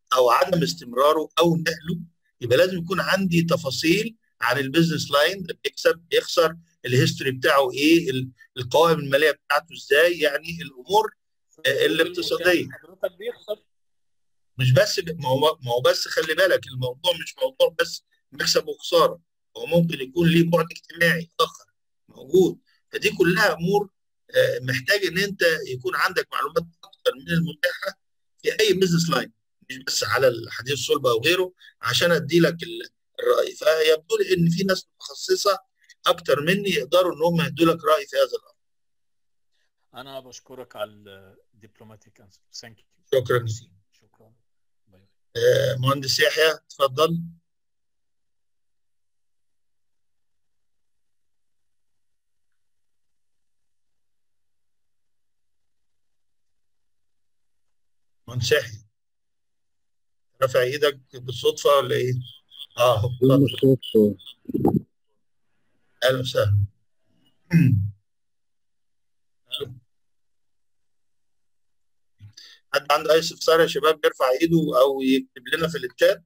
او عدم استمراره او نقله يبقى لازم يكون عندي تفاصيل عن البيزنس لاين ده بيكسب بيخسر الهيستوري بتاعه ايه القوائم الماليه بتاعته ازاي يعني الامور الاقتصاديه حضرتك بيخسر مش بس ما هو ما هو بس خلي بالك الموضوع مش موضوع بس مكسب وخساره هو ممكن يكون ليه بعد اجتماعي اخر موجود فدي كلها امور محتاج ان انت يكون عندك معلومات اكتر من المتاحه في اي بزنس لاين مش بس على الحديث الصلبه او غيره عشان ادي لك الراي فيبدو لي ان في ناس متخصصه اكتر مني يقدروا ان هم يدوا لك راي في هذا الامر انا بشكرك على الدبلوماتيك انسر ثانك يو شكرا جزيلا شكرا آه مهندس يحيى اتفضل مهندس يحيى رافع ايدك بالصدفه ولا ايه؟ اه اتفضل اهلا وسهلا حد عنده اي استفسار يا شباب يرفع ايده او يكتب لنا في الشات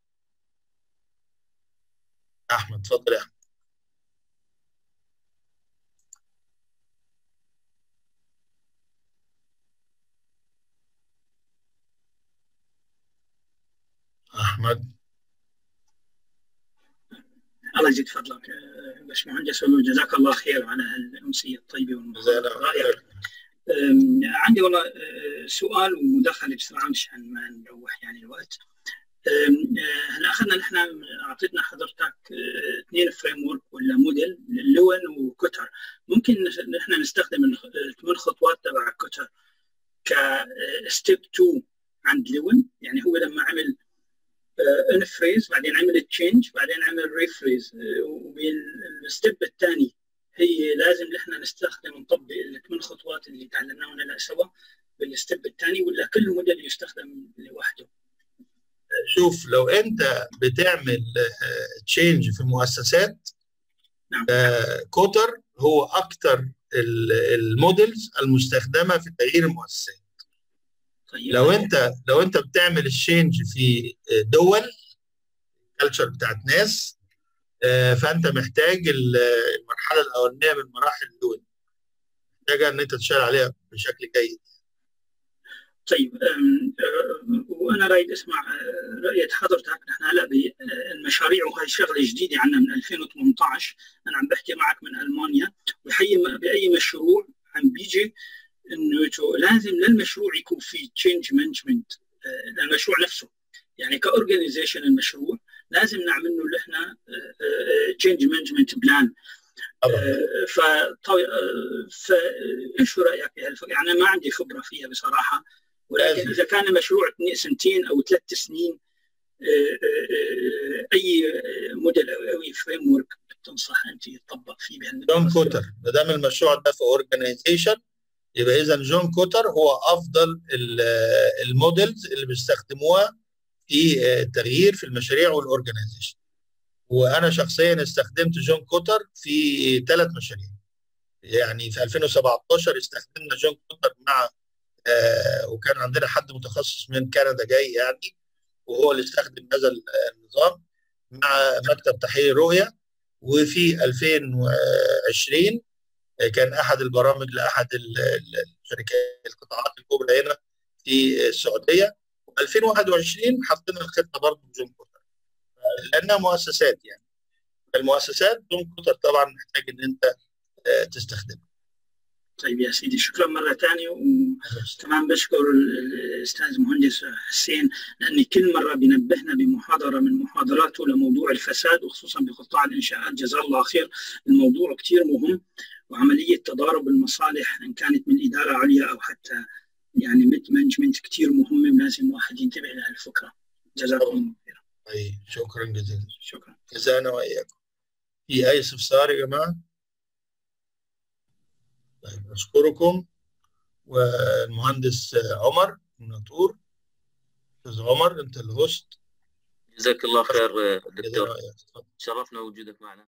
احمد اتفضل يا احمد احمد الله يجزيك فضلك باشمهندس جزاك الله خير على الامسيه الطيبه والمحاضره الرائعه عندي والله سؤال ومداخله بسرعه مشان ما نروح يعني الوقت هلا اخذنا نحن اعطيتنا حضرتك اثنين فريم ورك ولا موديل لون وكتر ممكن نحن نستخدم الثمان خطوات تبع كتر كستيب 2 عند لون يعني هو لما عمل ان فريز بعدين عمل تشينج بعدين عمل ريفريز وبالستيب الثاني هي لازم نحن نستخدم نطبق الثمان خطوات اللي تعلمناهم هلا سوا بالستيب الثاني ولا كل موديل يستخدم لوحده شوف لو انت بتعمل تشينج في مؤسسات نعم. كوتر هو اكتر المودلز المستخدمه في تغيير المؤسسات طيب لو انت لو انت بتعمل الشينج في دول كلتشر بتاعت ناس فانت محتاج المرحله الاولانيه من مراحل الدول محتاجه ان انت تشتغل عليها بشكل جيد طيب وانا رايد اسمع رؤيه حضرتك نحن هلا بالمشاريع وهي شغله جديده عنا من 2018 انا عم بحكي معك من المانيا وحي باي مشروع عم بيجي انه لازم للمشروع يكون في تشينج مانجمنت للمشروع نفسه يعني كاورجنايزيشن المشروع لازم نعمل له اللي احنا تشينج مانجمنت بلان ف فايش رايك بهالفكره؟ يعني ما عندي خبره فيها بصراحه ولكن اذا كان المشروع سنتين او ثلاث سنين اي موديل او اي فريم ورك بتنصح انت يطبق فيه جون كوتر ما دام المشروع ده في اورجنايزيشن يبقى اذا جون كوتر هو افضل المودلز اللي بيستخدموها في التغيير في المشاريع والاورجنايزيشن وانا شخصيا استخدمت جون كوتر في ثلاث مشاريع يعني في 2017 استخدمنا جون كوتر مع آه وكان عندنا حد متخصص من كندا جاي يعني وهو اللي استخدم هذا النظام مع مكتب تحقيق رؤيه وفي 2020 كان احد البرامج لاحد الشركات القطاعات الكبرى هنا في السعوديه و2021 حطينا الخطه برضه بجون كوتر لانها مؤسسات يعني المؤسسات جون كوتر طبعا محتاج ان انت تستخدمها طيب يا سيدي شكرا مره ثانيه وكمان بشكر الاستاذ مهندس حسين لاني كل مره بينبهنا بمحاضره من محاضراته لموضوع الفساد وخصوصا بقطاع الانشاءات جزاه الله خير الموضوع كثير مهم وعمليه تضارب المصالح ان كانت من اداره عليا او حتى يعني ميد مانجمنت كثير مهمه ولازم الواحد ينتبه لهالفكره جزاكم الله خير اي شكرا جزيلا شكرا جزانا واياكم في اي استفسار يا جماعه طيب أشكركم والمهندس عمر مناطور أستاذ عمر أنت الهوست جزاك الله خير دكتور شرفنا وجودك معنا